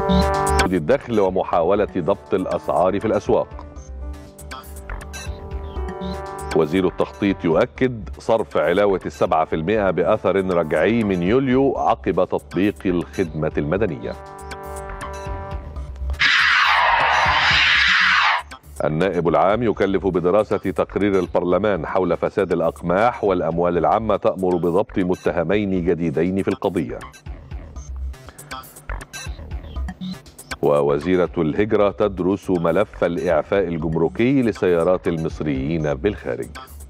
الدخل ومحاولة ضبط الأسعار في الأسواق وزير التخطيط يؤكد صرف علاوة السبعة في المئة بأثر رجعي من يوليو عقب تطبيق الخدمة المدنية النائب العام يكلف بدراسة تقرير البرلمان حول فساد الأقماح والأموال العامة تأمر بضبط متهمين جديدين في القضية ووزيرة الهجرة تدرس ملف الإعفاء الجمركي لسيارات المصريين بالخارج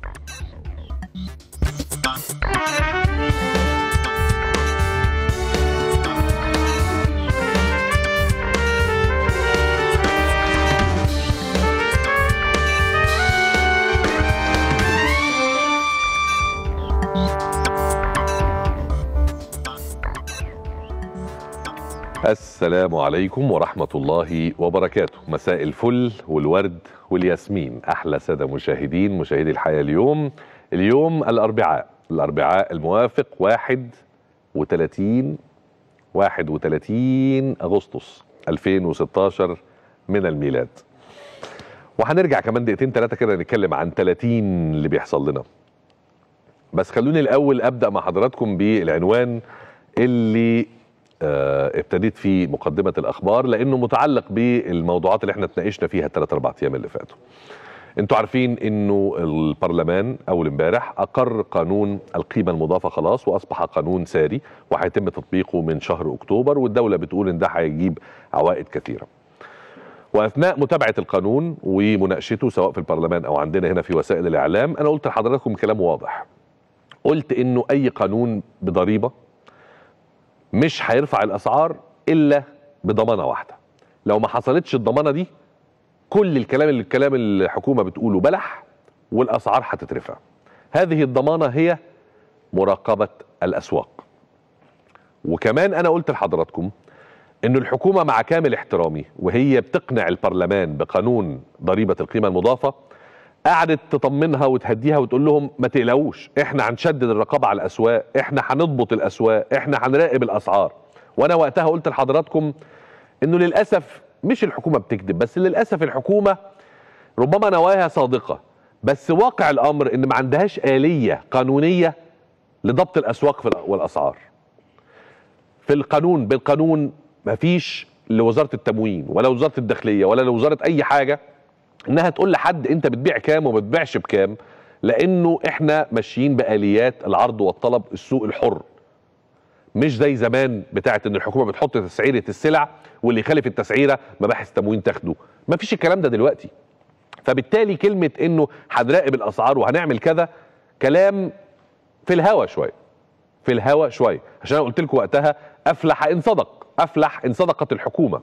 السلام عليكم ورحمة الله وبركاته مساء الفل والورد والياسمين أحلى سادة مشاهدين مشاهدي الحياة اليوم اليوم الأربعاء الأربعاء الموافق 31 31 أغسطس 2016 من الميلاد وهنرجع كمان دقيقتين ثلاثة كده نتكلم عن 30 اللي بيحصل لنا بس خلوني الأول أبدأ مع حضراتكم بالعنوان اللي آه، ابتديت في مقدمه الاخبار لانه متعلق بالموضوعات اللي احنا اتناقشنا فيها الثلاث اربع ايام اللي فاتوا. انتوا عارفين انه البرلمان اول امبارح اقر قانون القيمه المضافه خلاص واصبح قانون ساري وهيتم تطبيقه من شهر اكتوبر والدوله بتقول ان ده هيجيب عوائد كثيره. واثناء متابعه القانون ومناقشته سواء في البرلمان او عندنا هنا في وسائل الاعلام انا قلت لحضراتكم كلام واضح. قلت انه اي قانون بضريبه مش هيرفع الاسعار الا بضمانه واحده لو ما حصلتش الضمانه دي كل الكلام اللي الكلام الحكومه بتقوله بلح والاسعار هتترفع هذه الضمانه هي مراقبه الاسواق وكمان انا قلت لحضراتكم ان الحكومه مع كامل احترامي وهي بتقنع البرلمان بقانون ضريبه القيمه المضافه قعدت تطمنها وتهديها وتقول لهم ما تقلقوش احنا هنشدد الرقابه على الاسواق احنا هنضبط الاسواق احنا هنراقب الاسعار وانا وقتها قلت لحضراتكم انه للاسف مش الحكومه بتكذب بس للاسف الحكومه ربما نواياها صادقه بس واقع الامر ان ما عندهاش اليه قانونيه لضبط الاسواق والاسعار في القانون بالقانون ما فيش لوزاره التموين ولا وزاره الداخليه ولا لوزاره اي حاجه انها تقول لحد انت بتبيع كام وما بتبيعش بكام لانه احنا ماشيين باليات العرض والطلب السوق الحر مش زي زمان بتاعت ان الحكومه بتحط تسعيره السلع واللي يخالف التسعيره مباحث تموين تاخده ما فيش الكلام ده دلوقتي فبالتالي كلمه انه هنراقب الاسعار وهنعمل كذا كلام في الهوا شويه في الهوا شويه عشان انا قلت لكم وقتها افلح ان صدق افلح ان صدقت الحكومه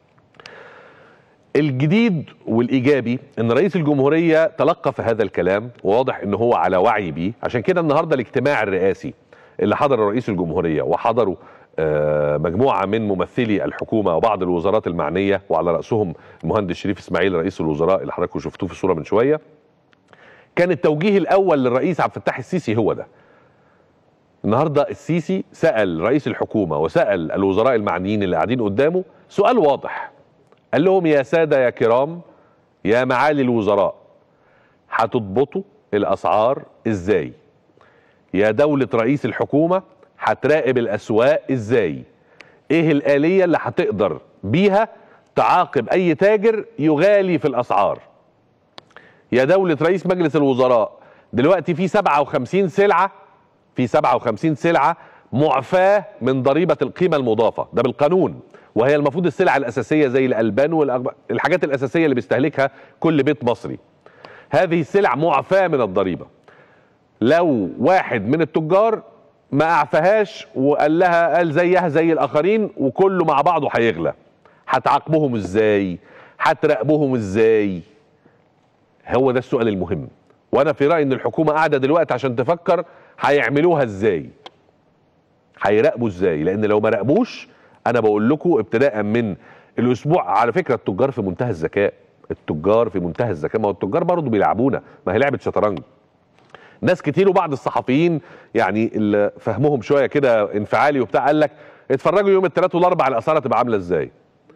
الجديد والايجابي ان رئيس الجمهوريه تلقف هذا الكلام وواضح ان هو على وعي بيه عشان كده النهارده الاجتماع الرئاسي اللي حضر رئيس الجمهوريه وحضروا آه، مجموعه من ممثلي الحكومه وبعض الوزارات المعنيه وعلى راسهم المهندس شريف اسماعيل رئيس الوزراء اللي حضراتكم شفتوه في الصوره من شويه كان التوجيه الاول للرئيس عبد الفتاح السيسي هو ده النهارده السيسي سال رئيس الحكومه وسال الوزراء المعنيين اللي قاعدين قدامه سؤال واضح قال لهم يا سادة يا كرام يا معالي الوزراء هتضبطوا الأسعار إزاي يا دولة رئيس الحكومة هتراقب الأسواق إزاي إيه الآلية اللي هتقدر بيها تعاقب أي تاجر يغالي في الأسعار يا دولة رئيس مجلس الوزراء دلوقتي في 57 سلعة في 57 سلعة معفاة من ضريبة القيمة المضافة ده بالقانون وهي المفروض السلع الاساسيه زي الالبان والحاجات الاساسيه اللي بيستهلكها كل بيت مصري هذه السلع معفاه من الضريبه لو واحد من التجار ما اعفاهاش وقال لها قال زيها زي الاخرين وكله مع بعضه هيغلى هتعاقبهم ازاي هتراقبهم ازاي هو ده السؤال المهم وانا في رايي ان الحكومه قاعده دلوقتي عشان تفكر هيعملوها ازاي هيراقبوا ازاي لان لو ما راقبوش انا بقول لكم ابتداء من الاسبوع على فكره التجار في منتهى الذكاء التجار في منتهى الذكاء ما هو التجار برضه بيلعبونا ما هي لعبه شطرنج ناس كتير وبعض الصحفيين يعني اللي فهمهم شويه كده انفعالي وبتاع قال لك اتفرجوا يوم الثلاث والاربع الاسعار هتبقى عامله ازاي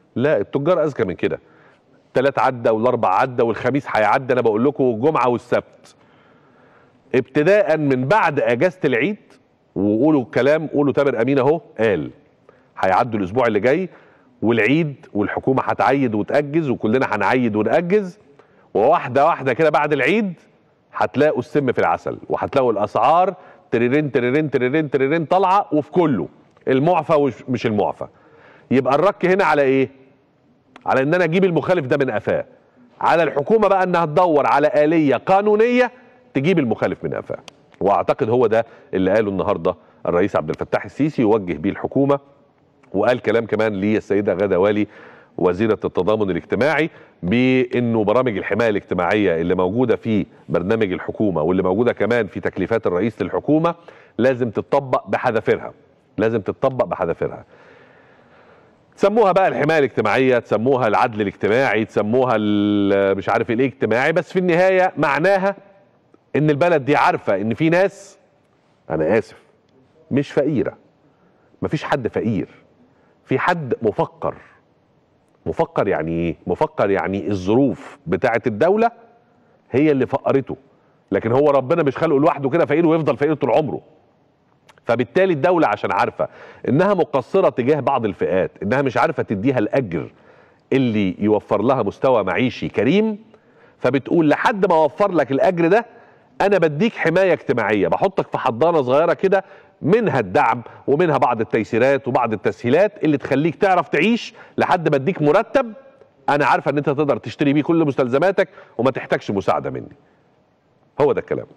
لا التجار اذكى من كده تلات عدى والاربع عدى والخميس هيعدي انا بقول لكم الجمعه والسبت ابتداء من بعد اجازه العيد وقولوا الكلام قولوا تامر امين اهو قال هيعدوا الاسبوع اللي جاي والعيد والحكومه هتعيد وتاجز وكلنا هنعيد وناجز وواحده واحده كده بعد العيد هتلاقوا السم في العسل وهتلاقوا الاسعار تريرين تريرين تريرين تريرين طالعه وفي كله المعفى ومش المعفى يبقى الرك هنا على ايه على ان انا اجيب المخالف ده من قفاه على الحكومه بقى انها تدور على اليه قانونيه تجيب المخالف من قفاه واعتقد هو ده اللي قاله النهارده الرئيس عبد الفتاح السيسي يوجه بيه الحكومه وقال كلام كمان للسيده غاده والي وزيره التضامن الاجتماعي بانه برامج الحمايه الاجتماعيه اللي موجوده في برنامج الحكومه واللي موجوده كمان في تكليفات الرئيس للحكومه لازم تتطبق بحذافيرها لازم تتطبق بحذافيرها تسموها بقى الحمايه الاجتماعيه تسموها العدل الاجتماعي تسموها مش عارف الايه اجتماعي بس في النهايه معناها ان البلد دي عارفه ان في ناس انا اسف مش فقيره مفيش حد فقير في حد مفكر مفكر يعني ايه مفكر يعني الظروف بتاعه الدوله هي اللي فقرته لكن هو ربنا مش خلقه لوحده كده فقير ويفضل فقير طول عمره فبالتالي الدولة عشان عارفة انها مقصرة تجاه بعض الفئات انها مش عارفة تديها الاجر اللي يوفر لها مستوى معيشي كريم فبتقول لحد ما اوفر لك الاجر ده انا بديك حماية اجتماعية بحطك في حضانة صغيرة كده منها الدعم ومنها بعض التيسيرات وبعض التسهيلات اللي تخليك تعرف تعيش لحد ما اديك مرتب انا عارفه ان انت تقدر تشتري بيه كل مستلزماتك وما تحتاجش مساعده مني هو ده الكلام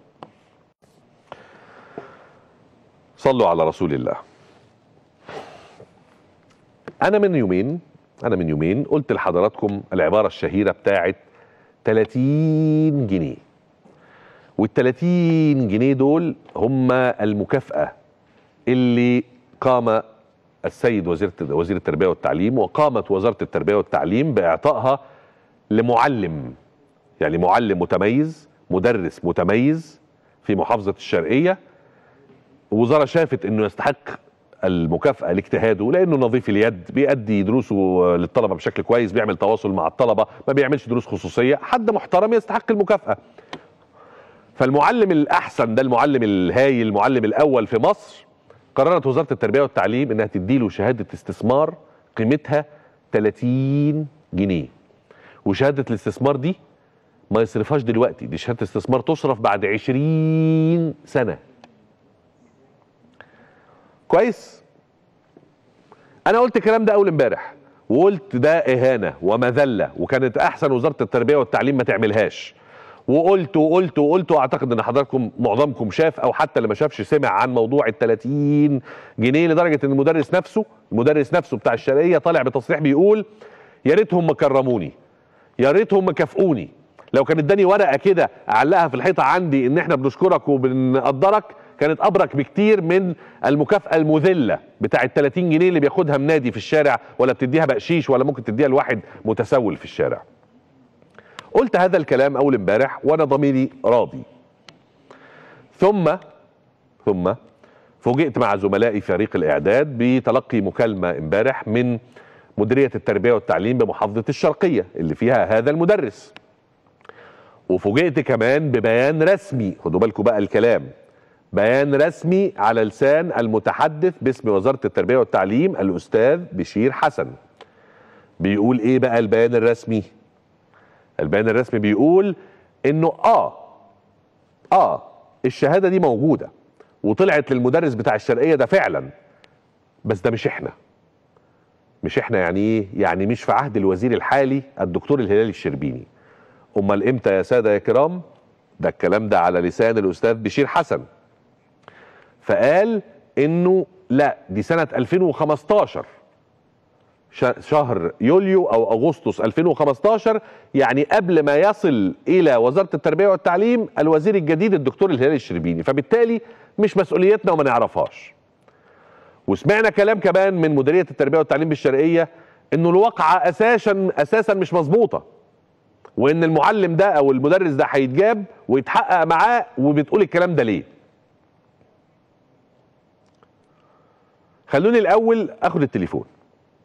صلوا على رسول الله انا من يومين انا من يومين قلت لحضراتكم العباره الشهيره بتاعت 30 جنيه وال 30 جنيه دول هم المكافاه اللي قام السيد وزير وزير التربيه والتعليم وقامت وزاره التربيه والتعليم باعطائها لمعلم يعني معلم متميز مدرس متميز في محافظه الشرقيه الوزاره شافت انه يستحق المكافاه لاجتهاده لانه نظيف اليد بيأدي دروسه للطلبه بشكل كويس بيعمل تواصل مع الطلبه ما بيعملش دروس خصوصيه حد محترم يستحق المكافاه فالمعلم الاحسن ده المعلم الهايل المعلم الاول في مصر قررت وزاره التربيه والتعليم انها تديله شهاده استثمار قيمتها 30 جنيه وشهاده الاستثمار دي ما يصرفهاش دلوقتي دي شهاده استثمار تصرف بعد 20 سنه كويس انا قلت الكلام ده اول امبارح وقلت ده اهانه ومذله وكانت احسن وزاره التربيه والتعليم ما تعملهاش وقلت وقلت وقلت واعتقد ان حضراتكم معظمكم شاف او حتى اللي ما شافش سمع عن موضوع ال 30 جنيه لدرجه ان المدرس نفسه المدرس نفسه بتاع الشرقيه طالع بتصريح بيقول يا ريتهم مكرموني يا ريتهم مكافئوني لو كان اداني ورقه كده اعلقها في الحيطه عندي ان احنا بنشكرك وبنقدرك كانت ابرك بكتير من المكافاه المذله بتاع ال 30 جنيه اللي بياخدها من نادي في الشارع ولا بتديها بقشيش ولا ممكن تديها لواحد متسول في الشارع قلت هذا الكلام اول امبارح وانا ضميري راضي ثم ثم فوجئت مع زملائي فريق الاعداد بتلقي مكالمه امبارح من مديريه التربيه والتعليم بمحافظه الشرقيه اللي فيها هذا المدرس وفوجئت كمان ببيان رسمي خدوا بالكم بقى الكلام بيان رسمي على لسان المتحدث باسم وزاره التربيه والتعليم الاستاذ بشير حسن بيقول ايه بقى البيان الرسمي البيان الرسمي بيقول انه اه اه الشهاده دي موجوده وطلعت للمدرس بتاع الشرقيه ده فعلا بس ده مش احنا مش احنا يعني ايه يعني مش في عهد الوزير الحالي الدكتور الهلالي الشربيني امال امتى يا ساده يا كرام ده الكلام ده على لسان الاستاذ بشير حسن فقال انه لا دي سنه 2015 شهر يوليو او اغسطس 2015 يعني قبل ما يصل الى وزاره التربيه والتعليم الوزير الجديد الدكتور الهلالي الشربيني فبالتالي مش مسؤوليتنا وما نعرفهاش وسمعنا كلام كمان من مديريه التربيه والتعليم بالشرقيه انه الواقعه اساسا اساسا مش مظبوطه وان المعلم ده او المدرس ده هيتجاب ويتحقق معاه وبتقول الكلام ده ليه خلوني الاول اخد التليفون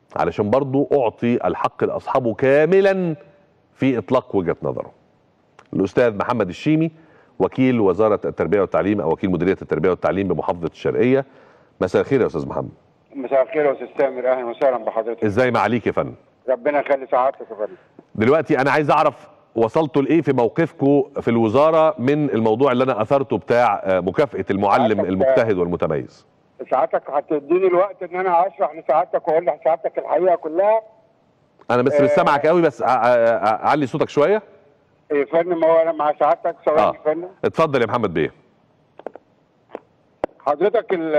علشان برضو اعطي الحق لاصحابه كاملا في اطلاق وجهه نظره الاستاذ محمد الشيمي وكيل وزاره التربيه والتعليم او وكيل مديريه التربيه والتعليم بمحافظه الشرقيه مساء الخير يا استاذ محمد مساء الخير يا استاذ سامر اهلا وسهلا بحضرتك ازاي معاليك يا فندم ربنا يخلي سعادتك يا فندم دلوقتي انا عايز اعرف وصلتوا لايه في موقفكم في الوزاره من الموضوع اللي انا اثرته بتاع آه، مكافاه المعلم سعادتك- المجتهد والمتميز سعادتك هتديني الوقت ان انا اشرح لسعادتك واقول لسعادتك الحقيقه كلها انا بس آه. مش سامعك قوي بس ع- ع- علي صوتك شويه يا فندم هو انا مع سعادتك ثواني اه يا فندم اتفضل يا محمد بيه حضرتك ال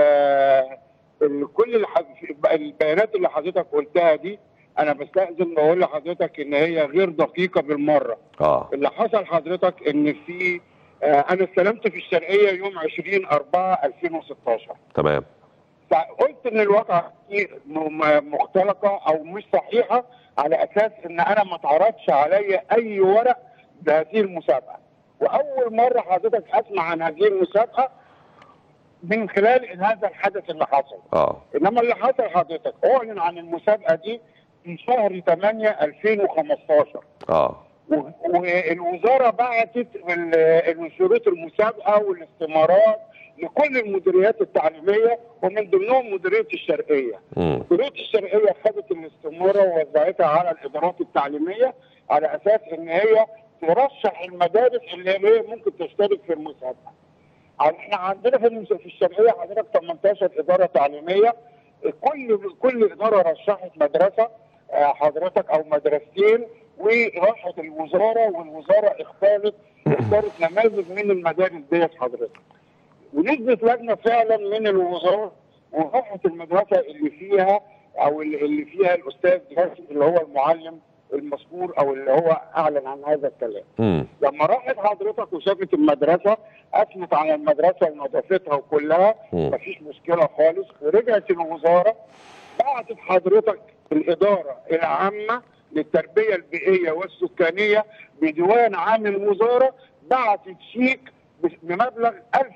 ال- كل الح- البيانات اللي حضرتك قلتها دي انا بستأذن بقول لحضرتك ان هي غير دقيقه بالمره اه اللي حصل حضرتك ان في آه، انا استلمت في الشرقيه يوم 20 4 2016 تمام قلت ان الواقعه دي م- مختلقه او مش صحيحه على اساس ان انا ما اتعرضش عليا اي ورق بهذه المسابقه واول مره حضرتك اسمع عن هذه المسابقه من خلال هذا الحدث اللي حصل اه انما اللي حصل حضرتك اعلن عن المسابقه دي في شهر 8 2015 اه و- والوزاره بعتت ال- شروط المسابقه والاستمارات لكل المديريات التعليميه ومن ضمنهم مديريه الشرقيه. امم مديريه الشرقيه خدت الاستماره ووزعتها على الادارات التعليميه على اساس ان هي ترشح المدارس اللي هي ممكن تشترك في المسابقه. احنا عندنا في المس- في الشرقيه حضرتك 18 اداره تعليميه كل كل اداره رشحت مدرسه آه، حضرتك او مدرستين وراحت الوزاره والوزاره اختارت اختارت نماذج من المدارس ديت حضرتك ونزلت لجنه فعلا من الوزاره وراحت المدرسه اللي فيها او اللي اللي فيها الاستاذ راشد اللي هو المعلم المذكور او اللي هو اعلن عن هذا الكلام امم لما راحت حضرتك وشافت المدرسه اثنت على المدرسه ونظافتها وكلها مم. مفيش مشكله خالص ورجعت الوزاره بعتت حضرتك الاداره العامه للتربيه البيئيه والسكانيه بديوان عام الوزاره بعتت شيك بمبلغ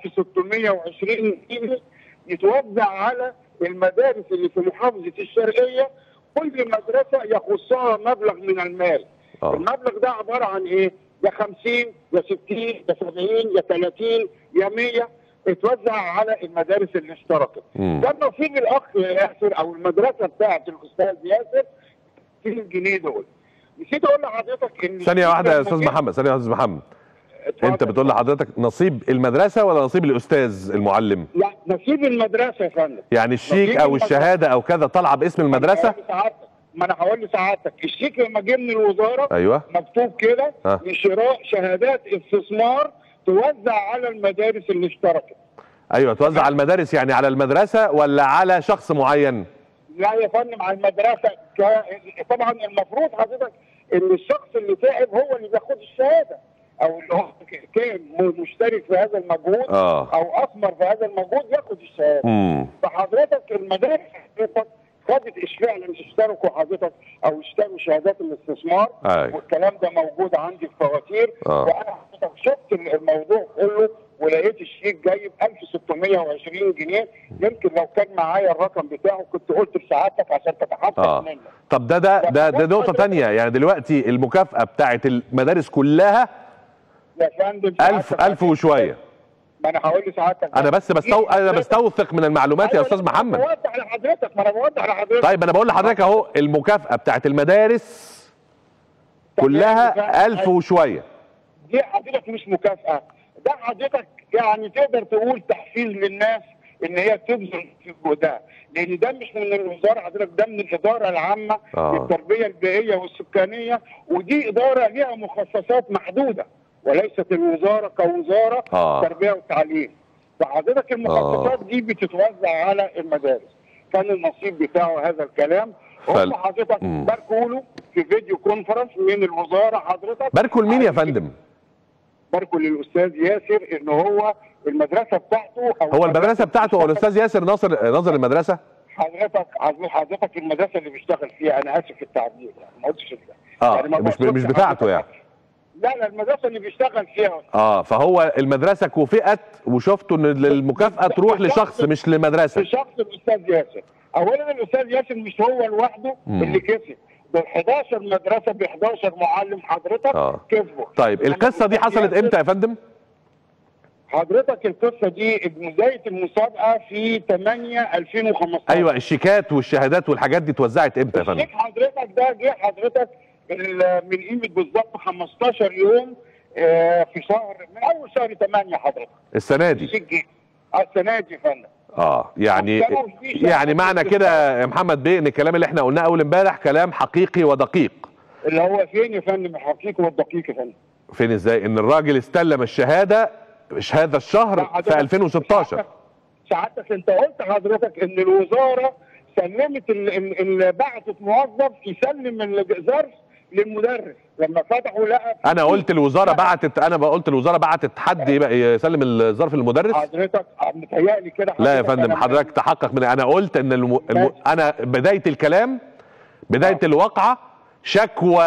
1620 جنيه يتوزع على المدارس اللي في محافظه الشرقيه كل مدرسه يخصها مبلغ من المال اه المبلغ ده عباره عن ايه؟ يا 50 يا 60 يا 70 يا 30 يا 100 اتوزع على المدارس اللي اشتركت. مم. كان نصيب الاخ ياسر او المدرسه بتاعت الاستاذ ياسر 60 جنيه دول. نسيت اقول لحضرتك ان ثانيه واحده يا لما استاذ جه- محمد ثانيه واحده يا استاذ محمد اتفضل. انت بتقول لحضرتك نصيب المدرسه ولا نصيب الاستاذ المعلم لا نصيب المدرسه يا فندم. يعني الشيك نصيب او المدرسة. الشهاده او كذا طالعه باسم المدرسه هقول لسعادتك. ما انا هقول لسعادتك الشيك لما جه من الوزاره ايوه مكتوب كده ها. لشراء شهادات استثمار توزع على المدارس اللي اشتركت. ايوه توزع على المدارس يعني على المدرسه ولا على شخص معين لا يا فندم على المدرسه ك... طبعا المفروض حضرتك ان الشخص اللي تعب هو اللي بياخد الشهاده او اللي هو كان م- مشترك في هذا المجهود اه او اثمر في هذا المجهود ياخد الشهاده امم فحضرتك المدارس حضرتك خدت إيش فعلا اشتركوا حضرتك او اشتروا شهادات الاستثمار أيوة. والكلام ده موجود عندي في فواتير آه. وانا حضرتك شفت الموضوع كله ولقيت الشيك جايب 1620 جنيه يمكن لو كان معايا الرقم بتاعه كنت قلت لسعادتك عشان تتحقق اه منه طب ده ده ده, ده نقطه تانية يعني دلوقتي المكافاه بتاعت المدارس كلها يا فندم ألف سعادتك- ألف وشويه ما انا هقول لسعادتك انا بس بستو... انا بستوثق من المعلومات يا أيوة، استاذ أنا محمد بوضح لحضرتك ما انا بوضح لحضرتك طيب انا بقول لحضرتك اهو المكافاه بتاعت المدارس كلها ألف وشويه دي حضرتك مش مكافأة ده حضرتك يعني تقدر تقول تحفيز للناس ان هي تبذل في جهدها لان ده مش من الوزاره حضرتك ده من الاداره العامه آه. للتربيه البيئيه والسكانيه ودي اداره ليها مخصصات محدوده وليست الوزاره كوزاره آه. تربيه وتعليم فحضرتك المخصصات دي بتتوزع على المدارس كان النصيب بتاعه هذا الكلام فال- هم حضرتك مم. باركوا له في فيديو كونفرنس من الوزاره حضرتك باركوا لمين يا فندم باركوا للاستاذ ياسر ان هو المدرسه بتاعته او هو المدرسه بتاعته هو الاستاذ ياسر ناصر ناظر المدرسه حضرتك عايز- حضرتك المدرسه اللي بيشتغل فيها انا اسف في التعبير يعني ما قلتش كده. اه يعني ما مش بقصدش مش بتاعته يعني حضرتك. لا لا المدرسه اللي بيشتغل فيها اه فهو المدرسه كوفئت وشفتوا ان المكافاه تروح لشخص مش لمدرسه في شخص الاستاذ ياسر اولا الاستاذ ياسر مش هو لوحده مم. اللي كسب دول 11 مدرسه ب 11 معلم حضرتك آه. كسبوا طيب القصه دي حصلت امتى يا فندم حضرتك القصه دي بدايه المسابقه في 8 2015 ايوه الشيكات والشهادات والحاجات دي اتوزعت امتى يا فندم الشيك حضرتك ده جه حضرتك ال- من قيمه بالظبط 15 يوم آه، في شهر من اول شهر 8 حضرتك السنه دي الشيك جه آه، السنه دي يا فندم اه يعني كانوا في شهادات يعني معنى كده يا محمد بيه ان الكلام اللي احنا قلناه اول امبارح كلام حقيقي ودقيق اللي هو فين يا فندم الحقيقي والدقيق يا فندم فين ازاي ان الراجل استلم الشهاده مش هذا الشهر في 2016 سعادتك- سعادتك انت قلت حضرتك ان الوزاره سلمت ال- ال- اللي بعتت موظف يسلم الظرف للمدرس لما فتحوا لقى انا قلت الوزاره بعتت انا بقى قلت الوزاره بعتت حد يبقى يسلم الظرف للمدرس حضرتك متهيألي كده لا يا حضرتك فندم أنا- حضرتك تحقق من انا قلت ان الم... الم... انا بدايه الكلام بدايه آه. الواقعه شكوى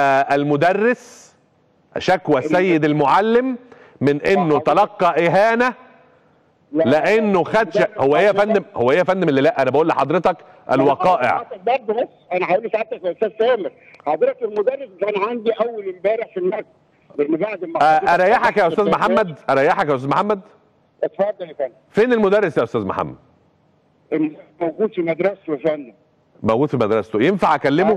المدرس شكوى السيد المعلم من انه آه. تلقى اهانه لا، لانه خد ش... هو ايه يا فندم هو ايه يا فندم اللي لا انا بقول لحضرتك الوقائع حضرتك برضه بس انا هقول لسعادتك يا استاذ سامر حضرتك المدرس كان عندي اول امبارح في المكتب لان بعد ما آه، حضرتك اريحك يا فتحت استاذ البرنامج- محمد اريحك يا استاذ محمد اتفضل يا فندم فين المدرس يا استاذ محمد موجود في مدرسته يا فندم موجود في مدرسته ينفع اكلمه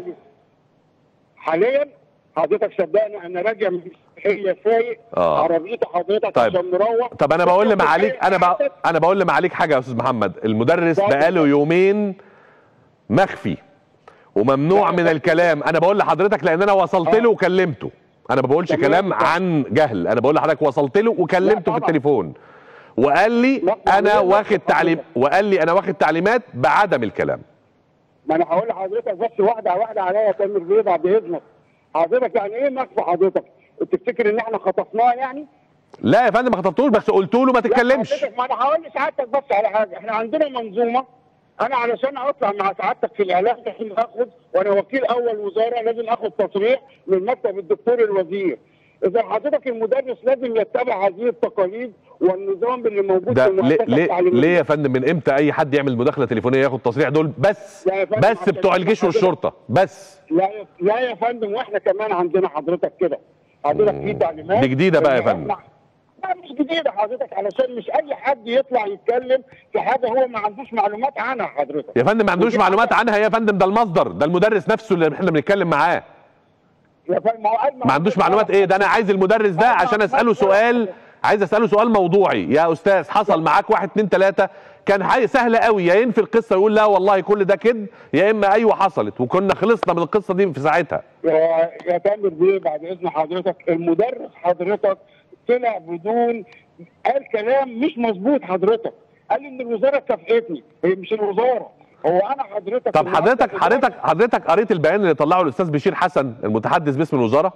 حاليا حضرتك صدقني انا راجع من هي سايق آه. عربيتي حضرتك طيب. عشان نروح طب انا بقول لمعاليك انا بق... انا بقول لمعاليك حاجه يا استاذ محمد المدرس اتفضل. بقاله يومين مخفي وممنوع لا، من لا. الكلام انا بقول لحضرتك لان انا وصلت آه. له وكلمته انا ما بقولش تمام. كلام عن جهل انا بقول لحضرتك وصلت له وكلمته في طبعا. التليفون وقال لي لا، انا لا، واخد تعليم حضرتك. وقال لي انا واخد تعليمات بعدم الكلام ما انا هقول لحضرتك بس واحده واحده عليا يا تامر بيه بعد اذنك حضرتك يعني ايه مخفى حضرتك؟ تفتكر ان احنا خطفناه يعني؟ لا يا فندم ما خطبتوش بس قلت له ما لا تتكلمش حضرتك، ما انا هقول لسعادتك بس على حاجه احنا عندنا منظومه انا علشان اطلع مع سعادتك في الاعلام لازم اخد وانا وكيل اول وزاره لازم اخد تصريح من مكتب الدكتور الوزير اذا حضرتك المدرس لازم يتبع هذه التقاليد والنظام اللي موجود ده في ليه المؤسسه ليه التعليميه ليه يا فندم من امتى اي حد يعمل مداخله تليفونيه ياخد تصريح دول بس لا يا فندم، بس عشان بتوع الجيش حضرتك- والشرطه بس لا يا- لا يا فندم واحنا كمان عندنا حضرتك كده حضرتك في تعليمات دي جديدة بقى يا إن فندم. إحنا- لا مش جديده حضرتك علشان مش اي حد يطلع يتكلم في حاجه هو ما عندوش معلومات عنها حضرتك يا فندم ما عندوش ودي معلومات حاجة- عنها يا فندم ده المصدر ده المدرس نفسه اللي احنا بنتكلم معاه يا فندم ما هو قال ما عندوش معلومات ايه ده انا عايز المدرس ده آه، عشان اساله معلومات سؤال ولا- عايز اساله سؤال موضوعي يا استاذ حصل معاك واحد اتنين تلاته كان حي سهل قوي يا ينفي القصه يقول لا والله كل ده كذب يا اما ايوه حصلت وكنا خلصنا من القصه دي في ساعتها يا يا تامر بيه بعد اذن حضرتك المدرس حضرتك طلع بدون قال كلام مش مظبوط حضرتك قال ان الوزاره كافئتني هي مش الوزاره هو انا حضرتك طب حضرتك حضرتك حضرتك قريت البيان اللي طلعه الاستاذ بشير حسن المتحدث باسم الوزاره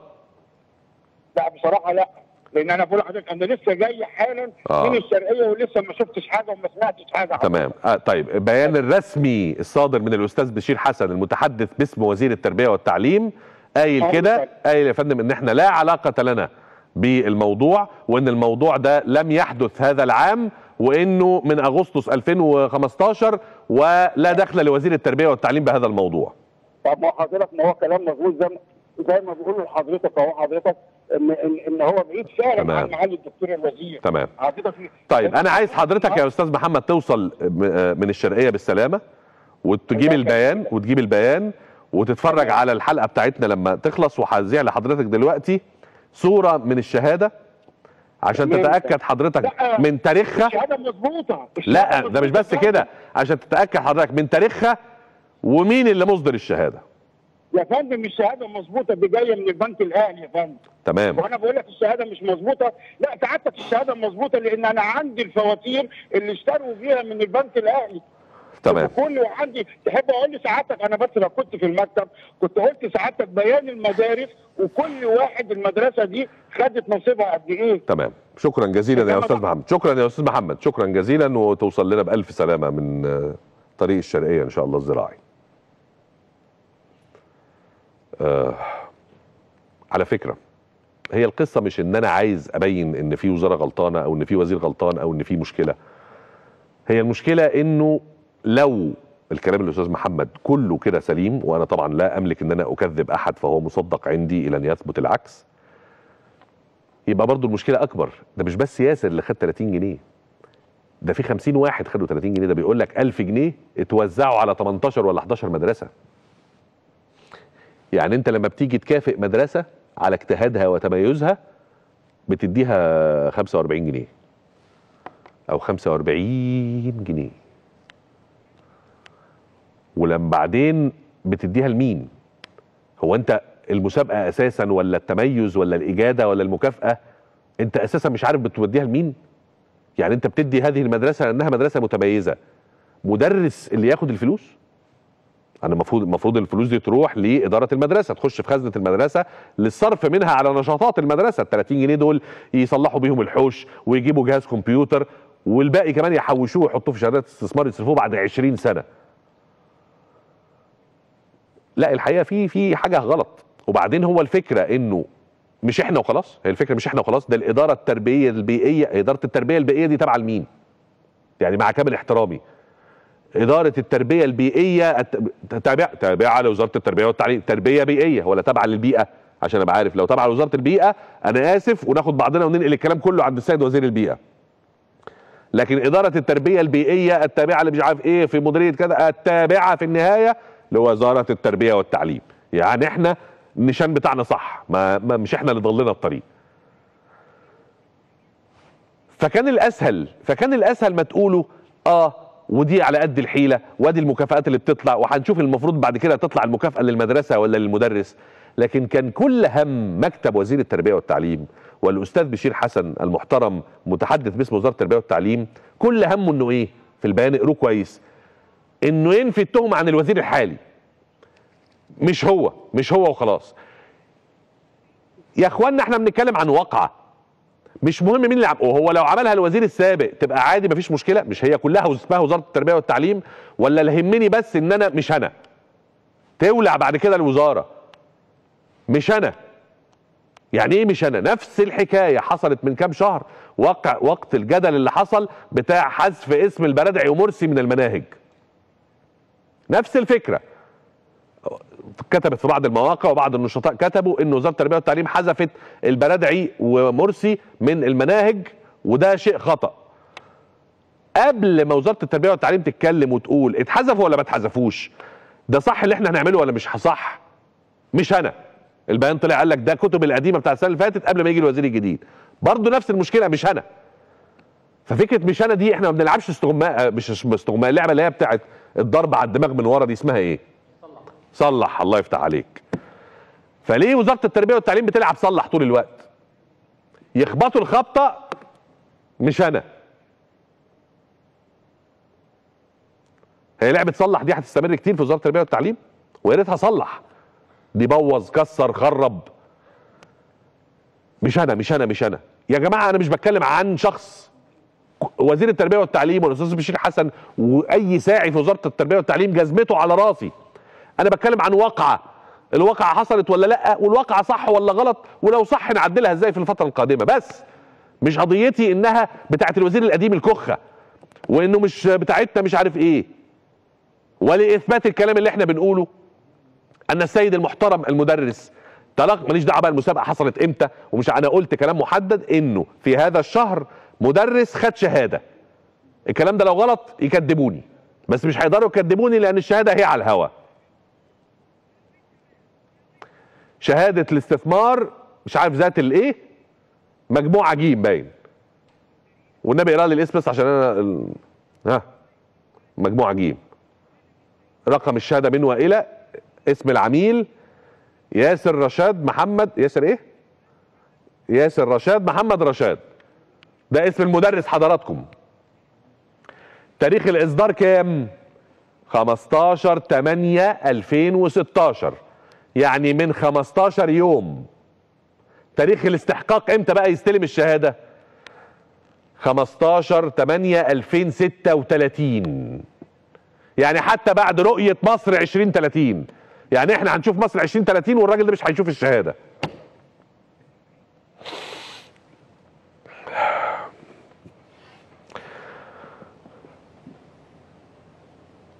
لا بصراحه لا لان انا بقول لحضرتك انا لسه جاي حالا آه. من الشرقيه ولسه ما شفتش حاجه وما سمعتش حاجه تمام آه طيب البيان الرسمي الصادر من الاستاذ بشير حسن المتحدث باسم وزير التربيه والتعليم قايل آه، كده بالفعل. قايل يا فندم ان احنا لا علاقه لنا بالموضوع وان الموضوع ده لم يحدث هذا العام وانه من اغسطس 2015 ولا دخل لوزير التربيه والتعليم بهذا الموضوع طب ما هو حضرتك ما هو كلام مظبوط زي ما زي ما بقول لحضرتك اهو حضرتك ان ان, إن هو بعيد فعلا تمام. عن معالي الدكتور الوزير تمام حضرتك طيب انا عايز حضرتك يا استاذ محمد توصل م- آه من الشرقيه بالسلامه وتجيب البيان وتجيب البيان وتتفرج على الحلقه بتاعتنا لما تخلص وهذيع لحضرتك دلوقتي صوره من الشهاده عشان تمام. تتاكد حضرتك لا. من تاريخها الشهاده مظبوطه لا الشهادة ده مش بس مظبوطة. كده عشان تتاكد حضرتك من تاريخها ومين اللي مصدر الشهاده يا فندم الشهاده مظبوطه دي جايه من البنك الاهلي يا فندم تمام وانا بقول لك الشهاده مش مظبوطه لا سعادتك الشهاده مظبوطه لان انا عندي الفواتير اللي اشتروا بيها من البنك الاهلي تمام كل عندي تحب اقول لسعادتك انا بس لو كنت في المكتب كنت قلت سعادتك بيان المدارس وكل واحد المدرسه دي خدت نصيبها قد ايه تمام شكرا جزيلا يا تمام. استاذ محمد شكرا يا استاذ محمد شكرا جزيلا وتوصل لنا بالف سلامه من آه، طريق الشرقيه ان شاء الله الزراعي آه على فكره هي القصه مش ان انا عايز ابين ان في وزاره غلطانه او ان في وزير غلطان او ان في مشكله هي المشكله انه لو الكلام الاستاذ محمد كله كده سليم وانا طبعا لا املك ان انا اكذب احد فهو مصدق عندي الى ان يثبت العكس يبقى برضو المشكله اكبر ده مش بس ياسر اللي خد 30 جنيه ده في 50 واحد خدوا 30 جنيه ده بيقول لك 1000 جنيه اتوزعوا على 18 ولا 11 مدرسه يعني انت لما بتيجي تكافئ مدرسه على اجتهادها وتميزها بتديها 45 جنيه او 45 جنيه ولما بعدين بتديها لمين هو انت المسابقه اساسا ولا التميز ولا الاجاده ولا المكافاه انت اساسا مش عارف بتوديها لمين يعني انت بتدي هذه المدرسه لانها مدرسه متميزه مدرس اللي ياخد الفلوس انا المفروض المفروض الفلوس دي تروح لاداره المدرسه تخش في خزنه المدرسه للصرف منها على نشاطات المدرسه ال 30 جنيه دول يصلحوا بيهم الحوش ويجيبوا جهاز كمبيوتر والباقي كمان يحوشوه ويحطوه في شهادات استثمار يصرفوه بعد 20 سنه لا الحقيقه في في حاجه غلط وبعدين هو الفكره انه مش احنا وخلاص هي الفكره مش احنا وخلاص ده الاداره التربيه البيئيه اداره التربيه البيئيه دي تابعه لمين يعني مع كامل احترامي اداره التربيه البيئيه الت- تابعه تابعه لوزاره التربيه والتعليم تربيه بيئيه ولا تابعه للبيئه عشان ابقى عارف لو تابعه لوزاره البيئه انا اسف وناخد بعضنا وننقل الكلام كله عند السيد وزير البيئه لكن اداره التربيه البيئيه التابعه اللي مش عارف ايه في مديريه كذا التابعه في النهايه لوزاره التربيه والتعليم يعني احنا النشان بتاعنا صح ما, ما مش احنا اللي ضلنا الطريق فكان الاسهل فكان الاسهل ما تقولوا اه ودي على قد الحيله وادي المكافآت اللي بتطلع وهنشوف المفروض بعد كده تطلع المكافاه للمدرسه ولا للمدرس لكن كان كل هم مكتب وزير التربيه والتعليم والاستاذ بشير حسن المحترم متحدث باسم وزاره التربيه والتعليم كل همه انه ايه في البيان اقروه كويس انه ينفي التهمه عن الوزير الحالي مش هو مش هو وخلاص يا اخوانا احنا بنتكلم عن واقعه مش مهم مين اللي عم... وهو لو عملها الوزير السابق تبقى عادي مفيش مشكله مش هي كلها اسمها وزاره التربيه والتعليم ولا اللي يهمني بس ان انا مش انا تولع بعد كده الوزاره مش انا يعني ايه مش انا نفس الحكايه حصلت من كام شهر وقع وقت الجدل اللي حصل بتاع حذف اسم البرادعي ومرسي من المناهج نفس الفكره كتبت في بعض المواقع وبعض النشطاء كتبوا ان وزاره التربيه والتعليم حذفت البرادعي ومرسي من المناهج وده شيء خطا قبل ما وزاره التربيه والتعليم تتكلم وتقول اتحذفوا ولا ما اتحذفوش ده صح اللي احنا هنعمله ولا مش صح مش انا البيان طلع قال لك ده كتب القديمه بتاع السنه اللي فاتت قبل ما يجي الوزير الجديد برضه نفس المشكله مش انا ففكره مش انا دي احنا ما بنلعبش استغماء مش استغماء اللعبه اللي هي بتاعت الضرب على الدماغ من ورا دي اسمها ايه صلح الله يفتح عليك فليه وزاره التربيه والتعليم بتلعب صلح طول الوقت يخبطوا الخبطه مش انا هي لعبه صلح دي هتستمر كتير في وزاره التربيه والتعليم ويا ريتها صلح دي بوظ كسر خرب مش انا مش انا مش انا يا جماعه انا مش بتكلم عن شخص وزير التربيه والتعليم والاستاذ بشير حسن واي ساعي في وزاره التربيه والتعليم جزمته على راسي انا بتكلم عن واقعه الواقعه حصلت ولا لا والواقعه صح ولا غلط ولو صح نعدلها ازاي في الفتره القادمه بس مش قضيتي انها بتاعت الوزير القديم الكخه وانه مش بتاعتنا مش عارف ايه ولاثبات الكلام اللي احنا بنقوله ان السيد المحترم المدرس تلقى ماليش دعوه بقى المسابقه حصلت امتى ومش انا قلت كلام محدد انه في هذا الشهر مدرس خد شهاده الكلام ده لو غلط يكذبوني بس مش هيقدروا يكذبوني لان الشهاده هي على الهوا شهاده الاستثمار مش عارف ذات الايه مجموعه جيم باين والنبي يقرا لي الاسم بس عشان انا ال... ها مجموعه جيم رقم الشهاده من والى اسم العميل ياسر رشاد محمد ياسر ايه ياسر رشاد محمد رشاد ده اسم المدرس حضراتكم تاريخ الاصدار كام 15 8 2016 يعني من 15 يوم تاريخ الاستحقاق امتى بقى يستلم الشهاده 15 8 2036 يعني حتى بعد رؤيه مصر 2030 يعني احنا هنشوف مصر 2030 والراجل ده مش هيشوف الشهاده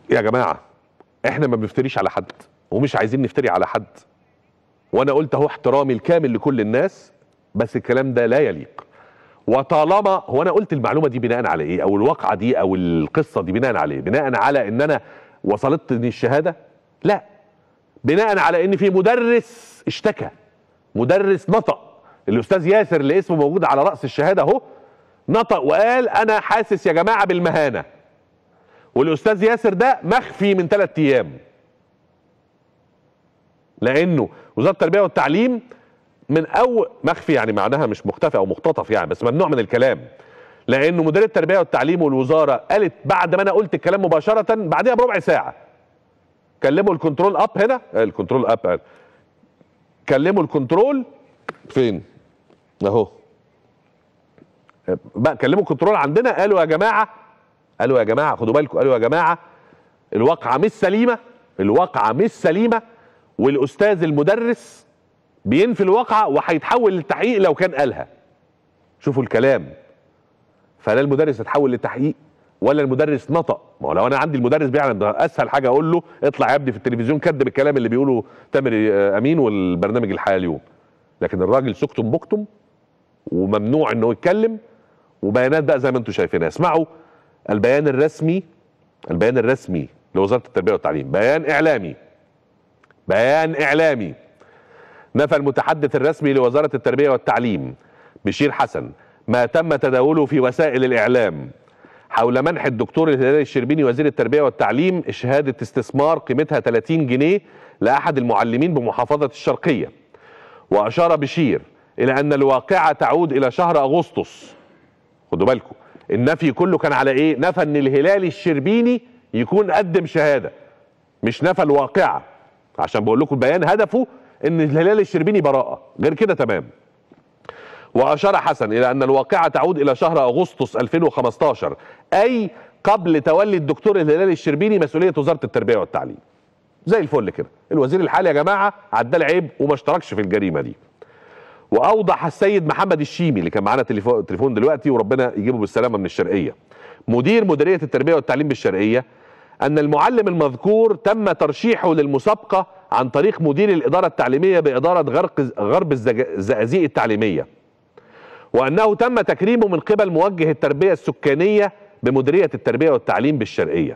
يا جماعه احنا ما بنفتريش على حد ومش عايزين نفتري على حد وانا قلت اهو احترامي الكامل لكل الناس بس الكلام ده لا يليق وطالما هو انا قلت المعلومه دي بناء على ايه او الواقعه دي او القصه دي بناء على ايه بناء على ان انا وصلتني الشهاده لا بناء على ان في مدرس اشتكى مدرس نطق الاستاذ ياسر اللي اسمه موجود على راس الشهاده اهو نطق وقال انا حاسس يا جماعه بالمهانه والاستاذ ياسر ده مخفي من ثلاث ايام لانه وزاره التربيه والتعليم من اول مخفي يعني معناها مش مختفي او مختطف يعني بس ممنوع من الكلام لانه مديريه التربيه والتعليم والوزاره قالت بعد ما انا قلت الكلام مباشره بعدها بربع ساعه كلموا الكنترول اب هنا آه، الكنترول اب قال كلموا الكنترول فين اهو بقى كلموا الكنترول عندنا قالوا يا جماعه قالوا يا جماعه خدوا بالكم قالوا يا جماعه الواقعه مش سليمه الواقعه مش سليمه والاستاذ المدرس بينفي الواقعه وهيتحول للتحقيق لو كان قالها شوفوا الكلام فلا المدرس اتحول للتحقيق ولا المدرس نطق ما هو لو انا عندي المدرس بيعلن ده اسهل حاجه اقول له اطلع يا ابني في التلفزيون كذب الكلام اللي بيقوله تامر آه، امين والبرنامج الحياه اليوم لكن الراجل سكتم بكتم وممنوع انه يتكلم وبيانات بقى زي ما انتم شايفينها اسمعوا البيان الرسمي البيان الرسمي لوزاره التربيه والتعليم بيان اعلامي بيان اعلامي نفى المتحدث الرسمي لوزاره التربيه والتعليم بشير حسن ما تم تداوله في وسائل الاعلام حول منح الدكتور الهلال الشربيني وزير التربيه والتعليم شهاده استثمار قيمتها 30 جنيه لاحد المعلمين بمحافظه الشرقيه واشار بشير الى ان الواقعه تعود الى شهر اغسطس خدوا بالكم النفي كله كان على ايه نفى ان الهلال الشربيني يكون قدم شهاده مش نفى الواقعه عشان بقول لكم البيان هدفه ان الهلال الشربيني براءه غير كده تمام واشار حسن الى ان الواقعه تعود الى شهر اغسطس 2015 اي قبل تولي الدكتور الهلال الشربيني مسؤوليه وزاره التربيه والتعليم زي الفل كده الوزير الحالي يا جماعه عدى العيب وما اشتركش في الجريمه دي واوضح السيد محمد الشيمي اللي كان معانا تليفون تليفون دلوقتي وربنا يجيبه بالسلامه من الشرقيه مدير مديريه التربيه والتعليم بالشرقيه ان المعلم المذكور تم ترشيحه للمسابقه عن طريق مدير الاداره التعليميه باداره غرق غرب الزج- الزقازيق التعليميه وانه تم تكريمه من قبل موجه التربيه السكانيه بمديريه التربيه والتعليم بالشرقيه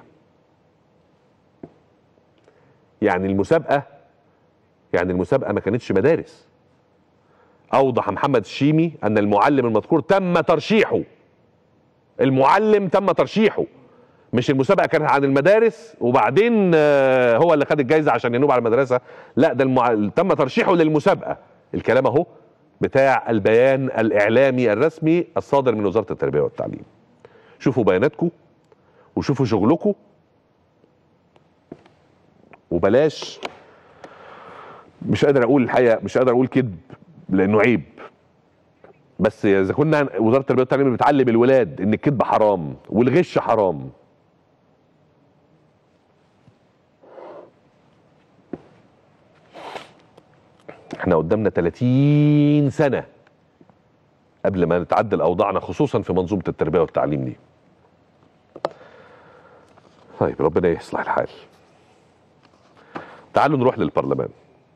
يعني المسابقه يعني المسابقه ما كانتش مدارس اوضح محمد الشيمي ان المعلم المذكور تم ترشيحه المعلم تم ترشيحه مش المسابقه كانت عن المدارس وبعدين آه، هو اللي خد الجائزه عشان ينوب على المدرسه لا ده المع... تم ترشيحه للمسابقه الكلام اهو بتاع البيان الاعلامي الرسمي الصادر من وزاره التربيه والتعليم شوفوا بياناتكم وشوفوا شغلكم وبلاش مش قادر اقول الحقيقه مش قادر اقول كذب لانه عيب بس اذا كنا وزاره التربيه والتعليم بتعلم الولاد ان الكذب حرام والغش حرام احنا قدامنا 30 سنه قبل ما نتعدل اوضاعنا خصوصا في منظومه التربيه والتعليم دي طيب ربنا يصلح الحال تعالوا نروح للبرلمان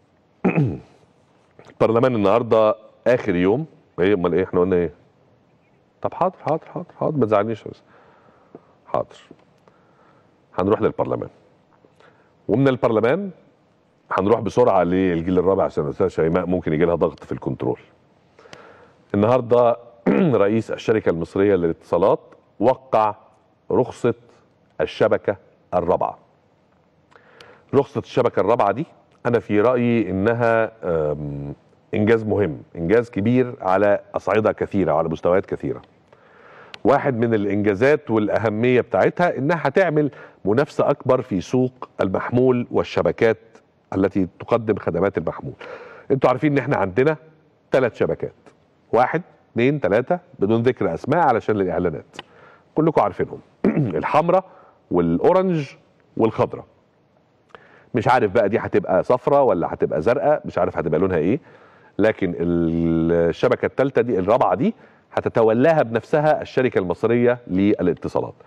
البرلمان النهارده اخر يوم ايه امال ايه احنا قلنا ايه طب حاضر حاضر حاضر حاضر ما تزعلنيش بس حاضر هنروح للبرلمان ومن البرلمان هنروح بسرعه للجيل الرابع عشان الاستاذ شيماء ممكن يجي لها ضغط في الكنترول النهارده رئيس الشركه المصريه للاتصالات وقع رخصه الشبكه الرابعه رخصه الشبكه الرابعه دي انا في رايي انها أم، انجاز مهم انجاز كبير على اصعده كثيره وعلى مستويات كثيره واحد من الانجازات والاهميه بتاعتها انها هتعمل منافسه اكبر في سوق المحمول والشبكات التي تقدم خدمات المحمول انتوا عارفين ان احنا عندنا ثلاث شبكات واحد اثنين ثلاثة بدون ذكر اسماء علشان الاعلانات كلكم عارفينهم الحمراء والاورنج والخضراء مش عارف بقى دي هتبقى صفراء ولا هتبقى زرقاء مش عارف هتبقى لونها ايه لكن الشبكه الثالثه دي الرابعه دي هتتولاها بنفسها الشركه المصريه للاتصالات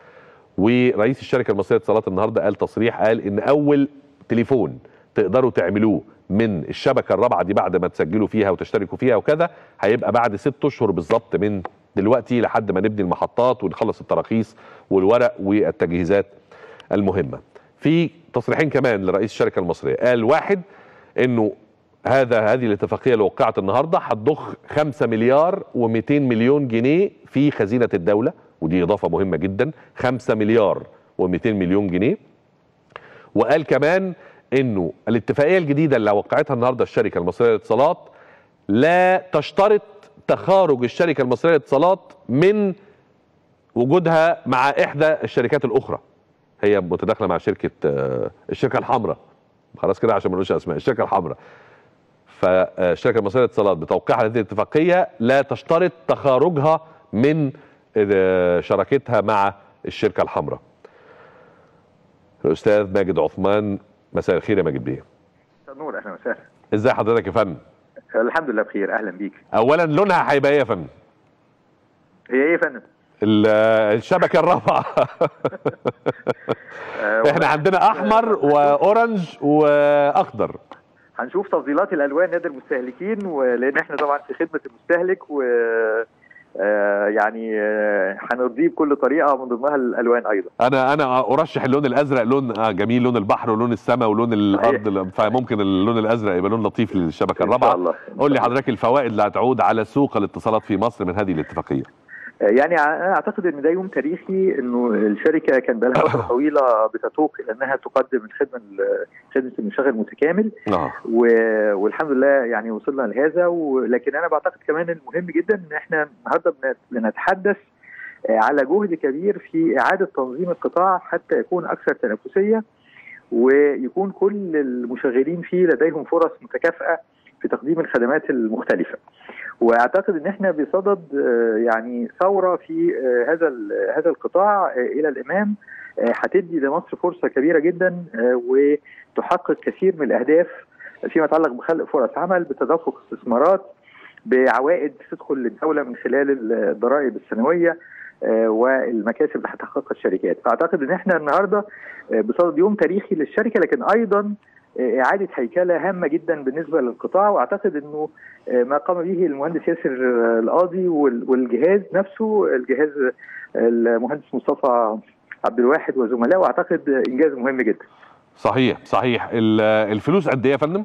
ورئيس الشركه المصريه للاتصالات النهارده قال تصريح قال ان اول تليفون تقدروا تعملوه من الشبكه الرابعه دي بعد ما تسجلوا فيها وتشتركوا فيها وكذا هيبقى بعد ست اشهر بالظبط من دلوقتي لحد ما نبني المحطات ونخلص التراخيص والورق والتجهيزات المهمه. في تصريحين كمان لرئيس الشركه المصريه قال واحد انه هذا هذه الاتفاقيه اللي وقعت النهارده هتضخ 5 مليار و200 مليون جنيه في خزينه الدوله ودي اضافه مهمه جدا 5 مليار و200 مليون جنيه وقال كمان انه الاتفاقيه الجديده اللي وقعتها النهارده الشركه المصريه للاتصالات لا تشترط تخارج الشركه المصريه للاتصالات من وجودها مع احدى الشركات الاخرى هي متداخله مع شركه آه، الشركه الحمراء خلاص كده عشان ما نقولش اسماء الشركه الحمراء فالشركه المصريه للاتصالات بتوقيعها هذه الاتفاقيه لا تشترط تخارجها من آه، شراكتها مع الشركه الحمراء الاستاذ ماجد عثمان مساء الخير يا ماجد بيه نور اهلا وسهلا ازاي حضرتك يا فندم الحمد لله بخير اهلا بيك اولا لونها هيبقى ايه يا فندم هي ايه يا فندم ال- الشبكه الرابعه آه، احنا عندنا احمر واورنج واخضر هنشوف تفضيلات الالوان نادي المستهلكين ولان احنا طبعا في خدمه المستهلك و آه، يعني آه، هنرضيه بكل طريقه من ضمنها الالوان ايضا انا انا ارشح اللون الازرق لون آه، جميل لون البحر ولون السماء ولون الارض فممكن اللون الازرق يبقى لون لطيف للشبكه ان شاء الرابعه الله قول لي حضرتك الفوائد اللي هتعود على سوق الاتصالات في مصر من هذه الاتفاقيه آه، يعني انا اعتقد ان ده يوم تاريخي انه الشركه كان بقى لها فتره طويله بتتوق الى انها تقدم الخدمه ال- خدمه المشغل المتكامل اه و- والحمد لله يعني وصلنا لهذا ولكن انا بعتقد كمان المهم جدا ان احنا النهارده بن- بنتحدث آه، على جهد كبير في اعاده تنظيم القطاع حتى يكون اكثر تنافسيه ويكون كل المشغلين فيه لديهم فرص متكافئه في تقديم الخدمات المختلفه. واعتقد ان احنا بصدد آه، يعني ثوره في آه، هذا ال- هذا القطاع آه، الى الامام آه، هتدي لمصر فرصه كبيره جدا آه، وتحقق كثير من الاهداف فيما يتعلق بخلق فرص عمل بتدفق استثمارات بعوائد تدخل للدوله من خلال الضرائب السنويه آه، والمكاسب اللي هتحققها الشركات فاعتقد ان احنا النهارده آه، بصدد يوم تاريخي للشركه لكن ايضا آه، اعاده هيكله هامه جدا بالنسبه للقطاع واعتقد انه آه، ما قام به المهندس ياسر آه، القاضي وال- والجهاز نفسه الجهاز آه، المهندس مصطفى عبد الواحد وزملائه اعتقد انجاز مهم جدا صحيح صحيح ال- الفلوس قد ايه يا فندم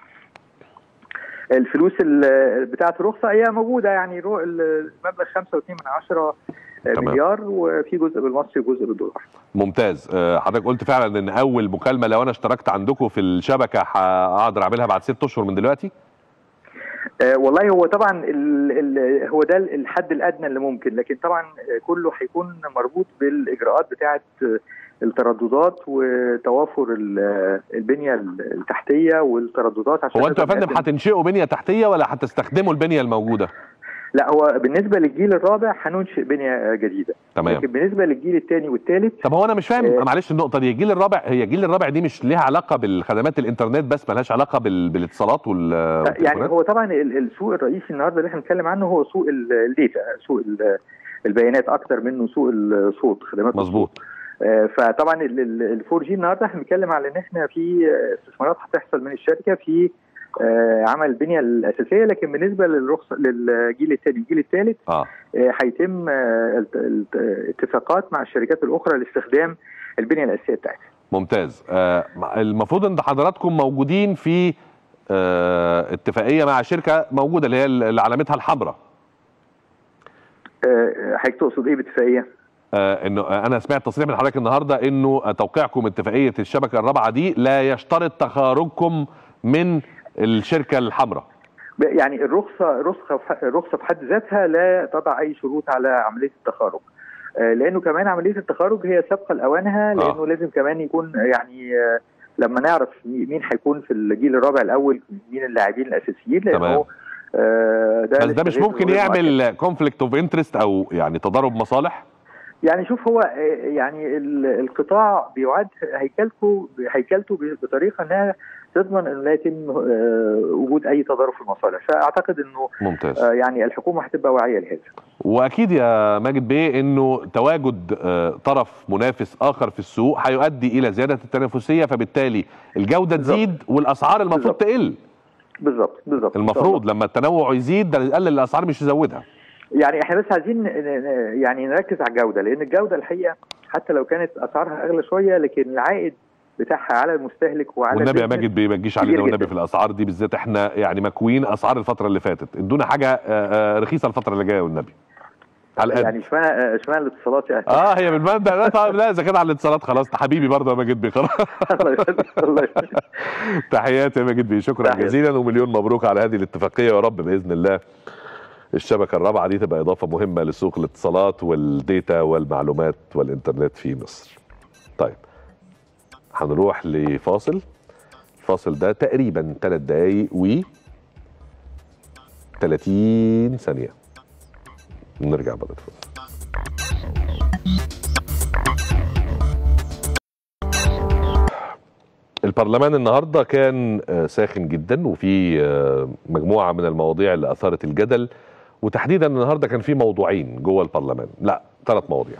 الفلوس ال- بتاعه الرخصه هي موجوده يعني رو- المبلغ 5.2 من عشرة تمام. مليار وفي جزء بالمصري وجزء بالدولار ممتاز آه، حضرتك قلت فعلا ان اول مكالمه لو انا اشتركت عندكم في الشبكه هقدر اعملها بعد ست اشهر من دلوقتي آه، والله هو طبعا ال ال هو ده الحد الادنى اللي ممكن لكن طبعا آه، كله هيكون مربوط بالاجراءات بتاعه آه، الترددات وتوافر ال- آه، البنيه التحتيه والترددات عشان هو انتوا يا نقدر فندم نقدم- هتنشئوا بنيه تحتيه ولا هتستخدموا البنيه الموجوده لا هو بالنسبه للجيل الرابع هننشئ بنيه جديده تمام لكن بالنسبه للجيل الثاني والثالث طب هو انا مش فاهم آه. معلش النقطه دي الجيل الرابع هي الجيل الرابع دي مش ليها علاقه بالخدمات الانترنت بس ملهاش علاقه بال... بالاتصالات وال... يعني والتليفونات؟ هو طبعا ال- السوق الرئيسي النهارده اللي احنا بنتكلم عنه هو سوق ال- الداتا سوق ال- البيانات اكتر منه سوق الصوت خدمات الصوت. مظبوط آه، فطبعا ال 4 جي النهارده احنا بنتكلم على ان احنا في آه، استثمارات هتحصل من الشركه في آه، عمل البنيه الاساسيه لكن بالنسبه للرخصه للجيل الثاني والجيل الثالث اه آه، هيتم آه، الت- الت- اتفاقات مع الشركات الاخرى لاستخدام البنيه الاساسيه بتاعتها ممتاز آه المفروض ان حضراتكم موجودين في آه اتفاقيه مع شركه موجوده اللي هي اللي علامتها الحمراء آه، حضرتك تقصد ايه باتفاقيه؟ آه انه آه، انا سمعت تصريح من حضرتك النهارده انه آه، توقيعكم اتفاقيه الشبكه الرابعه دي لا يشترط تخارجكم من الشركه الحمراء يعني الرخصه رخصه الرخصه في حد ذاتها لا تضع اي شروط على عمليه التخارج آه، لانه كمان عمليه التخارج هي سابقه لاوانها لانه آه. لازم كمان يكون يعني آه، لما نعرف مي- مين هيكون في الجيل الرابع الاول مين اللاعبين الاساسيين تمام. لانه آه، ده بس ده مش لسه غير- ممكن غير يعمل كونفليكت اوف انترست او يعني تضارب مصالح يعني شوف هو آه، يعني ال- القطاع بيعد هيكلته هيكلته ب- بطريقه انها تضمن ان لا يتم آه، وجود اي تضارب في المصالح فاعتقد انه ممتاز آه، يعني الحكومه هتبقى واعيه لهذا واكيد يا ماجد بيه انه تواجد آه، طرف منافس اخر في السوق هيؤدي الى زياده التنافسيه فبالتالي الجوده بالظبط. تزيد والاسعار المفروض بالظبط. تقل بالظبط بالظبط إن شاء الله. المفروض لما التنوع يزيد ده يقلل الاسعار مش يزودها يعني احنا بس عايزين ن- ن- يعني نركز على الجوده لان الجوده الحقيقه حتى لو كانت اسعارها اغلى شويه لكن العائد بتاعها على المستهلك وعلى والنبي يا البيزنس ماجد بيه ما تجيش كبير علينا والنبي جداً. في الاسعار دي بالذات احنا يعني مكوين اسعار الفتره اللي فاتت ادونا حاجه آه، آه، رخيصه الفتره اللي جايه والنبي على القد يعني اشمعنى اشمعنى الاتصالات يعني اه هي بالمبدا لا طيب لا اذا كان على الاتصالات خلاص ده حبيبي برضه يا ماجد بيه خلاص الله يخليك الله يخليك تحياتي يا ماجد بيه شكرا تحياتي. جزيلا ومليون مبروك على هذه الاتفاقيه يا رب باذن الله الشبكه الرابعه دي تبقى اضافه مهمه لسوق الاتصالات والديتا والمعلومات والانترنت في مصر. طيب هنروح لفاصل الفاصل ده تقريبا 3 دقايق و 30 ثانيه نرجع بعد الفاصل البرلمان النهارده كان آه، ساخن جدا وفي آه، مجموعه من المواضيع اللي اثارت الجدل وتحديدا النهارده كان في موضوعين جوه البرلمان لا ثلاث مواضيع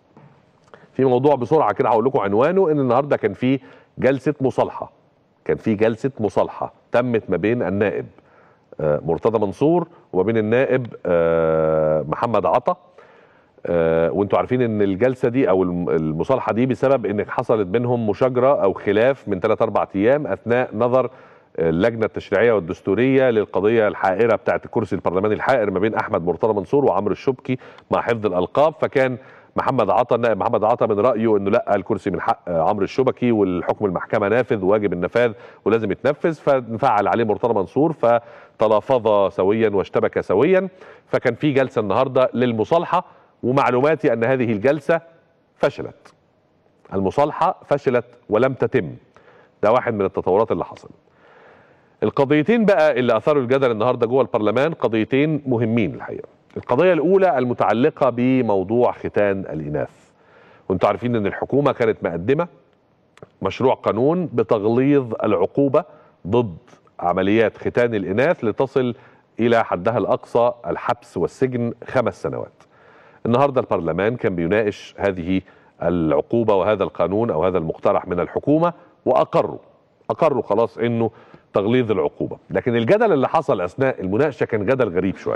في موضوع بسرعه كده هقول لكم عنوانه ان النهارده كان في جلسه مصالحه كان في جلسه مصالحه تمت ما بين النائب آه، مرتضى منصور وما بين النائب آه، محمد عطا آه، وانتوا عارفين ان الجلسه دي او الم- المصالحه دي بسبب ان حصلت بينهم مشاجره او خلاف من 3 4 ايام اثناء نظر اللجنه التشريعيه والدستوريه للقضيه الحائره بتاعه الكرسي البرلماني الحائر ما بين احمد مرتضى منصور وعمرو الشبكي مع حفظ الالقاب فكان محمد عطا النائب محمد عطا من رايه انه لا الكرسي من حق آه، عمرو الشبكي والحكم المحكمه نافذ وواجب النفاذ ولازم يتنفذ فانفعل عليه مرتضى منصور فتلافظا سويا واشتبك سويا فكان في جلسه النهارده للمصالحه ومعلوماتي ان هذه الجلسه فشلت المصالحه فشلت ولم تتم ده واحد من التطورات اللي حصلت القضيتين بقى اللي اثاروا الجدل النهارده جوه البرلمان قضيتين مهمين الحقيقه القضيه الاولى المتعلقه بموضوع ختان الاناث وانتم عارفين ان الحكومه كانت مقدمه مشروع قانون بتغليظ العقوبه ضد عمليات ختان الاناث لتصل الى حدها الاقصى الحبس والسجن خمس سنوات النهارده البرلمان كان بيناقش هذه العقوبه وهذا القانون او هذا المقترح من الحكومه واقروا اقروا خلاص انه تغليظ العقوبه لكن الجدل اللي حصل اثناء المناقشه كان جدل غريب شويه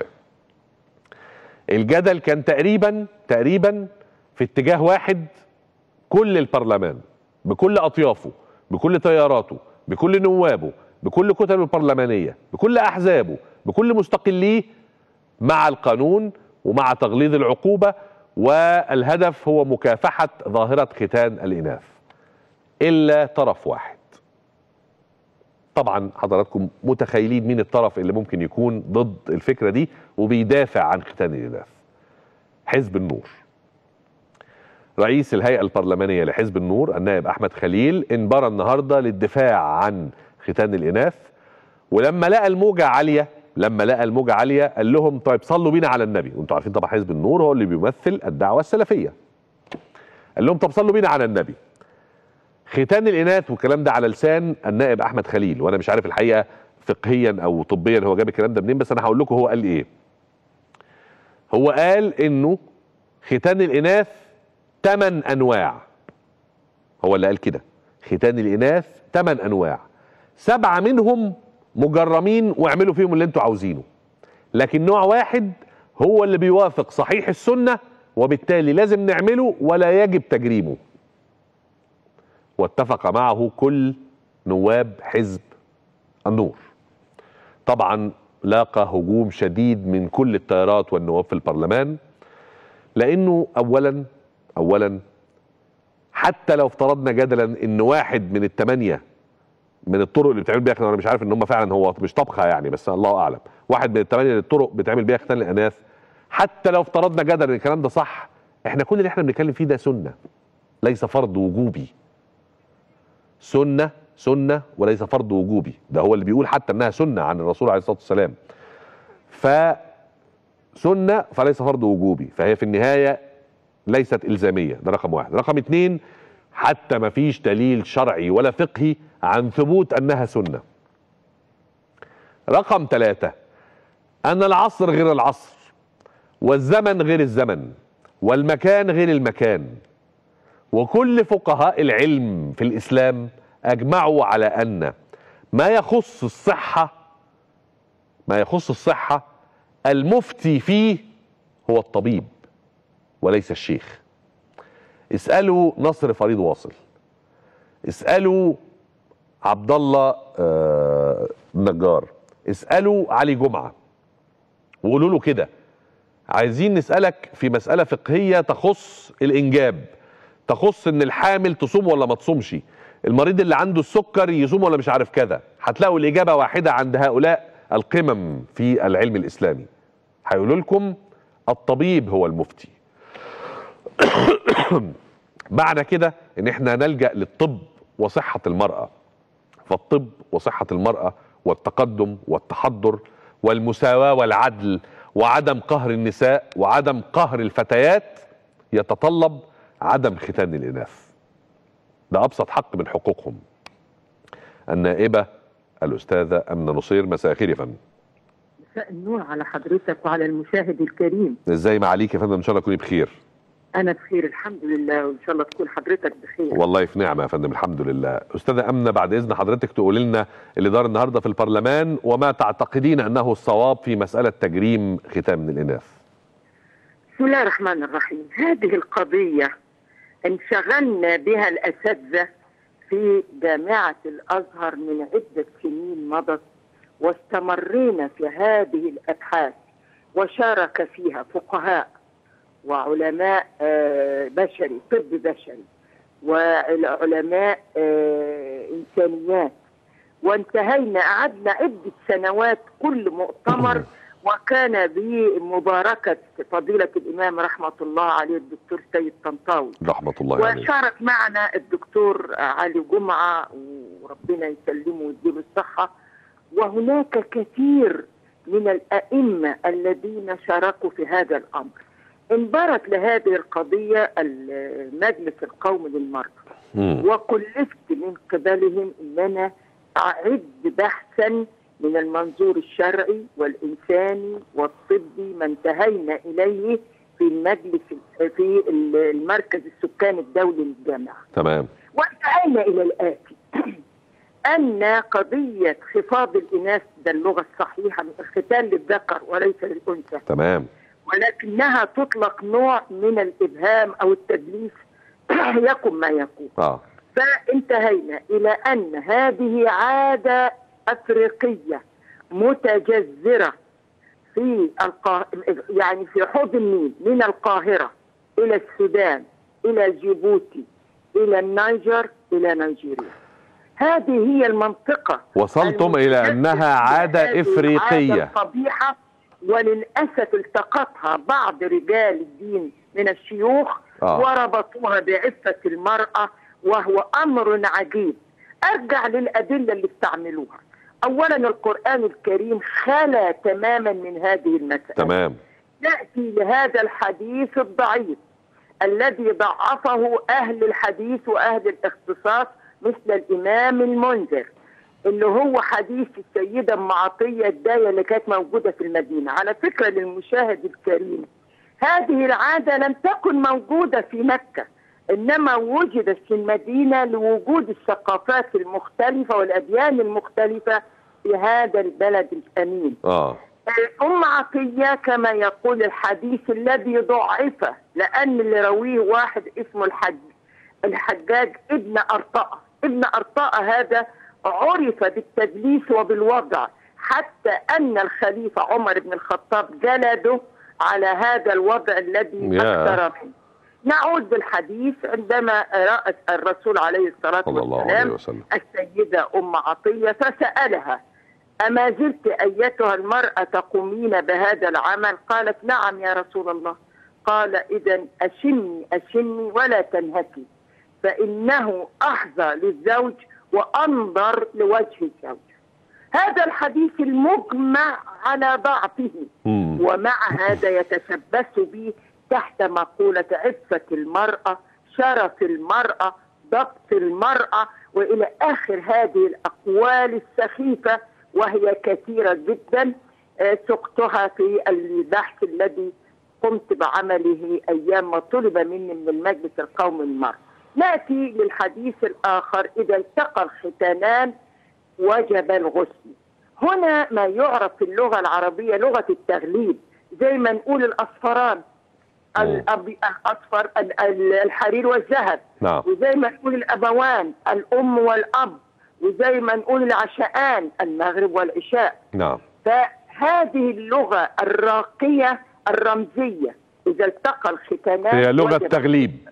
الجدل كان تقريبا تقريبا في اتجاه واحد كل البرلمان بكل اطيافه بكل تياراته بكل نوابه بكل كتله البرلمانيه بكل احزابه بكل مستقليه مع القانون ومع تغليظ العقوبه والهدف هو مكافحه ظاهره ختان الاناث الا طرف واحد طبعا حضراتكم متخيلين مين الطرف اللي ممكن يكون ضد الفكره دي وبيدافع عن ختان الاناث حزب النور رئيس الهيئه البرلمانيه لحزب النور النائب احمد خليل انبرى النهارده للدفاع عن ختان الاناث ولما لقى الموجه عاليه لما لقى الموجه عاليه قال لهم طيب صلوا بينا على النبي وانتوا عارفين طبعا حزب النور هو اللي بيمثل الدعوه السلفيه قال لهم طب صلوا بينا على النبي ختان الاناث والكلام ده على لسان النائب احمد خليل وانا مش عارف الحقيقه فقهيا او طبيا هو جاب الكلام ده منين بس انا هقول لكم هو قال ايه هو قال انه ختان الاناث ثمان انواع هو اللي قال كده ختان الاناث ثمان انواع سبعه منهم مجرمين واعملوا فيهم اللي انتوا عاوزينه لكن نوع واحد هو اللي بيوافق صحيح السنه وبالتالي لازم نعمله ولا يجب تجريمه واتفق معه كل نواب حزب النور طبعا لاقى هجوم شديد من كل التيارات والنواب في البرلمان لانه اولا اولا حتى لو افترضنا جدلا ان واحد من الثمانيه من الطرق اللي بتعمل بيها ختان انا مش عارف ان هم فعلا هو مش طبخه يعني بس الله اعلم واحد من الثمانيه اللي الطرق بتعمل بيها ختان الاناث حتى لو افترضنا جدلا ان الكلام ده صح احنا كل اللي احنا بنتكلم فيه ده سنه ليس فرض وجوبي سنه سنه وليس فرض وجوبي ده هو اللي بيقول حتى انها سنه عن الرسول عليه الصلاه والسلام ف سنه فليس فرض وجوبي فهي في النهايه ليست الزاميه ده رقم واحد رقم اتنين حتى ما فيش دليل شرعي ولا فقهي عن ثبوت انها سنه رقم ثلاثة أن العصر غير العصر والزمن غير الزمن والمكان غير المكان وكل فقهاء العلم في الإسلام أجمعوا على أن ما يخص الصحة ما يخص الصحة المفتي فيه هو الطبيب وليس الشيخ اسألوا نصر فريد واصل اسألوا عبد الله آه، النجار اسألوا علي جمعة وقولوا له كده عايزين نسألك في مسألة فقهية تخص الإنجاب تخص إن الحامل تصوم ولا ما تصومش المريض اللي عنده السكر يصوم ولا مش عارف كذا هتلاقوا الإجابة واحدة عند هؤلاء القمم في العلم الإسلامي هيقولوا لكم الطبيب هو المفتي معنى كده ان احنا نلجأ للطب وصحة المرأة فالطب وصحة المرأة والتقدم والتحضر والمساواة والعدل وعدم قهر النساء وعدم قهر الفتيات يتطلب عدم ختان الإناث ده أبسط حق من حقوقهم النائبة الأستاذة أمنة نصير مساء الخير يا فندم مساء النور على حضرتك وعلى المشاهد الكريم ازاي ما عليك يا فندم ان شاء الله تكوني بخير انا بخير الحمد لله وان شاء الله تكون حضرتك بخير والله في نعمه يا فندم الحمد لله استاذه امنه بعد اذن حضرتك تقولي لنا اللي دار النهارده في البرلمان وما تعتقدين انه الصواب في مساله تجريم ختام الاناث بسم الله الرحمن الرحيم هذه القضية انشغلنا بها الأساتذة في جامعة الأزهر من عدة سنين مضت واستمرينا في هذه الأبحاث وشارك فيها فقهاء وعلماء آه، بشري طب بشري وعلماء آه، إنسانيات وانتهينا قعدنا عدة سنوات كل مؤتمر وكان بمباركة فضيلة الإمام رحمة الله عليه الدكتور سيد طنطاوي رحمه الله عليه وشارك معنا الدكتور علي جمعة وربنا يسلمه ويديله الصحة وهناك كثير من الأئمة الذين شاركوا في هذا الأمر انبرت لهذه القضية المجلس القومي للمرأة مم. وكلفت من قبلهم ان انا اعد بحثا من المنظور الشرعي والانساني والطبي ما انتهينا اليه في المجلس في المركز السكاني الدولي للجامعه تمام وانتهينا الى الاتي ان قضيه خفاض الاناث ده اللغه الصحيحه من الختان للذكر وليس للانثى تمام ولكنها تطلق نوع من الابهام او التدليس يكن ما يكون اه فانتهينا الى ان هذه عاده افريقيه متجذره في القاه... يعني في حوض النيل من القاهره الى السودان الى جيبوتي الى النيجر الى نيجيريا هذه هي المنطقه وصلتم الى انها عاده هذه افريقيه العادة القبيحة وللأسف التقطها بعض رجال الدين من الشيوخ آه. وربطوها بعفة المرأة وهو أمر عجيب أرجع للأدلة اللي استعملوها أولا القرآن الكريم خلا تماما من هذه المسألة تمام نأتي لهذا الحديث الضعيف الذي ضعفه أهل الحديث وأهل الاختصاص مثل الإمام المنذر اللي هو حديث السيدة أم عطية الداية اللي كانت موجودة في المدينة على فكرة للمشاهد الكريم هذه العادة لم تكن موجودة في مكة إنما وجدت في المدينة لوجود الثقافات المختلفة والأديان المختلفة في هذا البلد الأمين اه أم عطية كما يقول الحديث الذي ضعف لأن اللي رويه واحد اسمه الحج الحجاج ابن أرطاء ابن أرطاء هذا عرف بالتدليس وبالوضع حتى أن الخليفة عمر بن الخطاب جلده على هذا الوضع الذي يا. أكثر منه نعود بالحديث عندما رأت الرسول عليه الصلاة صلى الله عليه والسلام وسلم السيدة أم عطية فسألها أما زلت أيتها المرأة تقومين بهذا العمل قالت نعم يا رسول الله قال إذا أشمي أشمي ولا تنهكي فإنه أحظى للزوج وأنظر لوجه الزوج هذا الحديث المجمع على ضعفه مم. ومع هذا يتشبث به تحت مقولة عفة المرأة شرف المرأة ضبط المرأة وإلى آخر هذه الأقوال السخيفة وهي كثيرة جدا آه، سقتها في البحث الذي قمت بعمله أيام ما طلب مني من المجلس القومي للمرأة نأتي للحديث الآخر إذا التقى الختانان وجب الغسل هنا ما يعرف في اللغة العربية لغة التغليب زي ما نقول الأصفران الأبي- الأصفر ال- ال- الحرير والذهب نعم وزي ما نقول الأبوان الأم والأب وزي ما نقول العشاءان المغرب والعشاء نعم فهذه اللغة الراقية الرمزية إذا التقى الختانان هي لغه وجب- تغليب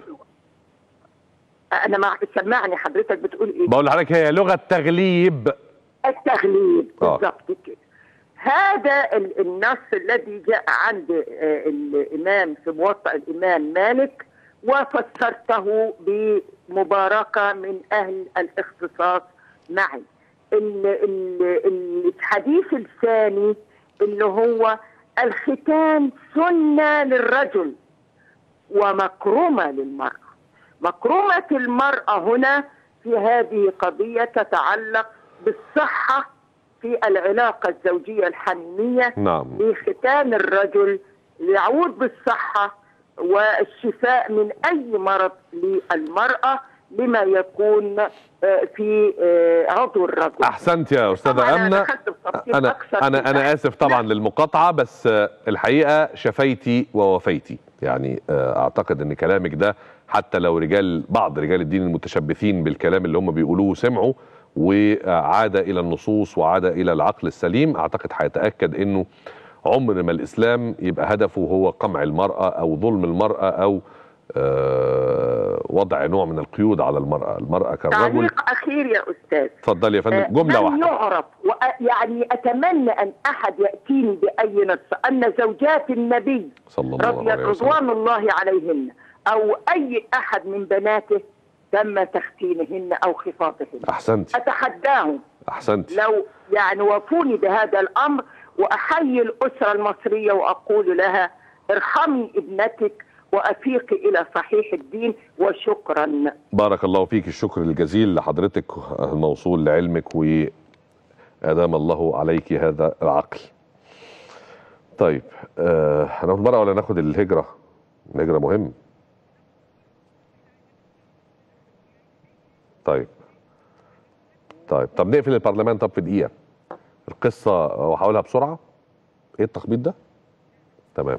أنا مع سمعني حضرتك بتقول إيه؟ بقول لحضرتك هي لغه تغليب التغليب آه. بالضبط كده هذا ال- النص الذي جاء عند آه، الامام في موطأ الامام مالك وفسرته بمباركه من اهل الاختصاص معي ال- ال- الحديث الثاني اللي هو الختان سنه للرجل ومكرمه للمراه مكرمه المراه هنا في هذه قضيه تتعلق بالصحه في العلاقه الزوجيه الحميميه نعم لختان الرجل يعود بالصحه والشفاء من اي مرض للمراه لما يكون آه، في آه، عضو الرجل احسنت يا طبعاً استاذه أنا امنه دخلت بتفصيل انا أكثر في انا انا البحث. اسف طبعا للمقاطعه بس آه، الحقيقه شفيتي ووفيتي يعني آه، اعتقد ان كلامك ده حتى لو رجال بعض رجال الدين المتشبثين بالكلام اللي هم بيقولوه سمعوا وعاد الى النصوص وعاد الى العقل السليم اعتقد هيتاكد انه عمر ما الاسلام يبقى هدفه هو قمع المراه او ظلم المراه او آه، وضع نوع من القيود على المراه المراه كالرجل تعليق اخير يا استاذ اتفضلي يا فندم آه، جمله لم واحده يعرف وأ- يعني اتمنى ان احد ياتيني باي نص ان زوجات النبي صلى الله رضي عليه وسلم رضوان الله عليهن او اي احد من بناته تم تختينهن او خفاضهن احسنت اتحداهم احسنت لو يعني وافوني بهذا الامر واحيي الاسره المصريه واقول لها ارحمي ابنتك وافيقي الى صحيح الدين وشكرا بارك الله فيك الشكر الجزيل لحضرتك الموصول لعلمك وادام الله عليك هذا العقل طيب آه هناخد مرة ولا ناخد الهجرة الهجرة مهم طيب طيب طب نقفل البرلمان طب في دقيقة القصة وهقولها بسرعة ايه التخبيط ده تمام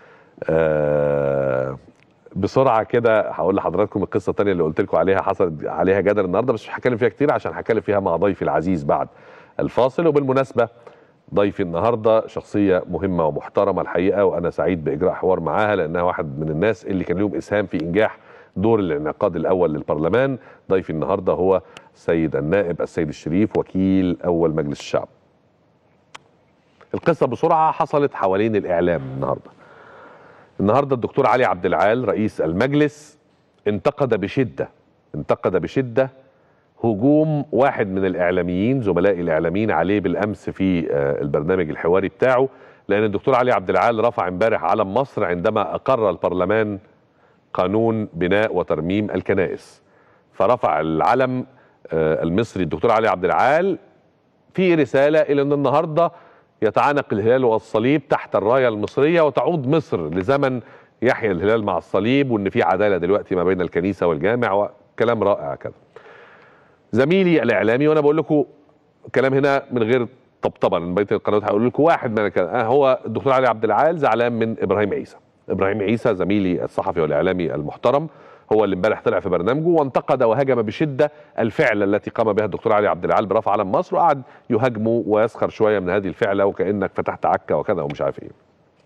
آه بسرعه كده هقول لحضراتكم القصه الثانيه اللي قلت لكم عليها حصل عليها جدل النهارده بس مش هتكلم فيها كتير عشان هتكلم فيها مع ضيفي العزيز بعد الفاصل وبالمناسبه ضيفي النهارده شخصيه مهمه ومحترمه الحقيقه وانا سعيد باجراء حوار معاها لانها واحد من الناس اللي كان لهم اسهام في انجاح دور الانعقاد الاول للبرلمان ضيفي النهارده هو السيد النائب السيد الشريف وكيل اول مجلس الشعب القصه بسرعه حصلت حوالين الاعلام النهارده النهارده الدكتور علي عبد العال رئيس المجلس انتقد بشده انتقد بشده هجوم واحد من الاعلاميين زملائي الاعلاميين عليه بالامس في آه، البرنامج الحواري بتاعه لان الدكتور علي عبد العال رفع امبارح علم مصر عندما اقر البرلمان قانون بناء وترميم الكنائس فرفع العلم آه، المصري الدكتور علي عبد العال في رساله الى ان النهارده يتعانق الهلال والصليب تحت الرايه المصريه وتعود مصر لزمن يحيى الهلال مع الصليب وان في عداله دلوقتي ما بين الكنيسه والجامع وكلام رائع كده. زميلي الاعلامي وانا بقول لكم كلام هنا من غير طبطبه من بيت القنوات هقول لكم واحد من الكلام آه هو الدكتور علي عبد العال زعلان من ابراهيم عيسى. ابراهيم عيسى زميلي الصحفي والاعلامي المحترم هو اللي امبارح طلع في برنامجه وانتقد وهاجم بشده الفعله التي قام بها الدكتور علي عبد العال برفع علم مصر وقعد يهاجمه ويسخر شويه من هذه الفعله وكانك فتحت عكه وكذا ومش عارف ايه.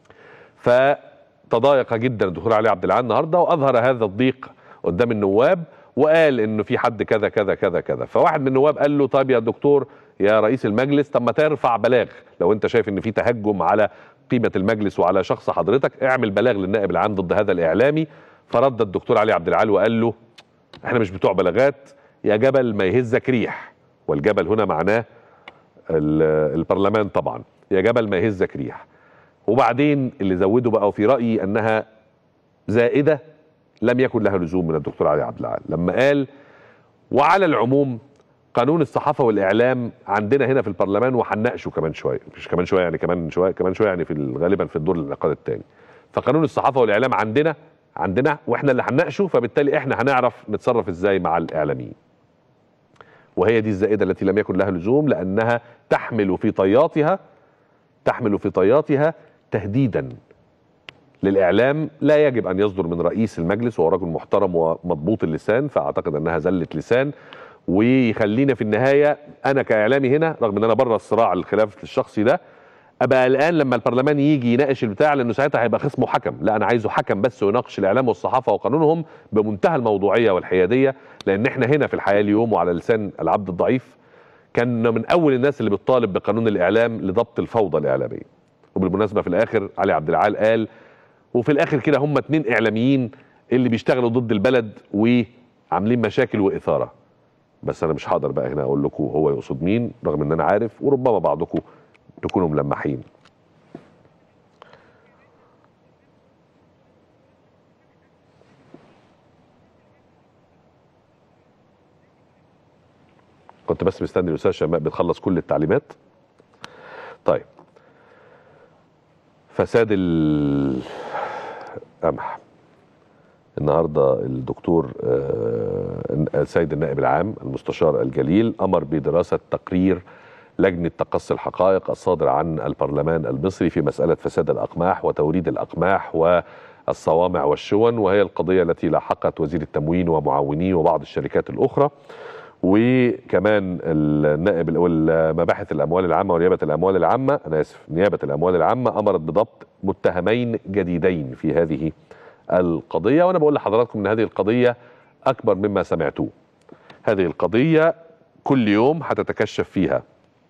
فتضايق جدا الدكتور علي عبد العال النهارده واظهر هذا الضيق قدام النواب وقال انه في حد كذا كذا كذا كذا فواحد من النواب قال له طيب يا دكتور يا رئيس المجلس طب ما ترفع بلاغ لو انت شايف ان في تهجم على قيمه المجلس وعلى شخص حضرتك اعمل بلاغ للنائب العام ضد هذا الاعلامي فرد الدكتور علي عبد العال وقال له احنا مش بتوع بلاغات يا جبل ما يهزك ريح والجبل هنا معناه ال- البرلمان طبعا يا جبل ما يهزك ريح وبعدين اللي زوده بقى وفي رايي انها زائده لم يكن لها لزوم من الدكتور علي عبد العال لما قال وعلى العموم قانون الصحافه والاعلام عندنا هنا في البرلمان وهنناقشه كمان شويه مش كمان شويه يعني كمان شويه كمان شويه يعني في ال- غالبا في الدور الانعقاد الثاني فقانون الصحافه والاعلام عندنا عندنا واحنا اللي هنناقشه فبالتالي احنا هنعرف نتصرف ازاي مع الاعلاميين وهي دي الزائده التي لم يكن لها لزوم لانها تحمل في طياتها تحمل في طياتها تهديدا للاعلام لا يجب ان يصدر من رئيس المجلس وهو رجل محترم ومضبوط اللسان فاعتقد انها زله لسان ويخلينا في النهايه انا كاعلامي هنا رغم ان انا بره الصراع الخلاف الشخصي ده ابقى الان لما البرلمان يجي يناقش البتاع لانه ساعتها هيبقى خصمه حكم لا انا عايزه حكم بس ويناقش الاعلام والصحافه وقانونهم بمنتهى الموضوعيه والحياديه لان احنا هنا في الحياه اليوم وعلى لسان العبد الضعيف كان من اول الناس اللي بتطالب بقانون الاعلام لضبط الفوضى الاعلاميه وبالمناسبه في الاخر علي عبد العال قال وفي الاخر كده هم اتنين اعلاميين اللي بيشتغلوا ضد البلد وعاملين مشاكل واثاره بس انا مش هقدر بقى هنا اقول لكم هو يقصد مين رغم ان انا عارف وربما بعضكم تكونوا ملمحين كنت بس مستني الاستاذ شماء بتخلص كل التعليمات طيب فساد القمح النهارده الدكتور آه، السيد النائب العام المستشار الجليل امر بدراسه تقرير لجنه تقصي الحقائق الصادر عن البرلمان المصري في مساله فساد الاقماح وتوريد الاقماح والصوامع والشون وهي القضيه التي لاحقت وزير التموين ومعاونيه وبعض الشركات الاخرى وكمان النائب الاول مباحث الاموال العامه ونيابه الاموال العامه انا اسف نيابه الاموال العامه امرت بضبط متهمين جديدين في هذه القضيه وانا بقول لحضراتكم ان هذه القضيه اكبر مما سمعتوه هذه القضيه كل يوم هتتكشف فيها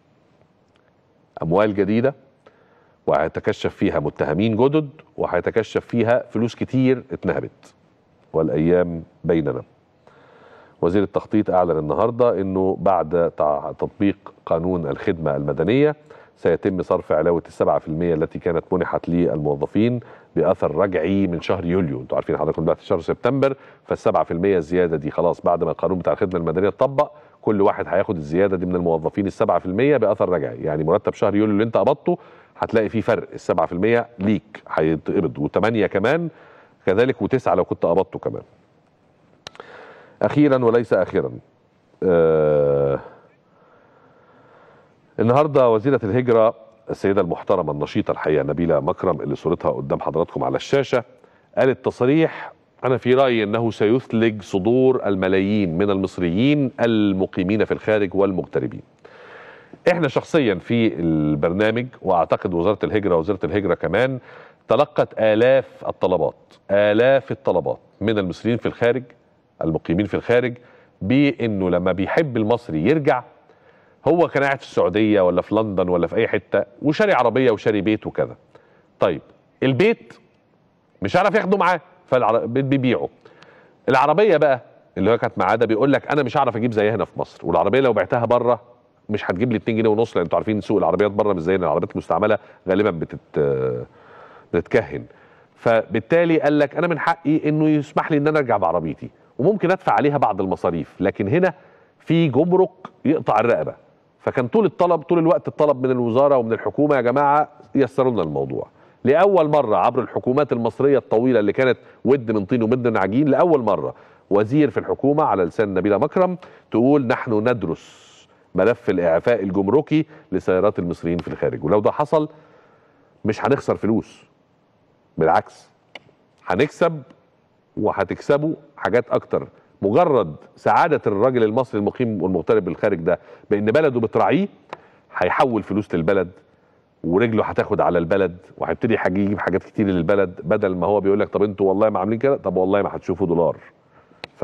اموال جديده وهيتكشف فيها متهمين جدد وهيتكشف فيها فلوس كتير اتنهبت والايام بيننا وزير التخطيط اعلن النهارده انه بعد تع- تطبيق قانون الخدمه المدنيه سيتم صرف علاوه السبعة في المية التي كانت منحت للموظفين باثر رجعي من شهر يوليو انتوا عارفين حضراتكم دلوقتي شهر سبتمبر فالسبعة في المية الزياده دي خلاص بعد ما القانون بتاع الخدمه المدنيه اتطبق كل واحد هياخد الزياده دي من الموظفين السبعة في المية باثر رجعي يعني مرتب شهر يوليو اللي انت قبضته هتلاقي فيه فرق السبعة في المية ليك هيتقبض وثمانية كمان كذلك وتسعة لو كنت قبضته كمان اخيرا وليس اخيرا آه النهارده وزيره الهجره السيده المحترمه النشيطه الحقيقه نبيله مكرم اللي صورتها قدام حضراتكم على الشاشه قالت تصريح انا في رايي انه سيثلج صدور الملايين من المصريين المقيمين في الخارج والمغتربين احنا شخصيا في البرنامج واعتقد وزاره الهجره ووزاره الهجره كمان تلقت الاف الطلبات الاف الطلبات من المصريين في الخارج المقيمين في الخارج بانه لما بيحب المصري يرجع هو كان قاعد في السعوديه ولا في لندن ولا في اي حته وشاري عربيه وشاري بيت وكذا طيب البيت مش عارف ياخده معاه فالبيت بيبيعه العربيه بقى اللي هو كانت معاه ده بيقول لك انا مش هعرف اجيب زيها هنا في مصر والعربيه لو بعتها بره مش هتجيب لي 2 جنيه ونص لان انتوا عارفين سوق العربيات بره مش زينا العربيات المستعمله غالبا بتت بتتكهن فبالتالي قال لك انا من حقي انه يسمح لي ان انا ارجع بعربيتي وممكن ادفع عليها بعض المصاريف لكن هنا في جمرك يقطع الرقبه فكان طول الطلب طول الوقت الطلب من الوزاره ومن الحكومه يا جماعه يسروا لنا الموضوع لاول مره عبر الحكومات المصريه الطويله اللي كانت ود من طين ومد من عجين لاول مره وزير في الحكومه على لسان نبيله مكرم تقول نحن ندرس ملف الاعفاء الجمركي لسيارات المصريين في الخارج ولو ده حصل مش هنخسر فلوس بالعكس هنكسب وهتكسبوا حاجات اكتر مجرد سعاده الراجل المصري المقيم والمغترب بالخارج ده بان بلده بتراعيه هيحول فلوس للبلد ورجله هتاخد على البلد وهيبتدي يجيب حاجات كتير للبلد بدل ما هو بيقول لك طب انتوا والله ما عاملين كده طب والله ما هتشوفوا دولار ف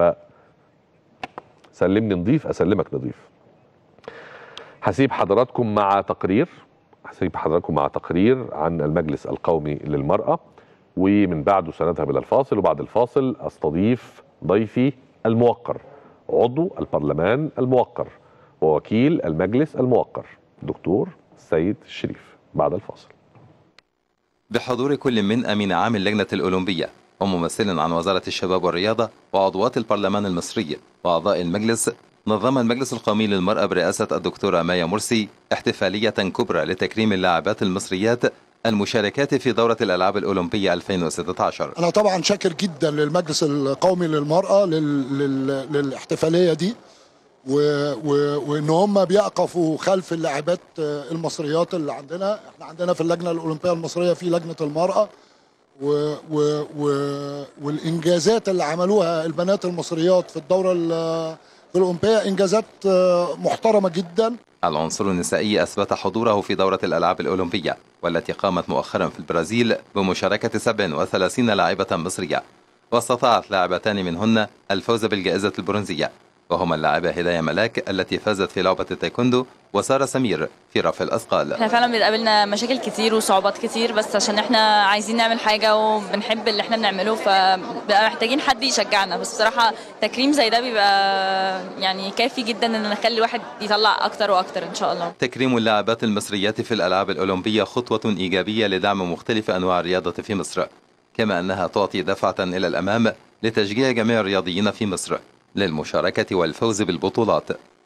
سلمني نضيف اسلمك نضيف هسيب حضراتكم مع تقرير هسيب حضراتكم مع تقرير عن المجلس القومي للمرأة ومن بعده سنذهب إلى الفاصل وبعد الفاصل أستضيف ضيفي الموقر عضو البرلمان الموقر ووكيل المجلس الموقر دكتور سيد الشريف بعد الفاصل بحضور كل من أمين عام اللجنة الأولمبية وممثل عن وزارة الشباب والرياضة وعضوات البرلمان المصري وأعضاء المجلس نظم المجلس القومي للمرأة برئاسة الدكتورة مايا مرسي احتفالية كبرى لتكريم اللاعبات المصريات المشاركات في دورة الألعاب الأولمبية 2016 انا طبعا شاكر جدا للمجلس القومي للمراه لل... لل... للاحتفاليه دي و... و... وان هم بيقفوا خلف اللاعبات المصريات اللي عندنا احنا عندنا في اللجنه الاولمبيه المصريه في لجنه المراه و... و... و... والانجازات اللي عملوها البنات المصريات في الدوره ال- الاولمبيه انجازات محترمه جدا العنصر النسائي أثبت حضوره في دورة الألعاب الأولمبية والتي قامت مؤخرا في البرازيل بمشاركة 37 لاعبة مصرية واستطاعت لاعبتان منهن الفوز بالجائزة البرونزية وهما اللاعبة هداية ملاك التي فازت في لعبة التايكوندو وسارة سمير في رفع الأثقال احنا فعلا بيقابلنا مشاكل كتير وصعوبات كتير بس عشان احنا عايزين نعمل حاجة وبنحب اللي احنا بنعمله فبقى محتاجين حد يشجعنا بس بصراحة تكريم زي ده بيبقى يعني كافي جدا ان نخلي الواحد يطلع اكتر واكتر ان شاء الله تكريم اللاعبات المصريات في الألعاب الأولمبية خطوة إيجابية لدعم مختلف أنواع الرياضة في مصر كما أنها تعطي دفعة إلى الأمام لتشجيع جميع الرياضيين في مصر للمشاركة والفوز بالبطولات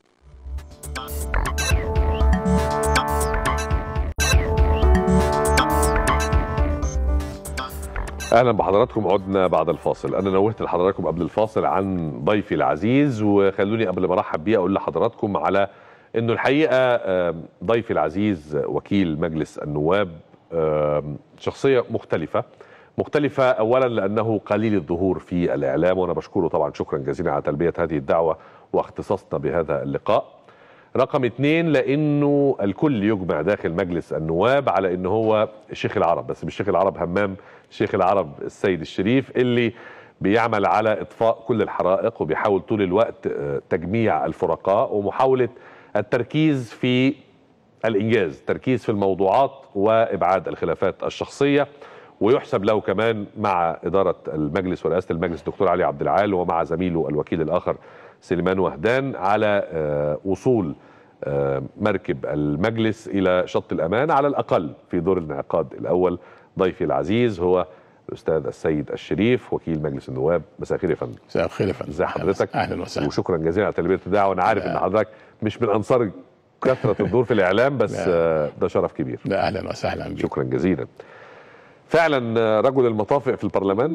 اهلا بحضراتكم عدنا بعد الفاصل انا نوهت لحضراتكم قبل الفاصل عن ضيفي العزيز وخلوني قبل ما ارحب بيه اقول لحضراتكم على انه الحقيقه آم، ضيفي العزيز وكيل مجلس النواب آم، شخصيه مختلفه مختلفة أولا لأنه قليل الظهور في الإعلام وأنا بشكره طبعا شكرا جزيلا على تلبية هذه الدعوة واختصاصنا بهذا اللقاء رقم اثنين لانه الكل يجمع داخل مجلس النواب على ان هو شيخ العرب بس مش شيخ العرب همام شيخ العرب السيد الشريف اللي بيعمل على اطفاء كل الحرائق وبيحاول طول الوقت آه، تجميع الفرقاء ومحاوله التركيز في الانجاز تركيز في الموضوعات وابعاد الخلافات الشخصيه ويحسب له كمان مع اداره المجلس ورئاسه المجلس الدكتور علي عبد العال ومع زميله الوكيل الاخر سليمان وهدان على آه، وصول آه، مركب المجلس الى شط الامان على الاقل في دور الانعقاد الاول ضيفي العزيز هو الاستاذ السيد الشريف وكيل مجلس النواب مساء الخير يا فندم مساء الخير يا فندم ازي حضرتك اهلا وسهلا وشكرا جزيلا على تلبيه الدعوه وانا عارف لا. ان حضرتك مش من انصار كثره الدور في الاعلام بس لا. آه، ده شرف كبير لا اهلا وسهلا بك شكرا جزيلا فعلا آه، رجل المطافئ في البرلمان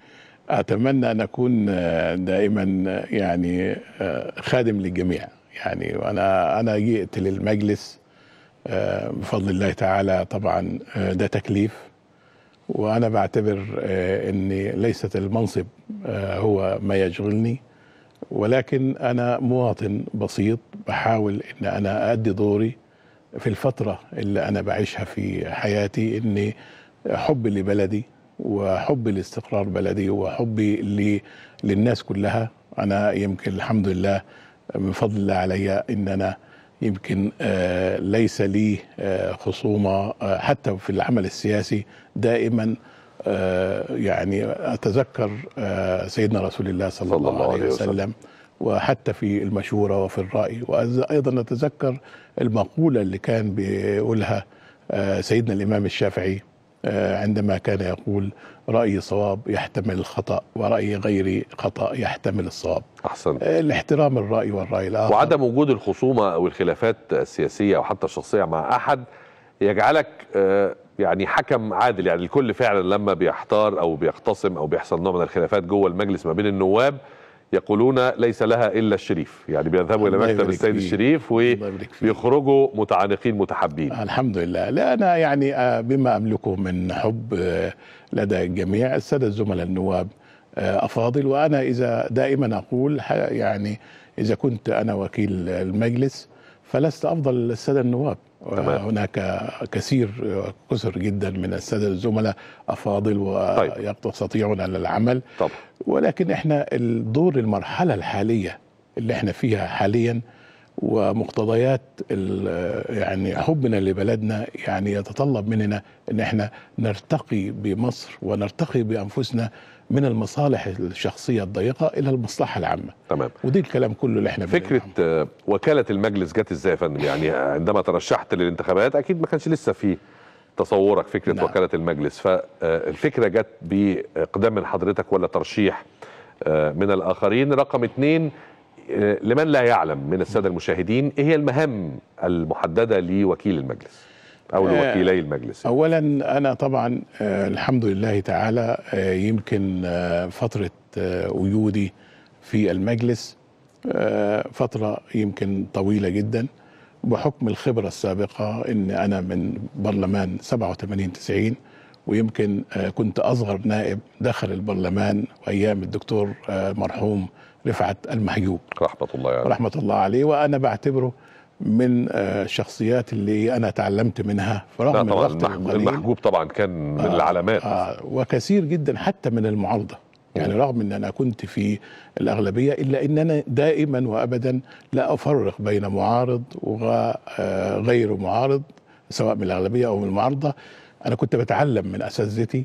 اتمنى ان اكون آه، دائما آه، يعني آه، خادم للجميع يعني وانا انا جئت للمجلس آه، بفضل الله تعالى طبعا آه، ده تكليف وانا بعتبر آه، ان ليست المنصب آه، هو ما يشغلني ولكن انا مواطن بسيط بحاول ان انا ادي دوري في الفتره اللي انا بعيشها في حياتي اني حبي لبلدي وحبي لاستقرار بلدي وحبي ل- للناس كلها انا يمكن الحمد لله من فضل الله علي ان انا يمكن آه، ليس لي آه، خصومه آه، حتى في العمل السياسي دائما آه، يعني اتذكر آه، سيدنا رسول الله صلى, الله عليه وسلم وحتى في المشورة وفي الرأي وأيضا أتذكر المقولة اللي كان بيقولها آه، سيدنا الإمام الشافعي آه، عندما كان يقول رأيي صواب يحتمل الخطأ ورأي غيري خطأ يحتمل الصواب احسن آه، الاحترام الرأي والرأي الآخر وعدم وجود الخصومه او الخلافات السياسيه او حتى الشخصيه مع احد يجعلك آه، يعني حكم عادل يعني الكل فعلا لما بيحتار او بيختصم او بيحصل نوع من الخلافات جوه المجلس ما بين النواب يقولون ليس لها الا الشريف يعني بيذهبوا الى الله مكتب يبارك السيد فيك. الشريف الله يبارك فيك. وبيخرجوا متعانقين متحابين الحمد لله لا أنا يعني آه، بما أملكه من حب آه، لدى الجميع السادة الزملاء النواب آه، أفاضل وأنا إذا دائما أقول ح- يعني إذا كنت أنا وكيل المجلس فلست أفضل السادة النواب تمام. هناك كثير آه، كثر جدا من السادة الزملاء أفاضل طيب. ويستطيعون على العمل طبعا ولكن احنا الدور المرحله الحاليه اللي احنا فيها حاليا ومقتضيات ال- يعني حبنا لبلدنا يعني يتطلب مننا ان احنا نرتقي بمصر ونرتقي بانفسنا من المصالح الشخصيه الضيقه الى المصلحه العامه تمام ودي الكلام كله اللي احنا فكره بنعمله. آه، وكاله المجلس جت ازاي يا فندم يعني عندما ترشحت للانتخابات اكيد ما كانش لسه في تصورك فكره نعم. وكاله المجلس فالفكره جت باقدام من حضرتك ولا ترشيح آه، من الاخرين رقم اتنين آه، لمن لا يعلم من الساده المشاهدين ايه هي المهام المحدده لوكيل المجلس او آه، لوكيلي المجلس اولا انا طبعا آه، الحمد لله تعالى آه، يمكن آه، فتره آه، وجودي في المجلس آه، فتره يمكن طويله جدا بحكم الخبره السابقه ان انا من برلمان 87 90 ويمكن آه، كنت اصغر نائب دخل البرلمان ايام الدكتور آه، مرحوم رفعت المحجوب رحمه الله يعني رحمة الله عليه وأنا بعتبره من آه، الشخصيات اللي أنا تعلمت منها لا فرغم طبعا الوقت المح- القليل المحجوب طبعا كان من آه، العلامات آه وكثير جدا حتى من المعارضة يعني رغم ان انا كنت في الاغلبيه الا ان انا دائما وابدا لا افرق بين معارض وغير معارض سواء من الاغلبيه او من المعارضه انا كنت بتعلم من اساتذتي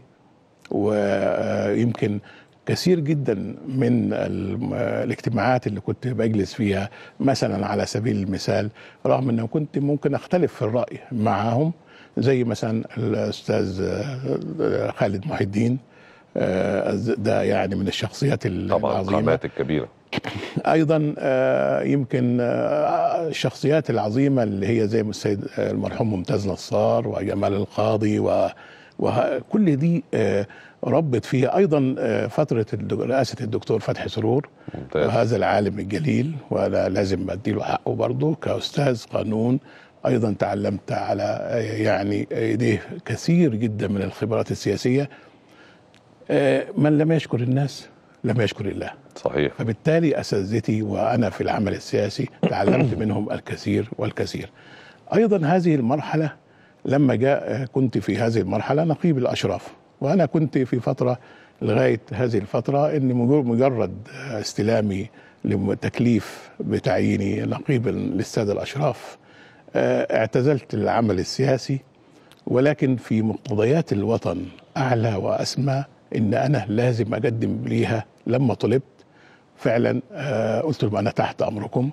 ويمكن كثير جدا من الم- الاجتماعات اللي كنت بجلس فيها مثلا على سبيل المثال رغم ان كنت ممكن اختلف في الراي معهم زي مثلا الاستاذ آه، خالد محي الدين آه، ده يعني من الشخصيات طبعا العظيمه القامات الكبيره ايضا آه، يمكن آه، الشخصيات العظيمه اللي هي زي السيد آه، المرحوم ممتاز نصار وجمال القاضي و وكل دي آه، ربت فيها ايضا آه، فتره الدك- رئاسه الدكتور فتحي سرور ممتاز وهذا العالم الجليل وانا لازم اديله حقه برضه كاستاذ قانون ايضا تعلمت على آه، يعني ايديه كثير جدا من الخبرات السياسيه آه، من لم يشكر الناس لم يشكر الله صحيح فبالتالي اساتذتي وانا في العمل السياسي تعلمت منهم الكثير والكثير. ايضا هذه المرحله لما جاء كنت في هذه المرحله نقيب الاشراف وانا كنت في فتره لغايه هذه الفتره ان مجر- مجرد استلامي لتكليف بتعييني نقيب للساده الاشراف آه، اعتزلت العمل السياسي ولكن في مقتضيات الوطن اعلى واسمى ان انا لازم اقدم ليها لما طلبت فعلا آه، قلت لهم انا تحت امركم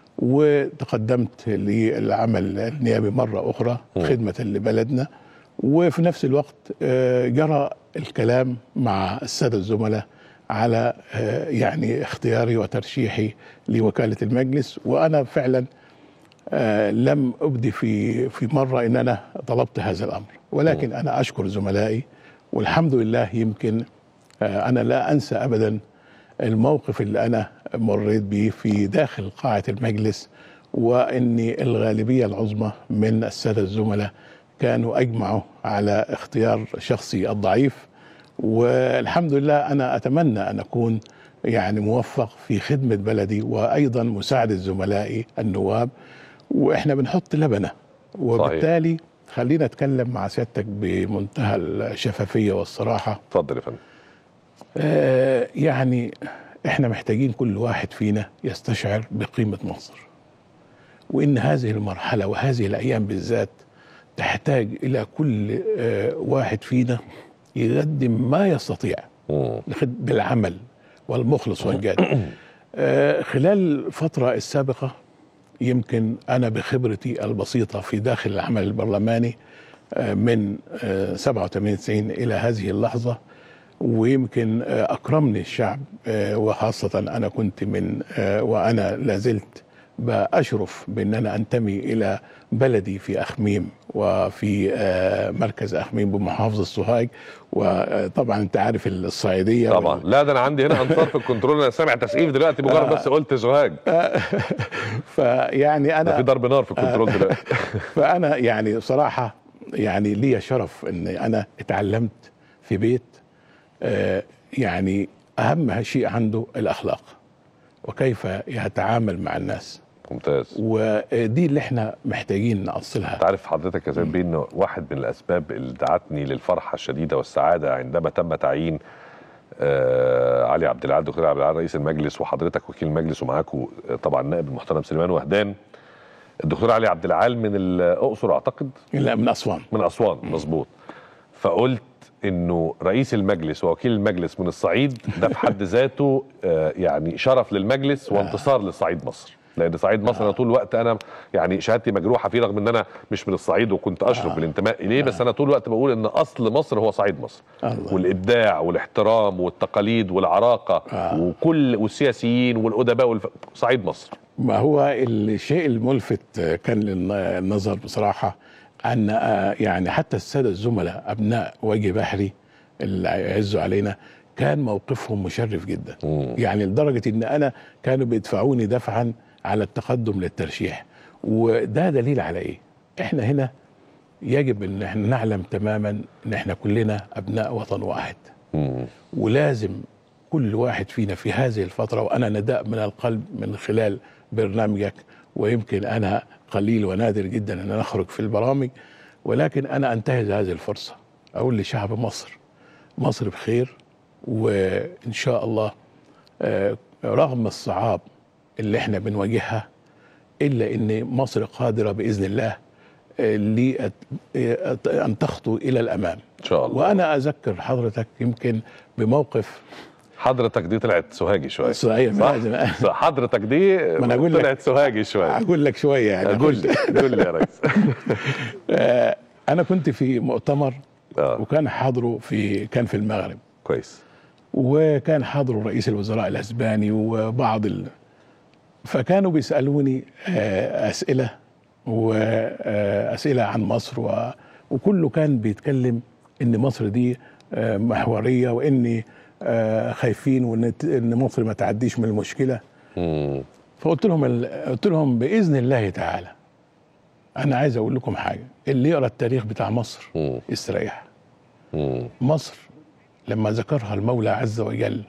وتقدمت للعمل النيابي مره اخرى خدمه لبلدنا وفي نفس الوقت آه، جرى الكلام مع الساده الزملاء على آه، يعني اختياري وترشيحي لوكاله المجلس وانا فعلا آه، لم ابدي في في مره ان انا طلبت هذا الامر ولكن انا اشكر زملائي والحمد لله يمكن آه، انا لا انسى ابدا الموقف اللي انا مريت به في داخل قاعه المجلس واني الغالبيه العظمى من الساده الزملاء كانوا اجمعوا على اختيار شخصي الضعيف والحمد لله انا اتمنى ان اكون يعني موفق في خدمه بلدي وايضا مساعده زملائي النواب واحنا بنحط لبنه وبالتالي خلينا اتكلم مع سيادتك بمنتهى الشفافيه والصراحه اتفضل يا فندم آه، يعني احنا محتاجين كل واحد فينا يستشعر بقيمة مصر وإن هذه المرحلة وهذه الأيام بالذات تحتاج إلى كل آه، واحد فينا يقدم ما يستطيع مم. لخد- بالعمل والمخلص والجاد آه، خلال الفترة السابقة يمكن أنا بخبرتي البسيطة في داخل العمل البرلماني آه، من آه، 87 90 إلى هذه اللحظة ويمكن آه، أكرمني الشعب آه، وخاصة أنا كنت من آه، وأنا لازلت بأشرف بأن أنا أنتمي إلى بلدي في أخميم وفي آه، مركز أخميم بمحافظة سوهاج وطبعا أنت عارف الصعيدية طبعا وال- لا ده انا عندي هنا انصار في الكنترول انا سامع تسقيف دلوقتي مجرد آه. بس قلت زهاج فيعني ده في أنا ضرب نار في الكنترول دلوقتي فانا يعني صراحه يعني لي شرف ان انا اتعلمت في بيت آه، يعني اهم شيء عنده الاخلاق وكيف يتعامل مع الناس ممتاز ودي اللي احنا محتاجين نأصلها انت عارف حضرتك يا سيد بيه انه واحد من الاسباب اللي دعتني للفرحه الشديده والسعاده عندما تم تعيين آه علي عبد العال دكتور عبد العال رئيس المجلس وحضرتك وكيل المجلس ومعاكم آه، طبعا النائب المحترم سليمان وهدان الدكتور علي عبد العال من الاقصر اعتقد لا من اسوان من اسوان مظبوط فقلت انه رئيس المجلس ووكيل المجلس من الصعيد ده في حد ذاته آه، يعني شرف للمجلس وانتصار لصعيد مصر لان صعيد مصر انا طول الوقت انا يعني شهادتي مجروحه فيه رغم ان انا مش من الصعيد وكنت اشرف آه. بالانتماء اليه بس انا طول الوقت بقول ان اصل مصر هو صعيد مصر الله. والابداع والاحترام والتقاليد والعراقه آه. وكل والسياسيين والادباء والف... صعيد مصر ما هو الشيء الملفت كان للنظر بصراحة أن آه، يعني حتى السادة الزملاء أبناء وجه بحري اللي يعزوا علينا كان موقفهم مشرف جدا مم. يعني لدرجة أن أنا كانوا بيدفعوني دفعا على التقدم للترشيح وده دليل على إيه إحنا هنا يجب أن احنا نعلم تماما أن احنا كلنا أبناء وطن واحد مم. ولازم كل واحد فينا في هذه الفترة وأنا نداء من القلب من خلال برنامجك ويمكن أنا قليل ونادر جدا أن أنا أخرج في البرامج ولكن أنا أنتهز هذه الفرصة أقول لشعب مصر مصر بخير وإن شاء الله آه، رغم الصعاب اللي احنا بنواجهها إلا أن مصر قادرة بإذن الله آه، لأت- آه، أن تخطو إلى الأمام ان شاء الله وانا اذكر حضرتك يمكن بموقف حضرتك دي طلعت سوهاجي شويه صحيح صح؟ لازم صح، حضرتك دي ما أنا أقول لك. طلعت سوهاجي شويه اقول لك شويه يعني قول لي قول لي يا ريس آه، انا كنت في مؤتمر اه وكان حاضره في كان في المغرب كويس وكان حاضره رئيس الوزراء الاسباني وبعض ال... فكانوا بيسالوني آه، اسئله واسئله عن مصر و... وكله كان بيتكلم ان مصر دي آه، محوريه واني آه، خايفين وان ان مصر ما تعديش من المشكله مم. فقلت لهم ال... قلت لهم باذن الله تعالى انا عايز اقول لكم حاجه اللي يقرا التاريخ بتاع مصر مم. يستريح مم. مصر لما ذكرها المولى عز وجل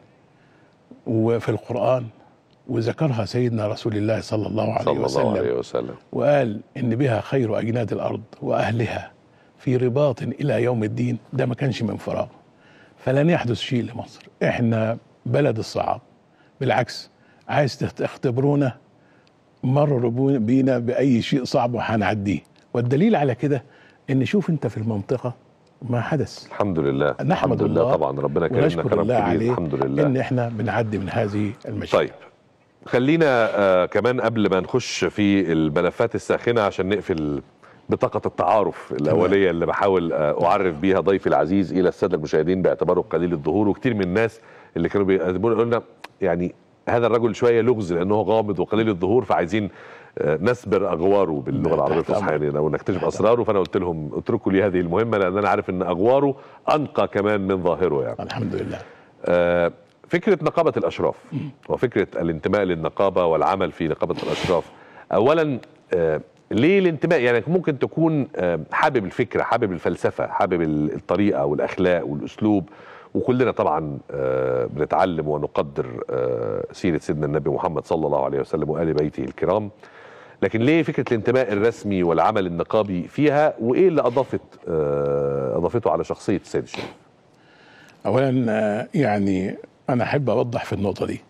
وفي القرآن وذكرها سيدنا رسول الله صلى الله عليه صلى وسلم الله عليه وسلم وقال إن بها خير أجناد الأرض وأهلها في رباط إلى يوم الدين ده ما كانش من فراغ فلن يحدث شيء لمصر إحنا بلد الصعاب بالعكس عايز تختبرونا مروا بو- بينا بأي شيء صعب وهنعديه والدليل على كده إن شوف أنت في المنطقة ما حدث الحمد لله نحمد الحمد لله الله طبعا ربنا كرمنا ونشكر كرم الله كبير عليه الحمد لله ان احنا بنعدي من هذه المشاكل طيب خلينا آه كمان قبل ما نخش في الملفات الساخنه عشان نقفل بطاقة التعارف الأولية اللي بحاول آه، أعرف بيها ضيفي العزيز إلى السادة المشاهدين باعتباره قليل الظهور وكتير من الناس اللي كانوا بيقدمون قلنا يعني هذا الرجل شوية لغز لأنه غامض وقليل الظهور فعايزين آه، نسبر أغواره باللغة العربية تحت الفصحى أمرك. يعني أو نكتشف أسراره فأنا قلت لهم اتركوا لي هذه المهمة لأن أنا عارف أن أغواره أنقى كمان من ظاهره يعني الحمد لله آه، فكرة نقابة الأشراف وفكرة الانتماء للنقابة والعمل في نقابة الأشراف أولا آه، ليه الانتماء يعني ممكن تكون آه، حابب الفكرة حابب الفلسفة حابب ال- الطريقة والأخلاق والأسلوب وكلنا طبعا آه، بنتعلم ونقدر آه، سيرة سيدنا النبي محمد صلى الله عليه وسلم وآل بيته الكرام لكن ليه فكرة الانتماء الرسمي والعمل النقابي فيها وإيه اللي أضافت آه، أضافته على شخصية السيد الشريف اولا آه، يعني انا احب اوضح في النقطه دي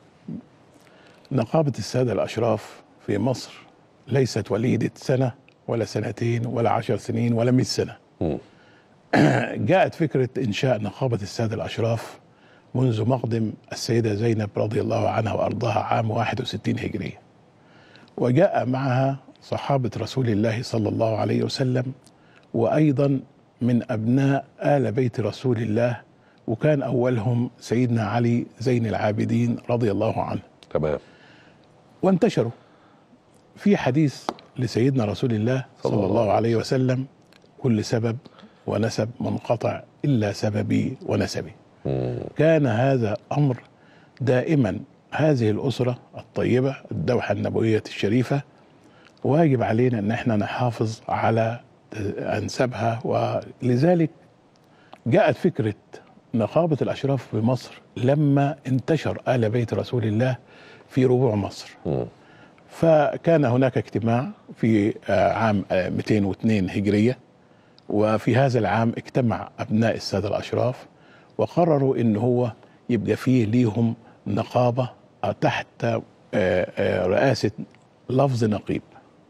نقابه الساده الاشراف في مصر ليست وليده سنه ولا سنتين ولا عشر سنين ولا مئة سنه مم. جاءت فكره انشاء نقابه الساده الاشراف منذ مقدم السيده زينب رضي الله عنها وارضاها عام 61 هجريه وجاء معها صحابه رسول الله صلى الله عليه وسلم وايضا من ابناء ال بيت رسول الله وكان اولهم سيدنا علي زين العابدين رضي الله عنه تمام وانتشروا في حديث لسيدنا رسول الله صلى الله عليه وسلم كل سبب ونسب منقطع الا سببي ونسبي مم. كان هذا امر دائما هذه الاسره الطيبه الدوحه النبويه الشريفه واجب علينا ان احنا نحافظ على انسابها ولذلك جاءت فكره نقابه الاشراف في مصر لما انتشر ال بيت رسول الله في ربوع مصر مم. فكان هناك اجتماع في آه، عام آه، 202 هجرية وفي هذا العام اجتمع أبناء السادة الأشراف وقرروا إن هو يبقى فيه ليهم نقابة آه، تحت آه، آه، رئاسة لفظ نقيب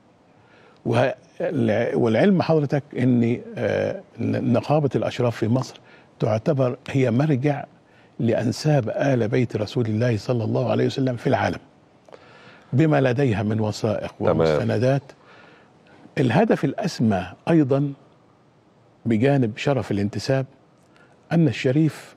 وه- والعلم حضرتك ان آه، نقابه الاشراف في مصر تعتبر هي مرجع لانساب ال بيت رسول الله صلى الله عليه وسلم في العالم بما لديها من وثائق تمام. ومستندات الهدف الأسمى أيضا بجانب شرف الانتساب أن الشريف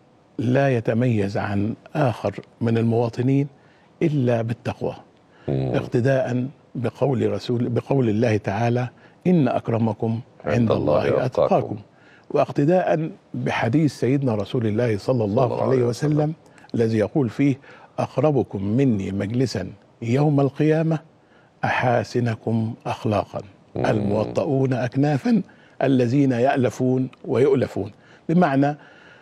لا يتميز عن آخر من المواطنين إلا بالتقوى مم. اقتداء بقول رسول بقول الله تعالى إن أكرمكم عند الله أتقاكم واقتداء بحديث سيدنا رسول الله صلى الله, الله عليه عليه وسلم الذي يقول فيه أقربكم مني مجلسا يوم القيامة أحاسنكم أخلاقا مم. الموطؤون أكنافا الذين يألفون ويؤلفون بمعنى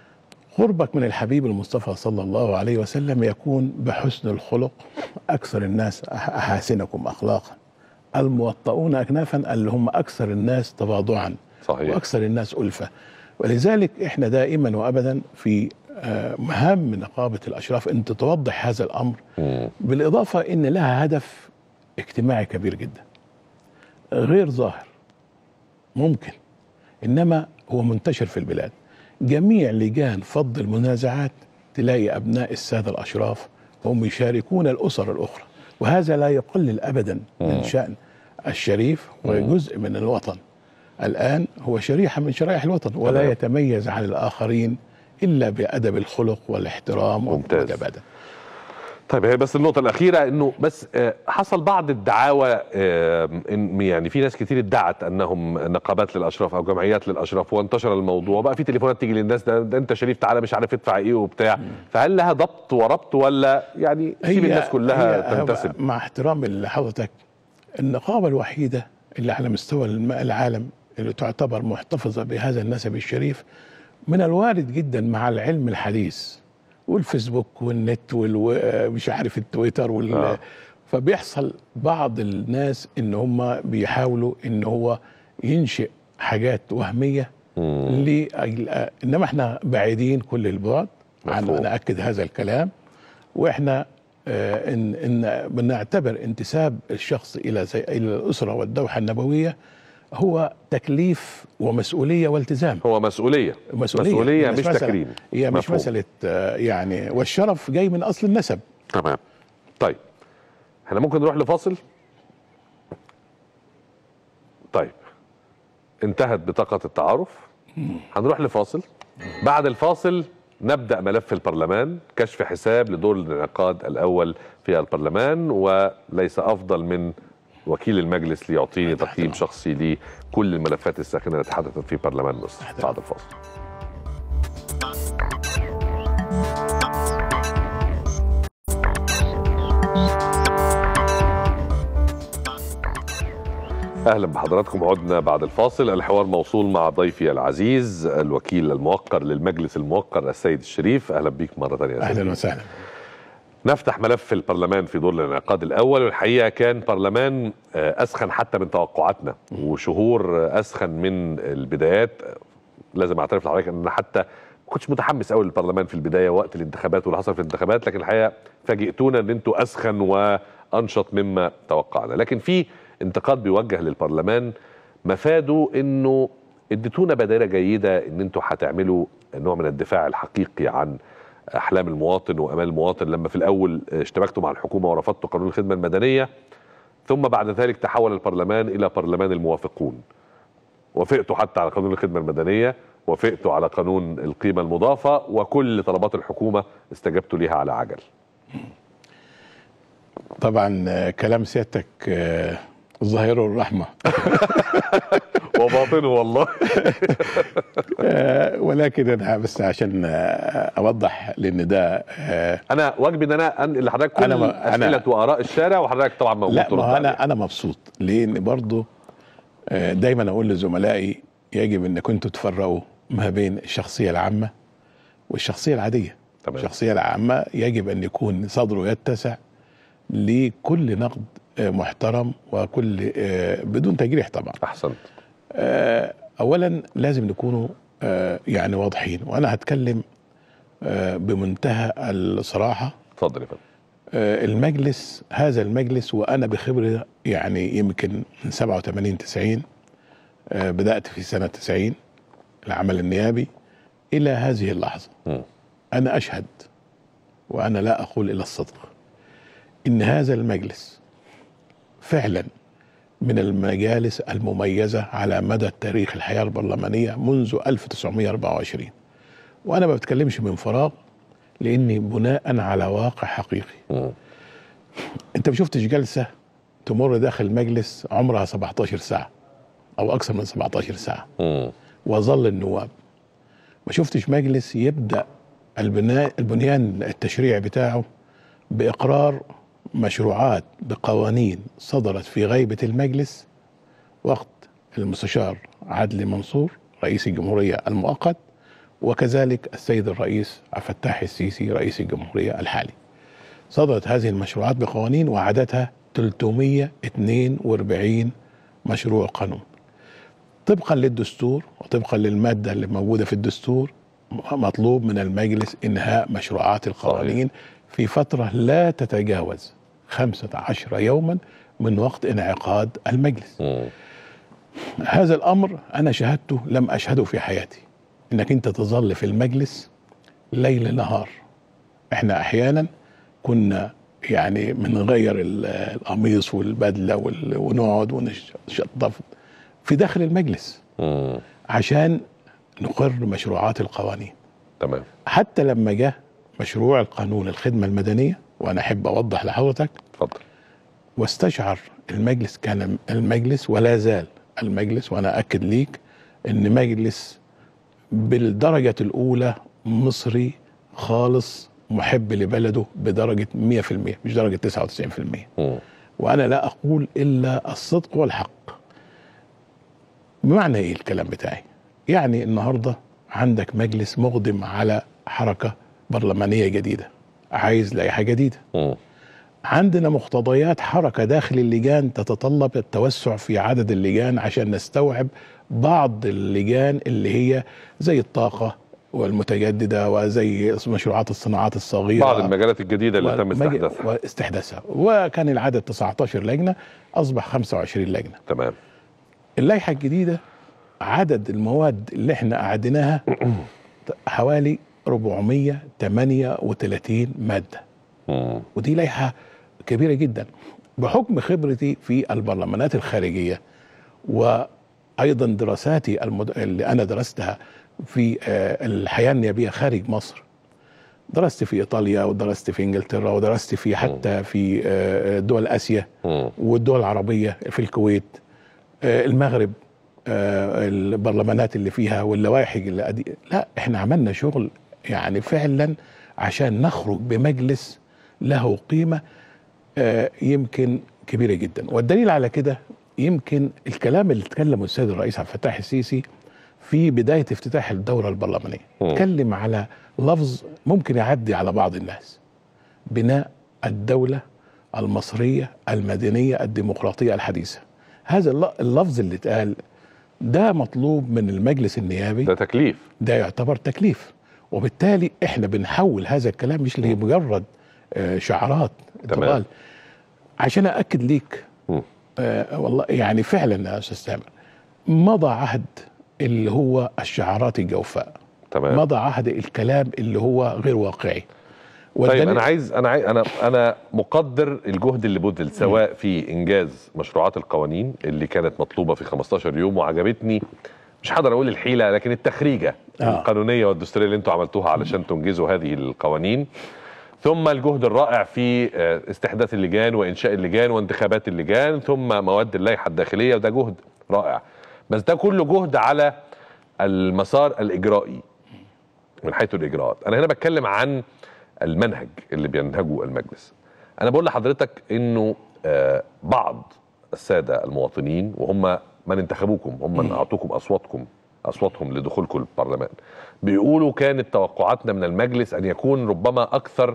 قربك من الحبيب المصطفى صلى الله عليه وسلم يكون بحسن الخلق أكثر الناس أح- أحاسنكم أخلاقا الموطؤون أكنافا اللي هم أكثر الناس تواضعا صحيح واكثر الناس الفه ولذلك احنا دائما وابدا في آه، مهام نقابه الاشراف ان تتوضح هذا الامر مم. بالاضافه ان لها هدف اجتماعي كبير جدا غير ظاهر ممكن انما هو منتشر في البلاد جميع لجان فض المنازعات تلاقي ابناء الساده الاشراف هم يشاركون الاسر الاخرى وهذا لا يقلل ابدا من مم. شان الشريف وجزء من الوطن الان هو شريحه من شرائح الوطن ولا تمام. يتميز عن الاخرين الا بادب الخلق والاحترام ممتاز. والمتبادل طيب هي بس النقطة الأخيرة إنه بس آه، حصل بعض الدعاوى آه، إن يعني في ناس كتير ادعت أنهم نقابات للأشراف أو جمعيات للأشراف وانتشر الموضوع بقى في تليفونات تيجي للناس ده, ده أنت شريف تعالى مش عارف ادفع إيه وبتاع فهل لها ضبط وربط ولا يعني سيب الناس كلها هي- تنتسب مع احترامي لحضرتك النقابه الوحيده اللي على مستوى الم- العالم اللي تعتبر محتفظه بهذا النسب الشريف من الوارد جدا مع العلم الحديث والفيسبوك والنت ومش عارف التويتر وال آه. فبيحصل بعض الناس ان هم بيحاولوا ان هو ينشئ حاجات وهميه مم. لأجل انما احنا بعيدين كل البعد عن مفهوم. انا اكد هذا الكلام واحنا آه، ان ان بنعتبر انتساب الشخص الى زي الى الاسره والدوحه النبويه هو تكليف ومسؤوليه والتزام هو مسؤولية مسؤوليه مسؤولية مش مسألة- تكريم هي مش مفهوم. مساله آه، يعني والشرف جاي من اصل النسب تمام طيب احنا ممكن نروح لفاصل طيب انتهت بطاقة التعارف هنروح لفاصل بعد الفاصل نبدأ ملف البرلمان كشف حساب لدور الانعقاد الأول في البرلمان وليس أفضل من وكيل المجلس ليعطيني تقييم شخصي لكل الملفات الساخنة التي حدثت في برلمان مصر بعد الفاصل اهلا بحضراتكم عدنا بعد الفاصل الحوار موصول مع ضيفي العزيز الوكيل الموقر للمجلس الموقر السيد الشريف اهلا بيك مره ثانيه يا سيدي اهلا وسهلا نفتح ملف البرلمان في دور الانعقاد الاول والحقيقه كان برلمان آه، اسخن حتى من توقعاتنا وشهور آه، اسخن من البدايات آه، لازم اعترف لحضرتك ان انا حتى ما كنتش متحمس قوي للبرلمان في البدايه وقت الانتخابات واللي حصل في الانتخابات لكن الحقيقه فاجئتونا ان انتوا اسخن وانشط مما توقعنا لكن في انتقاد بيوجه للبرلمان مفاده انه اديتونا بدايه جيده ان انتوا هتعملوا نوع من الدفاع الحقيقي عن احلام المواطن وامال المواطن لما في الاول اشتبكتوا مع الحكومه ورفضتوا قانون الخدمه المدنيه ثم بعد ذلك تحول البرلمان الى برلمان الموافقون وافقتوا حتى على قانون الخدمه المدنيه وافقتوا على قانون القيمه المضافه وكل طلبات الحكومه استجبتوا ليها على عجل طبعا آه، كلام سيادتك آه، ظاهره الرحمه وباطنه والله آه، ولكن انا بس عشان آه، اوضح لان ده آه، انا واجبي ان انا انقل لحضرتك كل أنا ما- أنا- اسئله واراء الشارع وحضرتك طبعا موجود لا ترد ما هو عليها. انا انا مبسوط لان برضو آه، دايما اقول لزملائي يجب ان كنتوا تفرقوا ما بين الشخصيه العامه والشخصيه العاديه تمام. الشخصيه العامه يجب ان يكون صدره يتسع لكل نقد آه، محترم وكل آه، بدون تجريح طبعا احسنت آه، اولا لازم نكونوا آه، يعني واضحين وانا هتكلم آه، بمنتهى الصراحه اتفضل يا فندم آه، المجلس هذا المجلس وانا بخبره يعني يمكن من 87 90 آه، بدات في سنه 90 العمل النيابي الى هذه اللحظه مم. انا اشهد وانا لا اقول الا الصدق ان هذا المجلس فعلا من المجالس المميزه على مدى تاريخ الحياه البرلمانيه منذ 1924 وانا ما بتكلمش من فراغ لاني بناء على واقع حقيقي مم. انت ما شفتش جلسه تمر داخل المجلس عمرها 17 ساعه او اكثر من 17 ساعه مم. وظل النواب ما شفتش مجلس يبدا البناء البنيان التشريعي بتاعه باقرار مشروعات بقوانين صدرت في غيبه المجلس وقت المستشار عدلي منصور رئيس الجمهوريه المؤقت وكذلك السيد الرئيس عبد الفتاح السيسي رئيس الجمهوريه الحالي. صدرت هذه المشروعات بقوانين وعددها 342 مشروع قانون. طبقا للدستور وطبقا للماده اللي موجوده في الدستور مطلوب من المجلس انهاء مشروعات القوانين في فتره لا تتجاوز 15 يوما من وقت انعقاد المجلس. مم. هذا الامر انا شاهدته لم اشهده في حياتي انك انت تظل في المجلس ليل نهار احنا احيانا كنا يعني بنغير ال- القميص والبدله وال- ونقعد ونشطف في داخل المجلس مم. عشان نقر مشروعات القوانين تمام حتى لما جاء مشروع القانون الخدمه المدنيه وانا احب اوضح لحضرتك اتفضل واستشعر المجلس كان المجلس ولا زال المجلس وانا اكد ليك ان مجلس بالدرجه الاولى مصري خالص محب لبلده بدرجه 100% مش درجه 99% مم. وانا لا اقول الا الصدق والحق بمعنى ايه الكلام بتاعي يعني النهارده عندك مجلس مقدم على حركه برلمانيه جديده عايز لائحه جديده مم. عندنا مقتضيات حركة داخل اللجان تتطلب التوسع في عدد اللجان عشان نستوعب بعض اللجان اللي هي زي الطاقة والمتجددة وزي مشروعات الصناعات الصغيرة بعض المجالات الجديدة اللي تم والمج- استحداثها واستحداثها وكان العدد 19 لجنة أصبح 25 لجنة تمام اللائحة الجديدة عدد المواد اللي احنا قعدناها حوالي 438 مادة مم. ودي لائحه كبيره جدا بحكم خبرتي في البرلمانات الخارجيه وايضا دراساتي المد... اللي انا درستها في آه، الحياه النيابيه خارج مصر درست في ايطاليا ودرست في انجلترا ودرست في حتى في آه، دول اسيا مم. والدول العربيه في الكويت آه، المغرب آه، البرلمانات اللي فيها واللوائح اللي أدي... لا احنا عملنا شغل يعني فعلا عشان نخرج بمجلس له قيمه آه، يمكن كبيره جدا والدليل على كده يمكن الكلام اللي اتكلمه السيد الرئيس عبد الفتاح السيسي في بدايه افتتاح الدوره البرلمانيه مم. اتكلم على لفظ ممكن يعدي على بعض الناس بناء الدوله المصريه المدنيه الديمقراطيه الحديثه هذا الل- اللفظ اللي اتقال ده مطلوب من المجلس النيابي ده تكليف ده يعتبر تكليف وبالتالي احنا بنحول هذا الكلام مش لمجرد آه، شعارات تمام. طبال عشان ااكد ليك مم. آه والله يعني فعلا يا استاذ سامر مضى عهد اللي هو الشعارات الجوفاء تمام مضى عهد الكلام اللي هو غير واقعي طيب والدليل- انا عايز انا عايز انا انا مقدر الجهد اللي بذل سواء في انجاز مشروعات القوانين اللي كانت مطلوبه في 15 يوم وعجبتني مش هقدر اقول الحيله لكن التخريجه آه. آه. القانونيه والدستوريه اللي انتوا عملتوها علشان تنجزوا هذه القوانين ثم الجهد الرائع في آه، استحداث اللجان وانشاء اللجان وانتخابات اللجان ثم مواد اللائحه الداخليه وده جهد رائع بس ده كله جهد على المسار الاجرائي من حيث الاجراءات انا هنا بتكلم عن المنهج اللي بينهجه المجلس انا بقول لحضرتك انه آه، بعض الساده المواطنين وهم من انتخبوكم هم من اعطوكم اصواتكم اصواتهم لدخولكم البرلمان بيقولوا كانت توقعاتنا من المجلس ان يكون ربما اكثر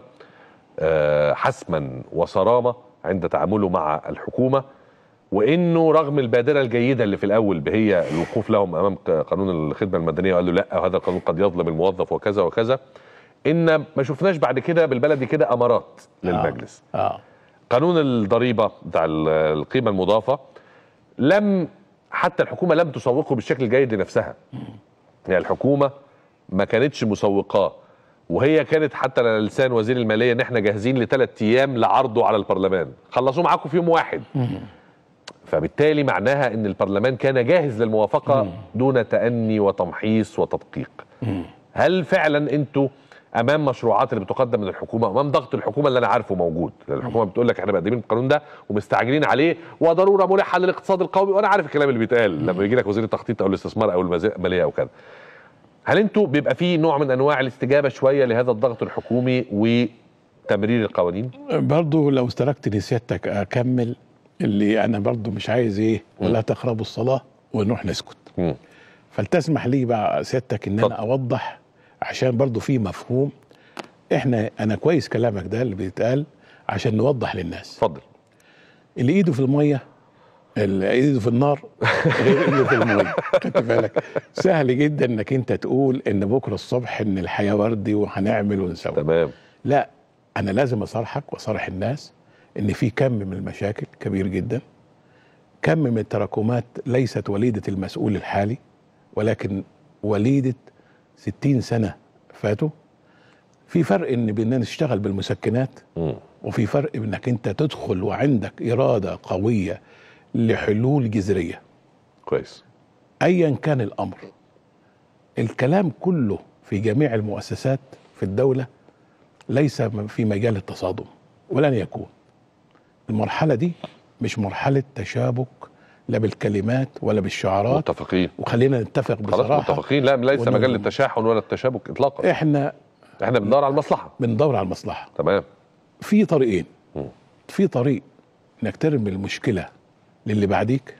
آه، حسما وصرامه عند تعامله مع الحكومه وانه رغم البادره الجيده اللي في الاول بهي الوقوف لهم امام ق- قانون الخدمه المدنيه وقالوا لا وهذا القانون قد يظلم الموظف وكذا وكذا ان ما شفناش بعد كده بالبلدي كده امارات للمجلس اه قانون الضريبه بتاع ال- القيمه المضافه لم حتى الحكومه لم تسوقه بالشكل الجيد لنفسها يعني الحكومه ما كانتش مسوقاه وهي كانت حتى على لسان وزير الماليه ان احنا جاهزين لثلاث ايام لعرضه على البرلمان خلصوه معاكم في يوم واحد فبالتالي معناها ان البرلمان كان جاهز للموافقه دون تاني وتمحيص وتدقيق هل فعلا انتوا امام مشروعات اللي بتقدم من الحكومه امام ضغط الحكومه اللي انا عارفه موجود لان الحكومه بتقول لك احنا مقدمين القانون ده ومستعجلين عليه وضروره ملحه للاقتصاد القومي وانا عارف الكلام اللي بيتقال لما يجي لك وزير التخطيط او الاستثمار او الماليه او كذا هل انتوا بيبقى في نوع من انواع الاستجابه شويه لهذا الضغط الحكومي وتمرير القوانين برضو لو استركت لسيادتك اكمل اللي انا برضو مش عايز ايه ولا تقربوا الصلاه ونروح نسكت مم. فلتسمح لي بقى سيادتك ان انا اتفضل. اوضح عشان برضو في مفهوم احنا انا كويس كلامك ده اللي بيتقال عشان نوضح للناس اتفضل اللي ايده في الميه اللي ايده في النار غير اللي في الميه خدت بالك سهل جدا انك انت تقول ان بكره الصبح ان الحياه وردي وهنعمل ونسوي تمام لا انا لازم اصارحك واصارح الناس ان في كم من المشاكل كبير جدا كم من التراكمات ليست وليده المسؤول الحالي ولكن وليده 60 سنه فاتوا في فرق ان باننا نشتغل بالمسكنات مم. وفي فرق انك انت تدخل وعندك اراده قويه لحلول جذريه كويس ايا كان الامر الكلام كله في جميع المؤسسات في الدوله ليس في مجال التصادم ولن يكون المرحله دي مش مرحله تشابك لا بالكلمات ولا بالشعارات متفقين وخلينا نتفق خلاص بصراحه متفقين لا ليس ونظم. مجال للتشاحن ولا التشابك اطلاقا احنا احنا بندور على المصلحه بندور على المصلحه تمام في طريقين مم. في طريق انك ترمي المشكله للي بعديك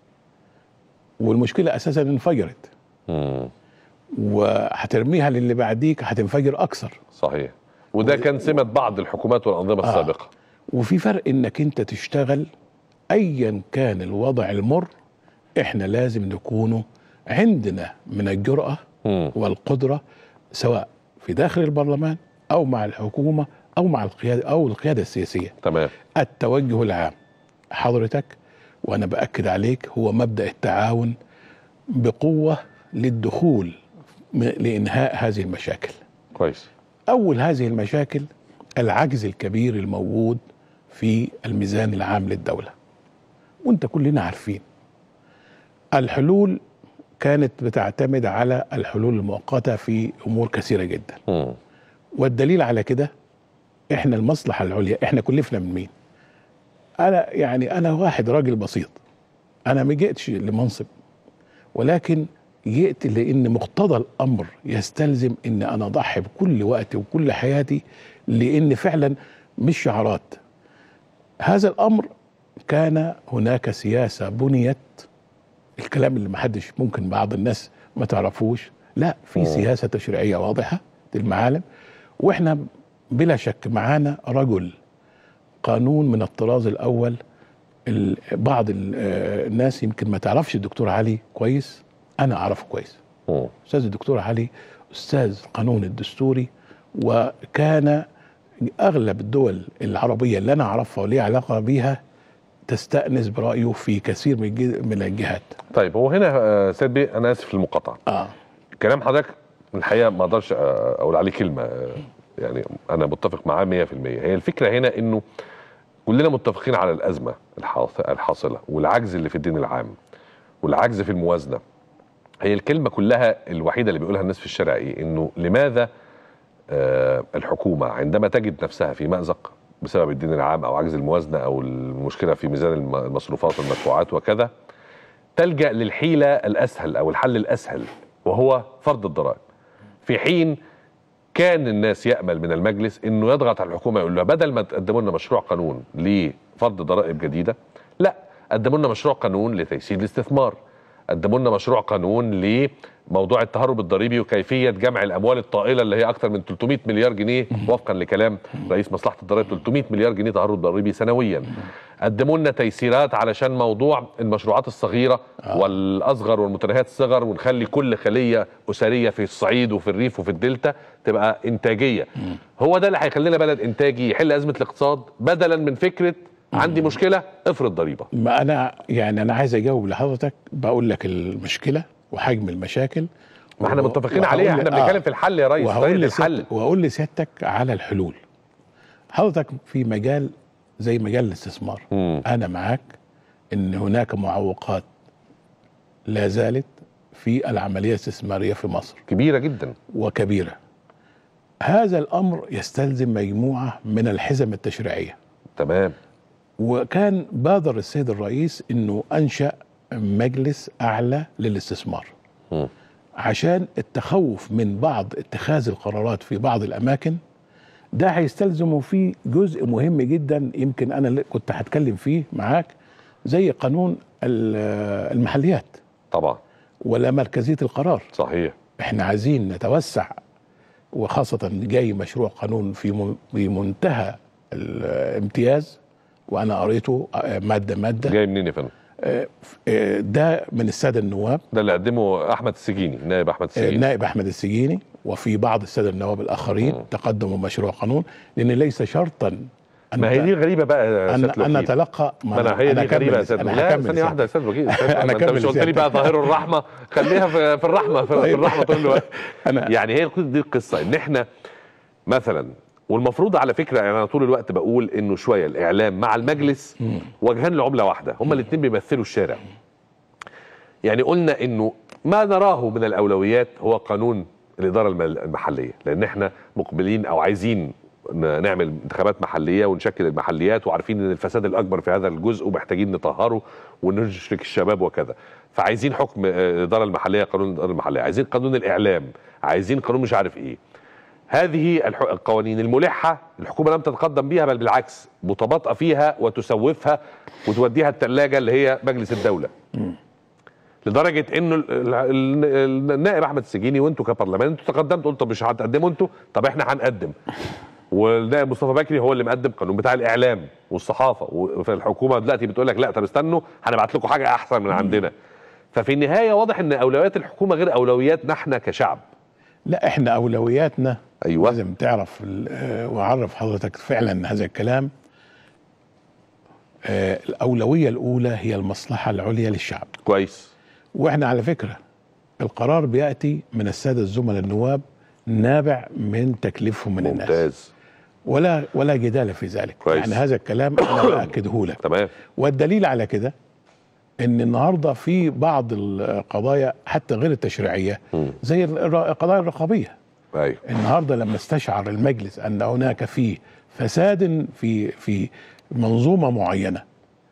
والمشكله اساسا انفجرت مم. وهترميها للي بعديك هتنفجر اكثر صحيح وده كان سمة بعض الحكومات والأنظمة آه. السابقة وفي فرق انك انت تشتغل ايا كان الوضع المر احنا لازم نكونوا عندنا من الجرأة مم. والقدرة سواء في داخل البرلمان او مع الحكومة او مع القيادة او القيادة السياسية تمام التوجه العام حضرتك وانا باكد عليك هو مبدا التعاون بقوه للدخول م- لانهاء هذه المشاكل كويس اول هذه المشاكل العجز الكبير الموجود في الميزان العام للدوله وانت كلنا عارفين الحلول كانت بتعتمد على الحلول المؤقته في امور كثيره جدا مم. والدليل على كده احنا المصلحه العليا احنا كلفنا من مين انا يعني انا واحد راجل بسيط انا ما جئتش لمنصب ولكن جئت لان مقتضى الامر يستلزم ان انا اضحي بكل وقتي وكل حياتي لان فعلا مش شعارات هذا الامر كان هناك سياسه بنيت الكلام اللي محدش ممكن بعض الناس ما تعرفوش لا في مم. سياسه تشريعيه واضحه للمعالم واحنا بلا شك معانا رجل قانون من الطراز الاول ال- بعض ال- آه، الناس يمكن ما تعرفش الدكتور علي كويس انا اعرفه كويس مم. استاذ الدكتور علي استاذ قانون الدستوري وكان اغلب الدول العربيه اللي انا اعرفها ولي علاقه بيها تستانس برايه في كثير من الج- من الجهات طيب هو هنا آه، سيد بيه أنا آسف للمقاطعة اه كلام حضرتك الحقيقة ما أقدرش آه، أقول عليه كلمة آه، يعني أنا متفق معاه 100% هي الفكرة هنا إنه كلنا متفقين على الأزمة الحاص- الحاصلة والعجز اللي في الدين العام والعجز في الموازنة هي الكلمة كلها الوحيدة اللي بيقولها الناس في الشارع إيه إنه لماذا آه، الحكومة عندما تجد نفسها في مأزق بسبب الدين العام أو عجز الموازنة أو المشكلة في ميزان الم- المصروفات والمدفوعات وكذا تلجأ للحيلة الأسهل أو الحل الأسهل وهو فرض الضرائب في حين كان الناس يأمل من المجلس انه يضغط على الحكومه يقول لها بدل ما تقدموا لنا مشروع قانون لفرض ضرائب جديده لا قدموا لنا مشروع قانون لتيسير الاستثمار قدموا لنا مشروع قانون لموضوع التهرب الضريبي وكيفيه جمع الاموال الطائله اللي هي اكثر من 300 مليار جنيه وفقا لكلام رئيس مصلحه الضرائب 300 مليار جنيه تهرب ضريبي سنويا قدموا لنا تيسيرات علشان موضوع المشروعات الصغيره والاصغر والمتناهيات الصغر ونخلي كل خليه اسريه في الصعيد وفي الريف وفي الدلتا تبقى انتاجيه هو ده اللي هيخلينا بلد انتاجي يحل ازمه الاقتصاد بدلا من فكره عندي مشكله افرض ضريبه ما انا يعني انا عايز اجاوب لحضرتك بقول لك المشكله وحجم المشاكل ما احنا و- متفقين وهقول عليها ل- احنا آه. بنتكلم في الحل يا ريس وهقول طريقه الحل لسيادتك وهقول لسيادتك على الحلول حضرتك في مجال زي مجال الاستثمار مم. انا معاك ان هناك معوقات لا زالت في العمليه الاستثماريه في مصر كبيره جدا وكبيره هذا الامر يستلزم مجموعه من الحزم التشريعيه تمام وكان بادر السيد الرئيس انه انشا مجلس اعلى للاستثمار مم. عشان التخوف من بعض اتخاذ القرارات في بعض الاماكن ده هيستلزمه فيه جزء مهم جدا يمكن انا اللي كنت هتكلم فيه معاك زي قانون ال- المحليات طبعا ولا مركزيه القرار صحيح احنا عايزين نتوسع وخاصة جاي مشروع قانون في من- في منتهى الامتياز وانا قريته آه، مادة مادة جاي منين يا فندم آه، آه، ده من السادة النواب ده اللي قدمه احمد السجيني نائب احمد آه، السجيني النائب احمد السجيني وفي بعض السادة النواب الاخرين تقدموا مشروع قانون لان ليس شرطا أن ما هي دي غريبه بقى يا ان سياده ان الوكيل نتلقى ما انا هي دي أكمل- غريبه يا سيد أنا لا هكمل ثانيه واحده يا استاذ وكيل أنا ما انت أكمل مش قلت لي سيادتك. بقى ظاهر الرحمه خليها في, في الرحمه في, في طيب. الرحمه طول الوقت أنا- يعني هي دي القصه ان احنا مثلا والمفروض على فكره يعني انا طول الوقت بقول انه شويه الاعلام مع المجلس وجهان لعمله واحده هما الاثنين بيمثلوا الشارع يعني قلنا انه ما نراه من الاولويات هو قانون الاداره المل- المحليه لان احنا مقبلين او عايزين ن- نعمل انتخابات محليه ونشكل المحليات وعارفين ان الفساد الاكبر في هذا الجزء ومحتاجين نطهره ونشرك الشباب وكذا فعايزين حكم آه، الاداره المحليه قانون الاداره المحليه عايزين قانون الاعلام عايزين قانون مش عارف ايه هذه الح- القوانين الملحه الحكومه لم تتقدم بها بل بالعكس متباطئه فيها وتسوفها وتوديها الثلاجه اللي هي مجلس الدوله لدرجه انه ال- ال- ال- النائب احمد السجيني وانتوا كبرلمان انتوا تقدمتوا قلتوا طب مش هتقدموا انتوا طب احنا هنقدم والنائب مصطفى بكري هو اللي مقدم قانون بتاع الاعلام والصحافه فالحكومه دلوقتي بتقول لك لا طب استنوا هنبعت لكم حاجه احسن من عندنا ففي النهايه واضح ان اولويات الحكومه غير اولوياتنا احنا كشعب لا احنا اولوياتنا ايوه لازم تعرف ال- آه، واعرف حضرتك فعلا هذا الكلام آه، الاولويه الاولى هي المصلحه العليا للشعب كويس واحنا على فكره القرار بياتي من الساده الزملاء النواب نابع من تكليفهم من الناس ممتاز ولا ولا جدال في ذلك كويس. يعني هذا الكلام انا باكده لك تمام والدليل على كده ان النهارده في بعض القضايا حتى غير التشريعيه مم. زي الر- القضايا الرقابيه ايوه النهارده لما استشعر المجلس ان هناك في فساد في في منظومه معينه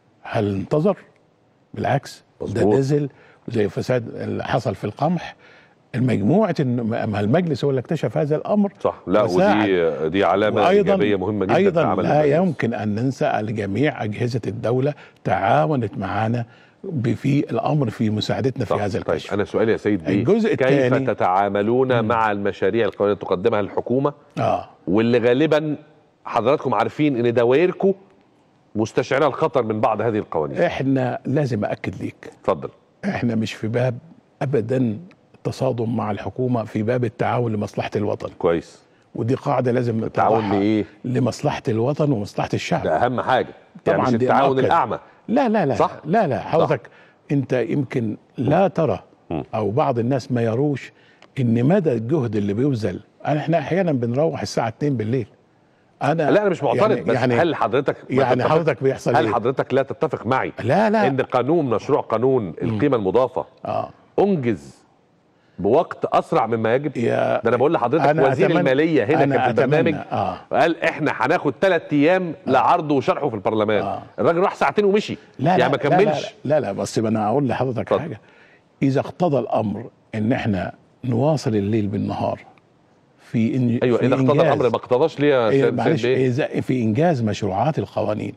هل انتظر؟ بالعكس ده مظبوط. نزل زي فساد اللي حصل في القمح المجموعه إن- ما المجلس هو اللي اكتشف هذا الامر صح لا وساعد. ودي دي علامه وايضا ايجابيه مهمه جدا في ايضا عمل لا المجلس. يمكن ان ننسى ان جميع اجهزه الدوله تعاونت معنا ب- في الامر في مساعدتنا في صح. هذا طيب الكشف انا سؤالي يا سيد بيه الجزء كيف الثاني- تتعاملون مع المشاريع القوانين اللي تقدمها الحكومه اه واللي غالبا حضراتكم عارفين ان دوائركم مستشعره الخطر من بعض هذه القوانين احنا لازم اكد ليك اتفضل احنا مش في باب ابدا تصادم مع الحكومه في باب التعاون لمصلحه الوطن كويس ودي قاعده لازم التعاون نطبقها لايه لمصلحه الوطن ومصلحه الشعب ده اهم حاجه يعني طبعاً مش دي التعاون مؤكد. الاعمى لا لا لا صح؟ لا لا حضرتك انت يمكن لا ترى م. او بعض الناس ما يروش ان مدى الجهد اللي بيبذل أنا- احنا احيانا بنروح الساعه 2 بالليل انا لا انا مش معترض يعني بس يعني هل حضرتك ما يعني تتفق- حضرتك بيحصل هل إيه؟ حضرتك لا تتفق معي لا لا ان قانون مشروع قانون القيمه المضافه اه انجز بوقت اسرع مما يجب يا ده انا بقول لحضرتك أنا وزير أتمنى- الماليه هنا أنا كان في البرنامج أتمنى، آه. قال احنا هناخد ثلاث ايام لعرضه وشرحه في البرلمان آه. الراجل راح ساعتين ومشي لا يعني لا ما لا كملش لا لا, لا بس انا اقول لحضرتك اتفضل. حاجه اذا اقتضى الامر ان احنا نواصل الليل بالنهار في إن ايوه في اذا اقتضى إنجاز- الامر ما اقتضاش ليه يا إيه سيد معلش سيد بيه؟ إذا في انجاز مشروعات القوانين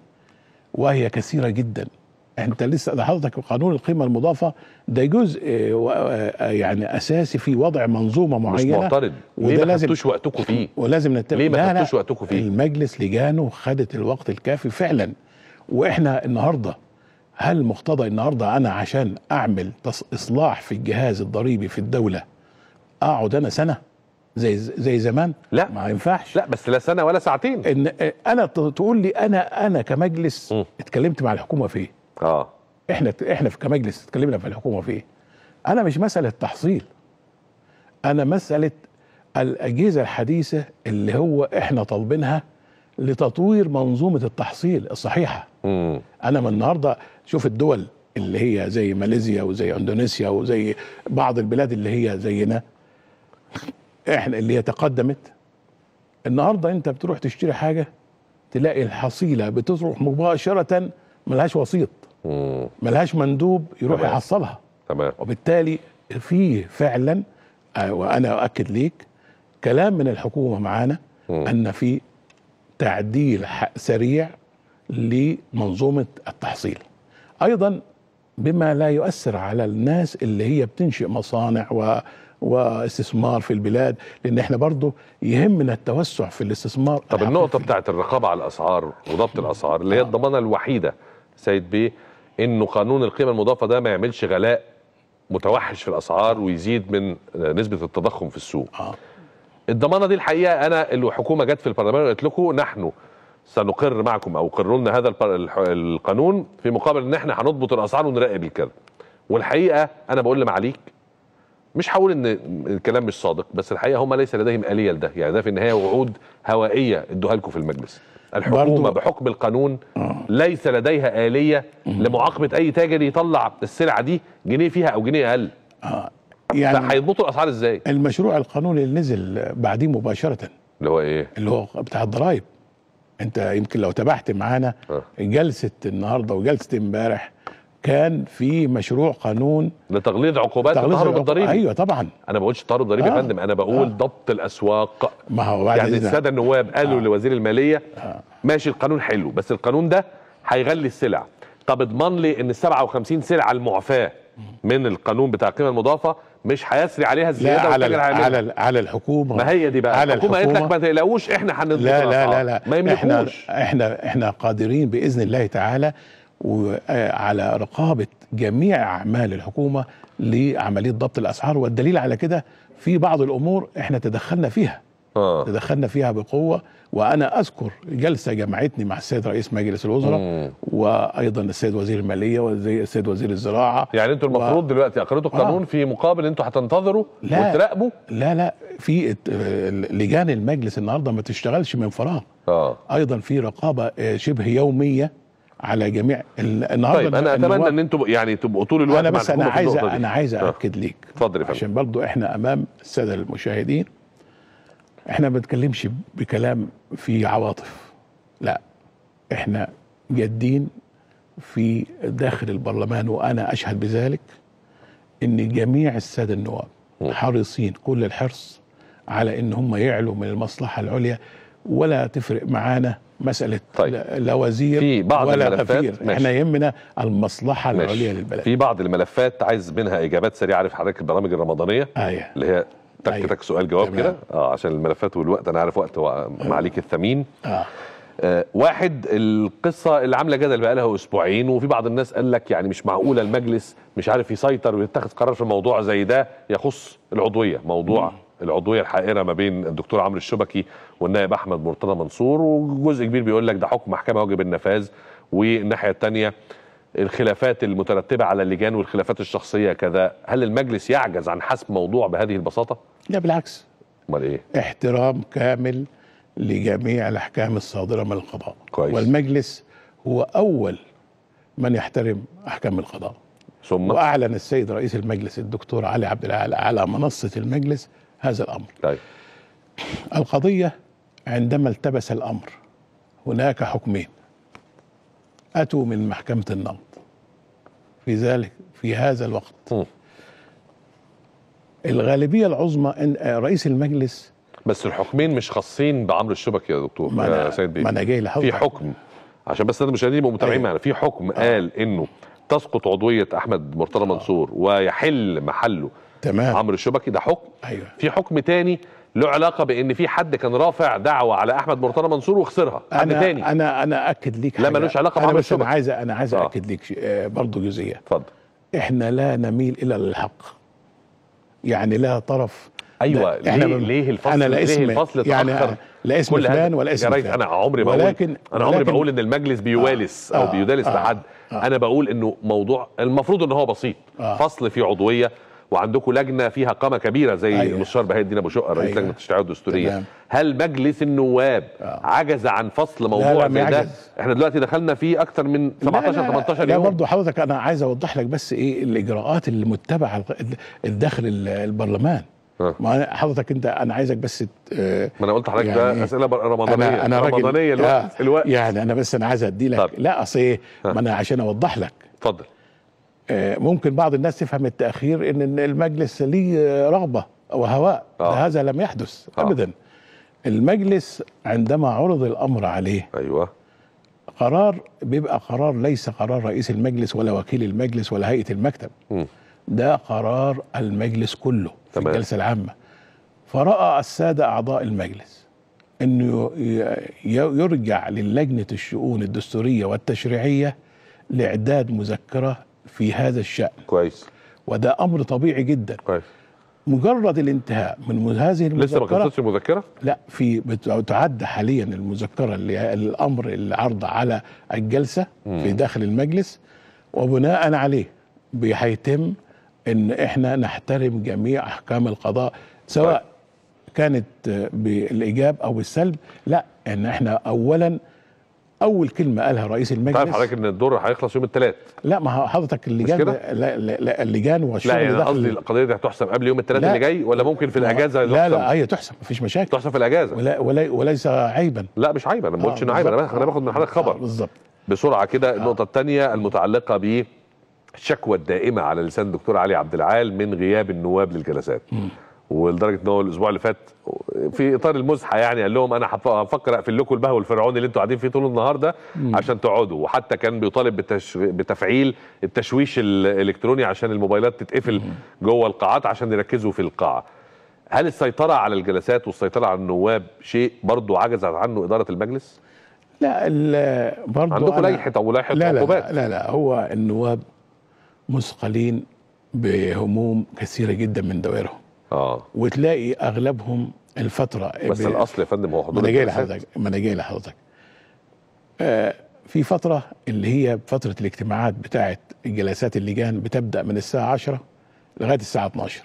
وهي كثيره جدا انت لسه ده حضرتك قانون القيمه المضافه ده جزء آه، و- آه، يعني اساسي في وضع منظومه مش معينه معترض ليه وده ما لازم خدتوش وقتكم فيه ولازم نتفق ليه ما لا، لا، خدتوش وقتكم فيه؟ المجلس لجانه خدت الوقت الكافي فعلا واحنا النهارده هل مقتضى النهارده انا عشان اعمل تص- اصلاح في الجهاز الضريبي في الدوله اقعد انا سنه زي زي زمان لا. ما ينفعش لا بس لا سنه ولا ساعتين ان انا ت- تقول لي انا انا كمجلس م. اتكلمت مع الحكومه في ايه اه احنا احنا في- كمجلس اتكلمنا في الحكومه في ايه انا مش مساله تحصيل انا مساله الاجهزه الحديثه اللي هو احنا طالبينها لتطوير منظومه التحصيل الصحيحه مم. انا من النهارده شوف الدول اللي هي زي ماليزيا وزي اندونيسيا وزي بعض البلاد اللي هي زينا احنا اللي هي تقدمت النهارده انت بتروح تشتري حاجه تلاقي الحصيله بتروح مباشره ملهاش وسيط مم. ملهاش مندوب يروح تمام. يحصلها تمام وبالتالي فيه فعلا آه، وانا اؤكد ليك كلام من الحكومه معانا مم. ان في تعديل ح- سريع لمنظومه التحصيل ايضا بما لا يؤثر على الناس اللي هي بتنشئ مصانع و واستثمار في البلاد لان احنا برضو يهمنا التوسع في الاستثمار طب النقطة في- بتاعت الرقابة على الأسعار وضبط الأسعار اللي هي الضمانة الوحيدة سيد بيه إنه قانون القيمة المضافة ده ما يعملش غلاء متوحش في الأسعار ويزيد من نسبة التضخم في السوق. آه. الضمانة دي الحقيقة أنا الحكومة جت في البرلمان وقالت لكم نحن سنقر معكم أو قرروا لنا هذا البر- الح- القانون في مقابل إن إحنا هنضبط الأسعار ونراقب الكذا. والحقيقة أنا بقول لمعاليك مش هقول ان الكلام مش صادق بس الحقيقه هم ليس لديهم اليه لده يعني ده في النهايه وعود هوائيه ادوها لكم في المجلس الحكومه برضو- بحكم القانون ليس لديها اليه لمعاقبه اي تاجر يطلع السلعه دي جنيه فيها او جنيه اقل يعني فهيضبطوا الاسعار ازاي المشروع القانوني اللي نزل بعديه مباشره اللي هو ايه اللي هو بتاع الضرايب انت يمكن لو تابعت معانا آه. جلسه النهارده وجلسه امبارح كان في مشروع قانون لتغليظ عقوبات تغليظ التهرب العقوبة. الضريبي ايوه طبعا انا ما بقولش التهرب الضريبي يا آه. فندم انا بقول آه. ضبط الاسواق ما هو بعد يعني إذنك. الساده النواب قالوا آه. لوزير الماليه ماشي القانون حلو بس القانون ده هيغلي السلع طب اضمن لي ان ال 57 سلعه المعفاه من القانون بتاع القيمه المضافه مش هيسري عليها لا الزياده على والتاجر هيعملها. على على الحكومه ما هي دي بقى على الحكومه قالت لك الحكومة. ما تقلقوش احنا هنضبط لا لا الأسعار. لا لا ما احنا يملكوش احنا احنا قادرين باذن الله تعالى وعلى رقابه جميع اعمال الحكومه لعمليه ضبط الاسعار والدليل على كده في بعض الامور احنا تدخلنا فيها اه تدخلنا فيها بقوه وانا اذكر جلسه جمعتني مع السيد رئيس مجلس الوزراء مم. وايضا السيد وزير الماليه والسيد وزير الزراعه يعني انتوا المفروض دلوقتي اقرتوا القانون آه. في مقابل انتوا هتنتظروا لا. وتراقبوا لا لا في ات- لجان المجلس النهارده ما تشتغلش من فراغ اه ايضا في رقابه آه، شبه يوميه على جميع ال- النهارده طيب انا اتمنى النواب- ان انتوا يعني تبقوا طول الوقت انا مع بس انا الحكومة في عايز النقطة دي. انا عايز آه. اكد ليك اتفضل يا فندم. عشان برضو احنا امام الساده المشاهدين احنا ما بنتكلمش بكلام فيه عواطف لا احنا جادين في داخل البرلمان وانا اشهد بذلك ان جميع الساده النواب حريصين كل الحرص على ان هم يعلوا من المصلحه العليا ولا تفرق معانا مساله طيب. لا- لا وزير في بعض ولا الملفات- غفير ماشي. احنا يهمنا المصلحه ماشي. العليا للبلد في بعض الملفات عايز منها اجابات سريعه عارف حضرتك البرامج الرمضانيه ايه اللي هي تك أيوة. تك سؤال جواب تمام. كده اه عشان الملفات والوقت انا عارف وقت و- معاليك الثمين اه آه واحد القصه اللي عامله جدل بقى لها اسبوعين وفي بعض الناس قال لك يعني مش معقوله المجلس مش عارف يسيطر ويتخذ قرار في موضوع زي ده يخص العضويه موضوع العضويه الحائره ما بين الدكتور عمرو الشبكي والنائب احمد مرتضى منصور وجزء كبير بيقول لك ده حكم محكمه واجب النفاذ والناحيه الثانيه الخلافات المترتبه على اللجان والخلافات الشخصيه كذا هل المجلس يعجز عن حسم موضوع بهذه البساطه لا بالعكس امال ايه احترام كامل لجميع الاحكام الصادره من القضاء كويس. والمجلس هو اول من يحترم احكام القضاء ثم واعلن السيد رئيس المجلس الدكتور علي عبد العال على منصه المجلس هذا الامر طيب القضيه عندما التبس الامر هناك حكمين اتوا من محكمه النقض في ذلك في هذا الوقت مم. الغالبيه العظمى ان آه، رئيس المجلس بس الحكمين مش خاصين بعمرو الشبكي يا دكتور ما يا أنا- سيد بيه ما أنا جاي لحضرتك. في حكم عشان بس الساده المشاهدين يبقوا متابعين أيوة. معانا في حكم قال انه تسقط عضويه احمد مرتضى منصور ويحل محله تمام عمرو الشبكي ده حكم ايوه في حكم تاني له علاقه بان في حد كان رافع دعوه على احمد مرتضى منصور وخسرها حد انا تاني انا انا اكد ليك لا، حاجة. ملوش علاقة انا بعمرو بس انا الشبكي. عايز انا عايز آه. اكد ليك شيء، آه، برضه جزئيه اتفضل احنا لا نميل الى الحق يعني لا طرف ايوه ده إحنا ليه بن- ليه الفصل أنا لا ليه اسم الفصل يعني اتأخر؟ لا اسم كل هذا- فلان ولا اسم يا ريت فلان. انا عمري بقول ولكن انا عمري ولكن- بقول ان المجلس بيوالس او آه، بيدالس آه، لحد آه. انا بقول انه موضوع المفروض ان هو بسيط آه. فصل في عضويه وعندكم لجنه فيها قامه كبيره زي أيوة. المستشار بهاء الدين ابو شقه رئيس أيوة. لجنه التشريعات الدستوريه تمام. هل مجلس النواب آه. عجز عن فصل لا، موضوع لا، زي ما ده يعجز. احنا دلوقتي دخلنا فيه اكتر من 17 لا لا 18 لا يوم برضه حضرتك انا عايز اوضح لك بس ايه الاجراءات المتبعه الداخل البرلمان آه. ما أنا- حضرتك انت انا عايزك بس ت- آه، ما انا قلت لحضرتك يعني ده اسئله بر- رمضانيه انا انا راجل رمضانيه الوقت آه، الوقت يعني انا بس انا عايز ادي لك طب. لا اصل ايه آه. ما انا عشان اوضح لك اتفضل آه، ممكن بعض الناس تفهم التاخير ان إن المجلس ليه آه، رغبه وهواء آه. هذا لم يحدث آه. ابدا المجلس عندما عرض الامر عليه ايوه قرار بيبقى قرار ليس قرار رئيس المجلس ولا وكيل المجلس ولا هيئه المكتب مم. ده قرار المجلس كله في تمام. الجلسه العامه فراى الساده اعضاء المجلس انه ي- ي- يرجع للجنه الشؤون الدستوريه والتشريعيه لاعداد مذكره في هذا الشان كويس وده امر طبيعي جدا كويس مجرد الانتهاء من هذه لسه ما المذكره خلصتش المذكره لا في بتعد حاليا المذكره اللي هي الامر العرض على الجلسه في داخل المجلس وبناء عليه بي- هيتم ان احنا نحترم جميع احكام القضاء سواء كانت بالايجاب او بالسلب لا ان احنا اولا اول كلمه قالها رئيس المجلس تعرف حضرتك ان الدور هيخلص يوم الثلاث لا ما هو حضرتك اللجان كده؟ لا, لا, لا اللجان والشغل لا يعني داخل- قصدي القضيه دي هتحسم قبل يوم الثلاث لا. اللي جاي ولا ممكن في الاجازه لا تحسم؟ لا هي تحسم مفيش مشاكل تحسم في الاجازه ولا ولا وليس عيبا لا مش عيب انا ما قلتش انه عيب انا باخد- انا باخد من حضرتك آه، خبر بالظبط بسرعه كده النقطه الثانيه المتعلقه ب الشكوى الدائمه على لسان الدكتور علي عبد العال من غياب النواب للجلسات ولدرجه ان هو الاسبوع اللي فات في اطار المزحه يعني قال لهم انا هف- هفكر اقفل لكم البهو الفرعوني اللي انتوا قاعدين فيه طول النهار ده عشان تقعدوا وحتى كان بيطالب بتش... بتفعيل التشويش الالكتروني عشان الموبايلات تتقفل جوه القاعات عشان يركزوا في القاعه هل السيطره على الجلسات والسيطره على النواب شيء برضو عجزت عنه اداره المجلس لا ال- برضو عندكم أنا- لائحه او لائحه لا لا, عقوبات لا لا لا هو النواب مثقلين بهموم كثيره جدا من دوائرهم اه وتلاقي اغلبهم الفتره بس ب- الاصل يا فندم هو ما حضور انا جاي الجلسات. لحضرتك ما انا جاي لحضرتك آه في فتره اللي هي فتره الاجتماعات بتاعه الجلسات اللجان بتبدا من الساعه 10 لغايه الساعه 12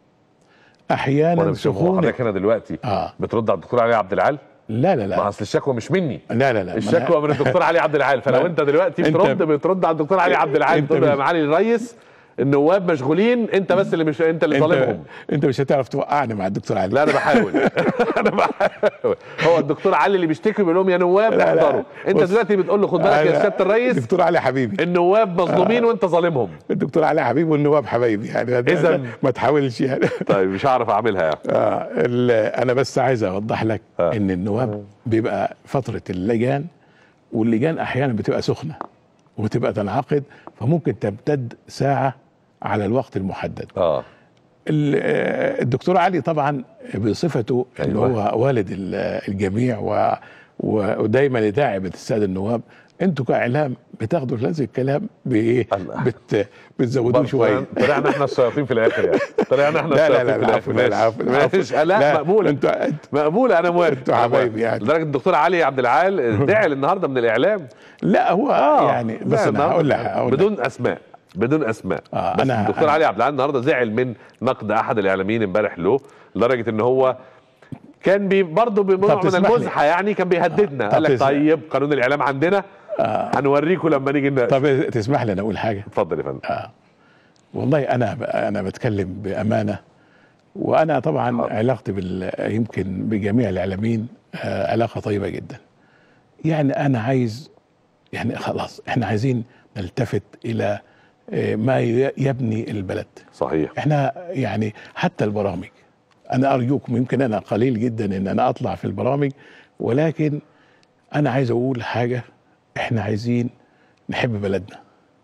وانا احيانا مش هو سخونه حضرتك هنا دلوقتي اه بترد على الدكتور علي عبد العال لا لا ما لا اصل الشكوى مش مني لا لا لا ما أنا- الشكوى من الدكتور علي عبد العال فلو ما- انت دلوقتي أنت- بترد بترد على الدكتور علي عبد العال أنت تقول له يا مش- معالي الريس النواب مشغولين انت بس اللي مش انت اللي انت ظالمهم انت مش هتعرف توقعني مع الدكتور علي لا انا بحاول انا بحاول هو الدكتور علي اللي بيشتكي بيقول لهم يا نواب لا، لا. احضروا انت بص. دلوقتي بتقول له خد بالك يا أنا- سياده الريس الدكتور علي حبيبي النواب مظلومين وانت ظالمهم الدكتور علي حبيبي والنواب حبايبي يعني إذن- ما تحاولش يعني طيب مش هعرف اعملها يعني آه ال- انا بس عايز اوضح لك آه. ان النواب بيبقى فتره اللجان واللجان احيانا بتبقى سخنه وتبقى تنعقد فممكن تمتد ساعه على الوقت المحدد اه ال- آه، الدكتور علي طبعا بصفته اللي أيوة. هو والد ال- الجميع و و- ودايما يداعب الساده النواب انتوا كاعلام بتاخدوا هذا الكلام بايه الله. بت بتزودوه شويه طلعنا احنا الشياطين في الاخر يعني طلعنا احنا لا لا الشياطين لا في العفو الاخر لا العفو العفو. ماشي لا مقبوله انتوا مقبوله انا موافق انتوا أنا حبايبي موافق. يعني. لدرجه الدكتور علي عبد العال زعل النهارده من الاعلام لا هو آه، يعني بس لا، انا النهاردة هقول لك هقول لك. بدون اسماء بدون اسماء آه، بس أنا- الدكتور أنا- علي عبد العال النهارده زعل من نقد احد الاعلاميين امبارح له لدرجه ان هو كان بي برضه بنوع من تسمح لي. المزحه يعني كان بيهددنا طب قال لك تسمح- طيب قانون الاعلام عندنا هنوريكم لما نيجي نناقش طب تسمح لي انا اقول حاجه اتفضل يا فندم والله انا انا بتكلم بامانه وانا طبعا حاضر. علاقتي بال يمكن بجميع الاعلاميين آه، علاقه طيبه جدا يعني انا عايز يعني خلاص احنا عايزين نلتفت الى آه، ما ي- يبني البلد صحيح احنا يعني حتى البرامج انا ارجوكم يمكن انا قليل جدا ان انا اطلع في البرامج ولكن انا عايز اقول حاجه احنا عايزين نحب بلدنا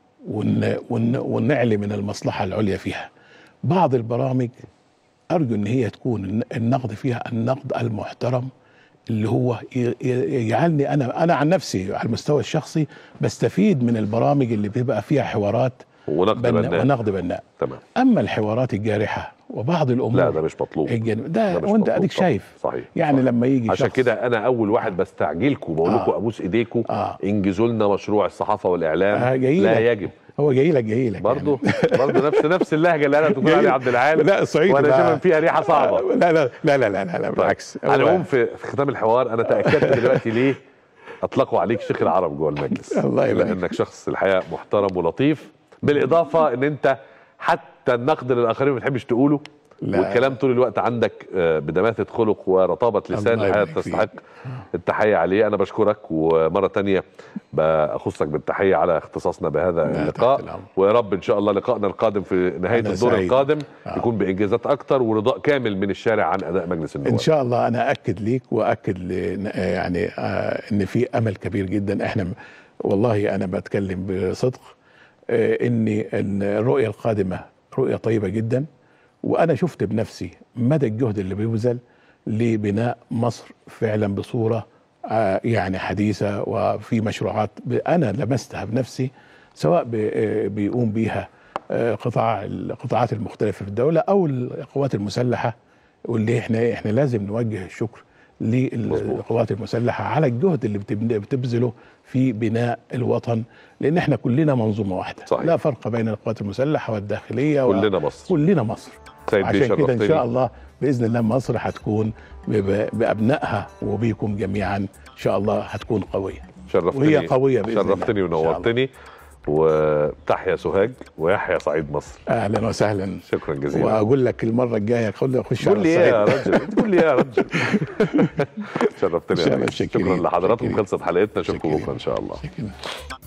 ون ون ونعلي من المصلحه العليا فيها بعض البرامج ارجو ان هي تكون الن- النقد فيها النقد المحترم اللي هو ي- ي- يجعلني انا انا عن نفسي على المستوى الشخصي بستفيد من البرامج اللي بيبقى فيها حوارات ونقد بناء بناء ونقد بناء تمام اما الحوارات الجارحه وبعض الامور لا ده مش مطلوب الجانب ده ده مش وانت مطلوب اديك طبعاً. شايف صحيح يعني صحيح. لما يجي عشان شخص- كده انا اول واحد بستعجلكم بقول لكم آه. ابوس ايديكم آه. انجزوا لنا مشروع الصحافه والاعلام آه، جايين لا لك. يجب هو جاي لك جاي لك برضه برضه نفس نفس اللهجه اللي انا بتقول عليها عبد العال لا الصعيد وانا بقى. شايف فيها ريحه صعبه لا لا لا لا لا لا, لا بالعكس على هو- العموم في في ختام الحوار انا تاكدت دلوقتي ليه اطلقوا عليك شيخ العرب جوه المجلس الله يبارك لانك شخص الحقيقه محترم ولطيف بالاضافه ان انت حتى النقد للاخرين ما بتحبش تقوله لا. والكلام طول الوقت عندك آه، بدماثه خلق ورطابه لسان الله الحقيقه يبارك فيك. تستحق التحيه عليه انا بشكرك ومره تانية باخصك بالتحيه على اختصاصنا بهذا لا، اللقاء تحت الأمر. ويا رب ان شاء الله لقائنا القادم في نهايه أنا الدور سعيد. القادم آه. يكون بانجازات اكتر ورضاء كامل من الشارع عن اداء مجلس النواب ان شاء الله انا اكد ليك واكد ل- يعني آه، ان في امل كبير جدا احنا م- والله انا بتكلم بصدق آه، ان إن الرؤيه القادمه رؤيه طيبه جدا وانا شفت بنفسي مدى الجهد اللي بيبذل لبناء مصر فعلا بصوره آه، يعني حديثه وفي مشروعات ب- انا لمستها بنفسي سواء ب- آه، بيقوم بيها آه، قطاع القطاعات المختلفه في الدوله او القوات المسلحه واللي احنا احنا لازم نوجه الشكر للقوات المسلحه على الجهد اللي بتبن- بتبذله في بناء الوطن لان احنا كلنا منظومه واحده صحيح. لا فرق بين القوات المسلحه والداخليه و- كلنا مصر كلنا مصر سيد بيه عشان كده ان شرفتني. شاء الله باذن الله مصر هتكون ب- بابنائها وبيكم جميعا ان شاء الله هتكون قويه شرفتني وهي قوية بإذن الله. شرفتني إن شاء الله. ونورتني وتحيا سوهاج ويحيا صعيد مصر اهلا وسهلا شكرا جزيلا واقول لك المره الجايه خد خش قول على لي ايه يا الصعيد راجل قول لي ايه يا راجل شرفتني إن شاء يا الله، ريس. شكرا. شكرا لحضراتكم شكرا. خلصت حلقتنا اشوفكم شكرا. بكره ان شاء الله شكرا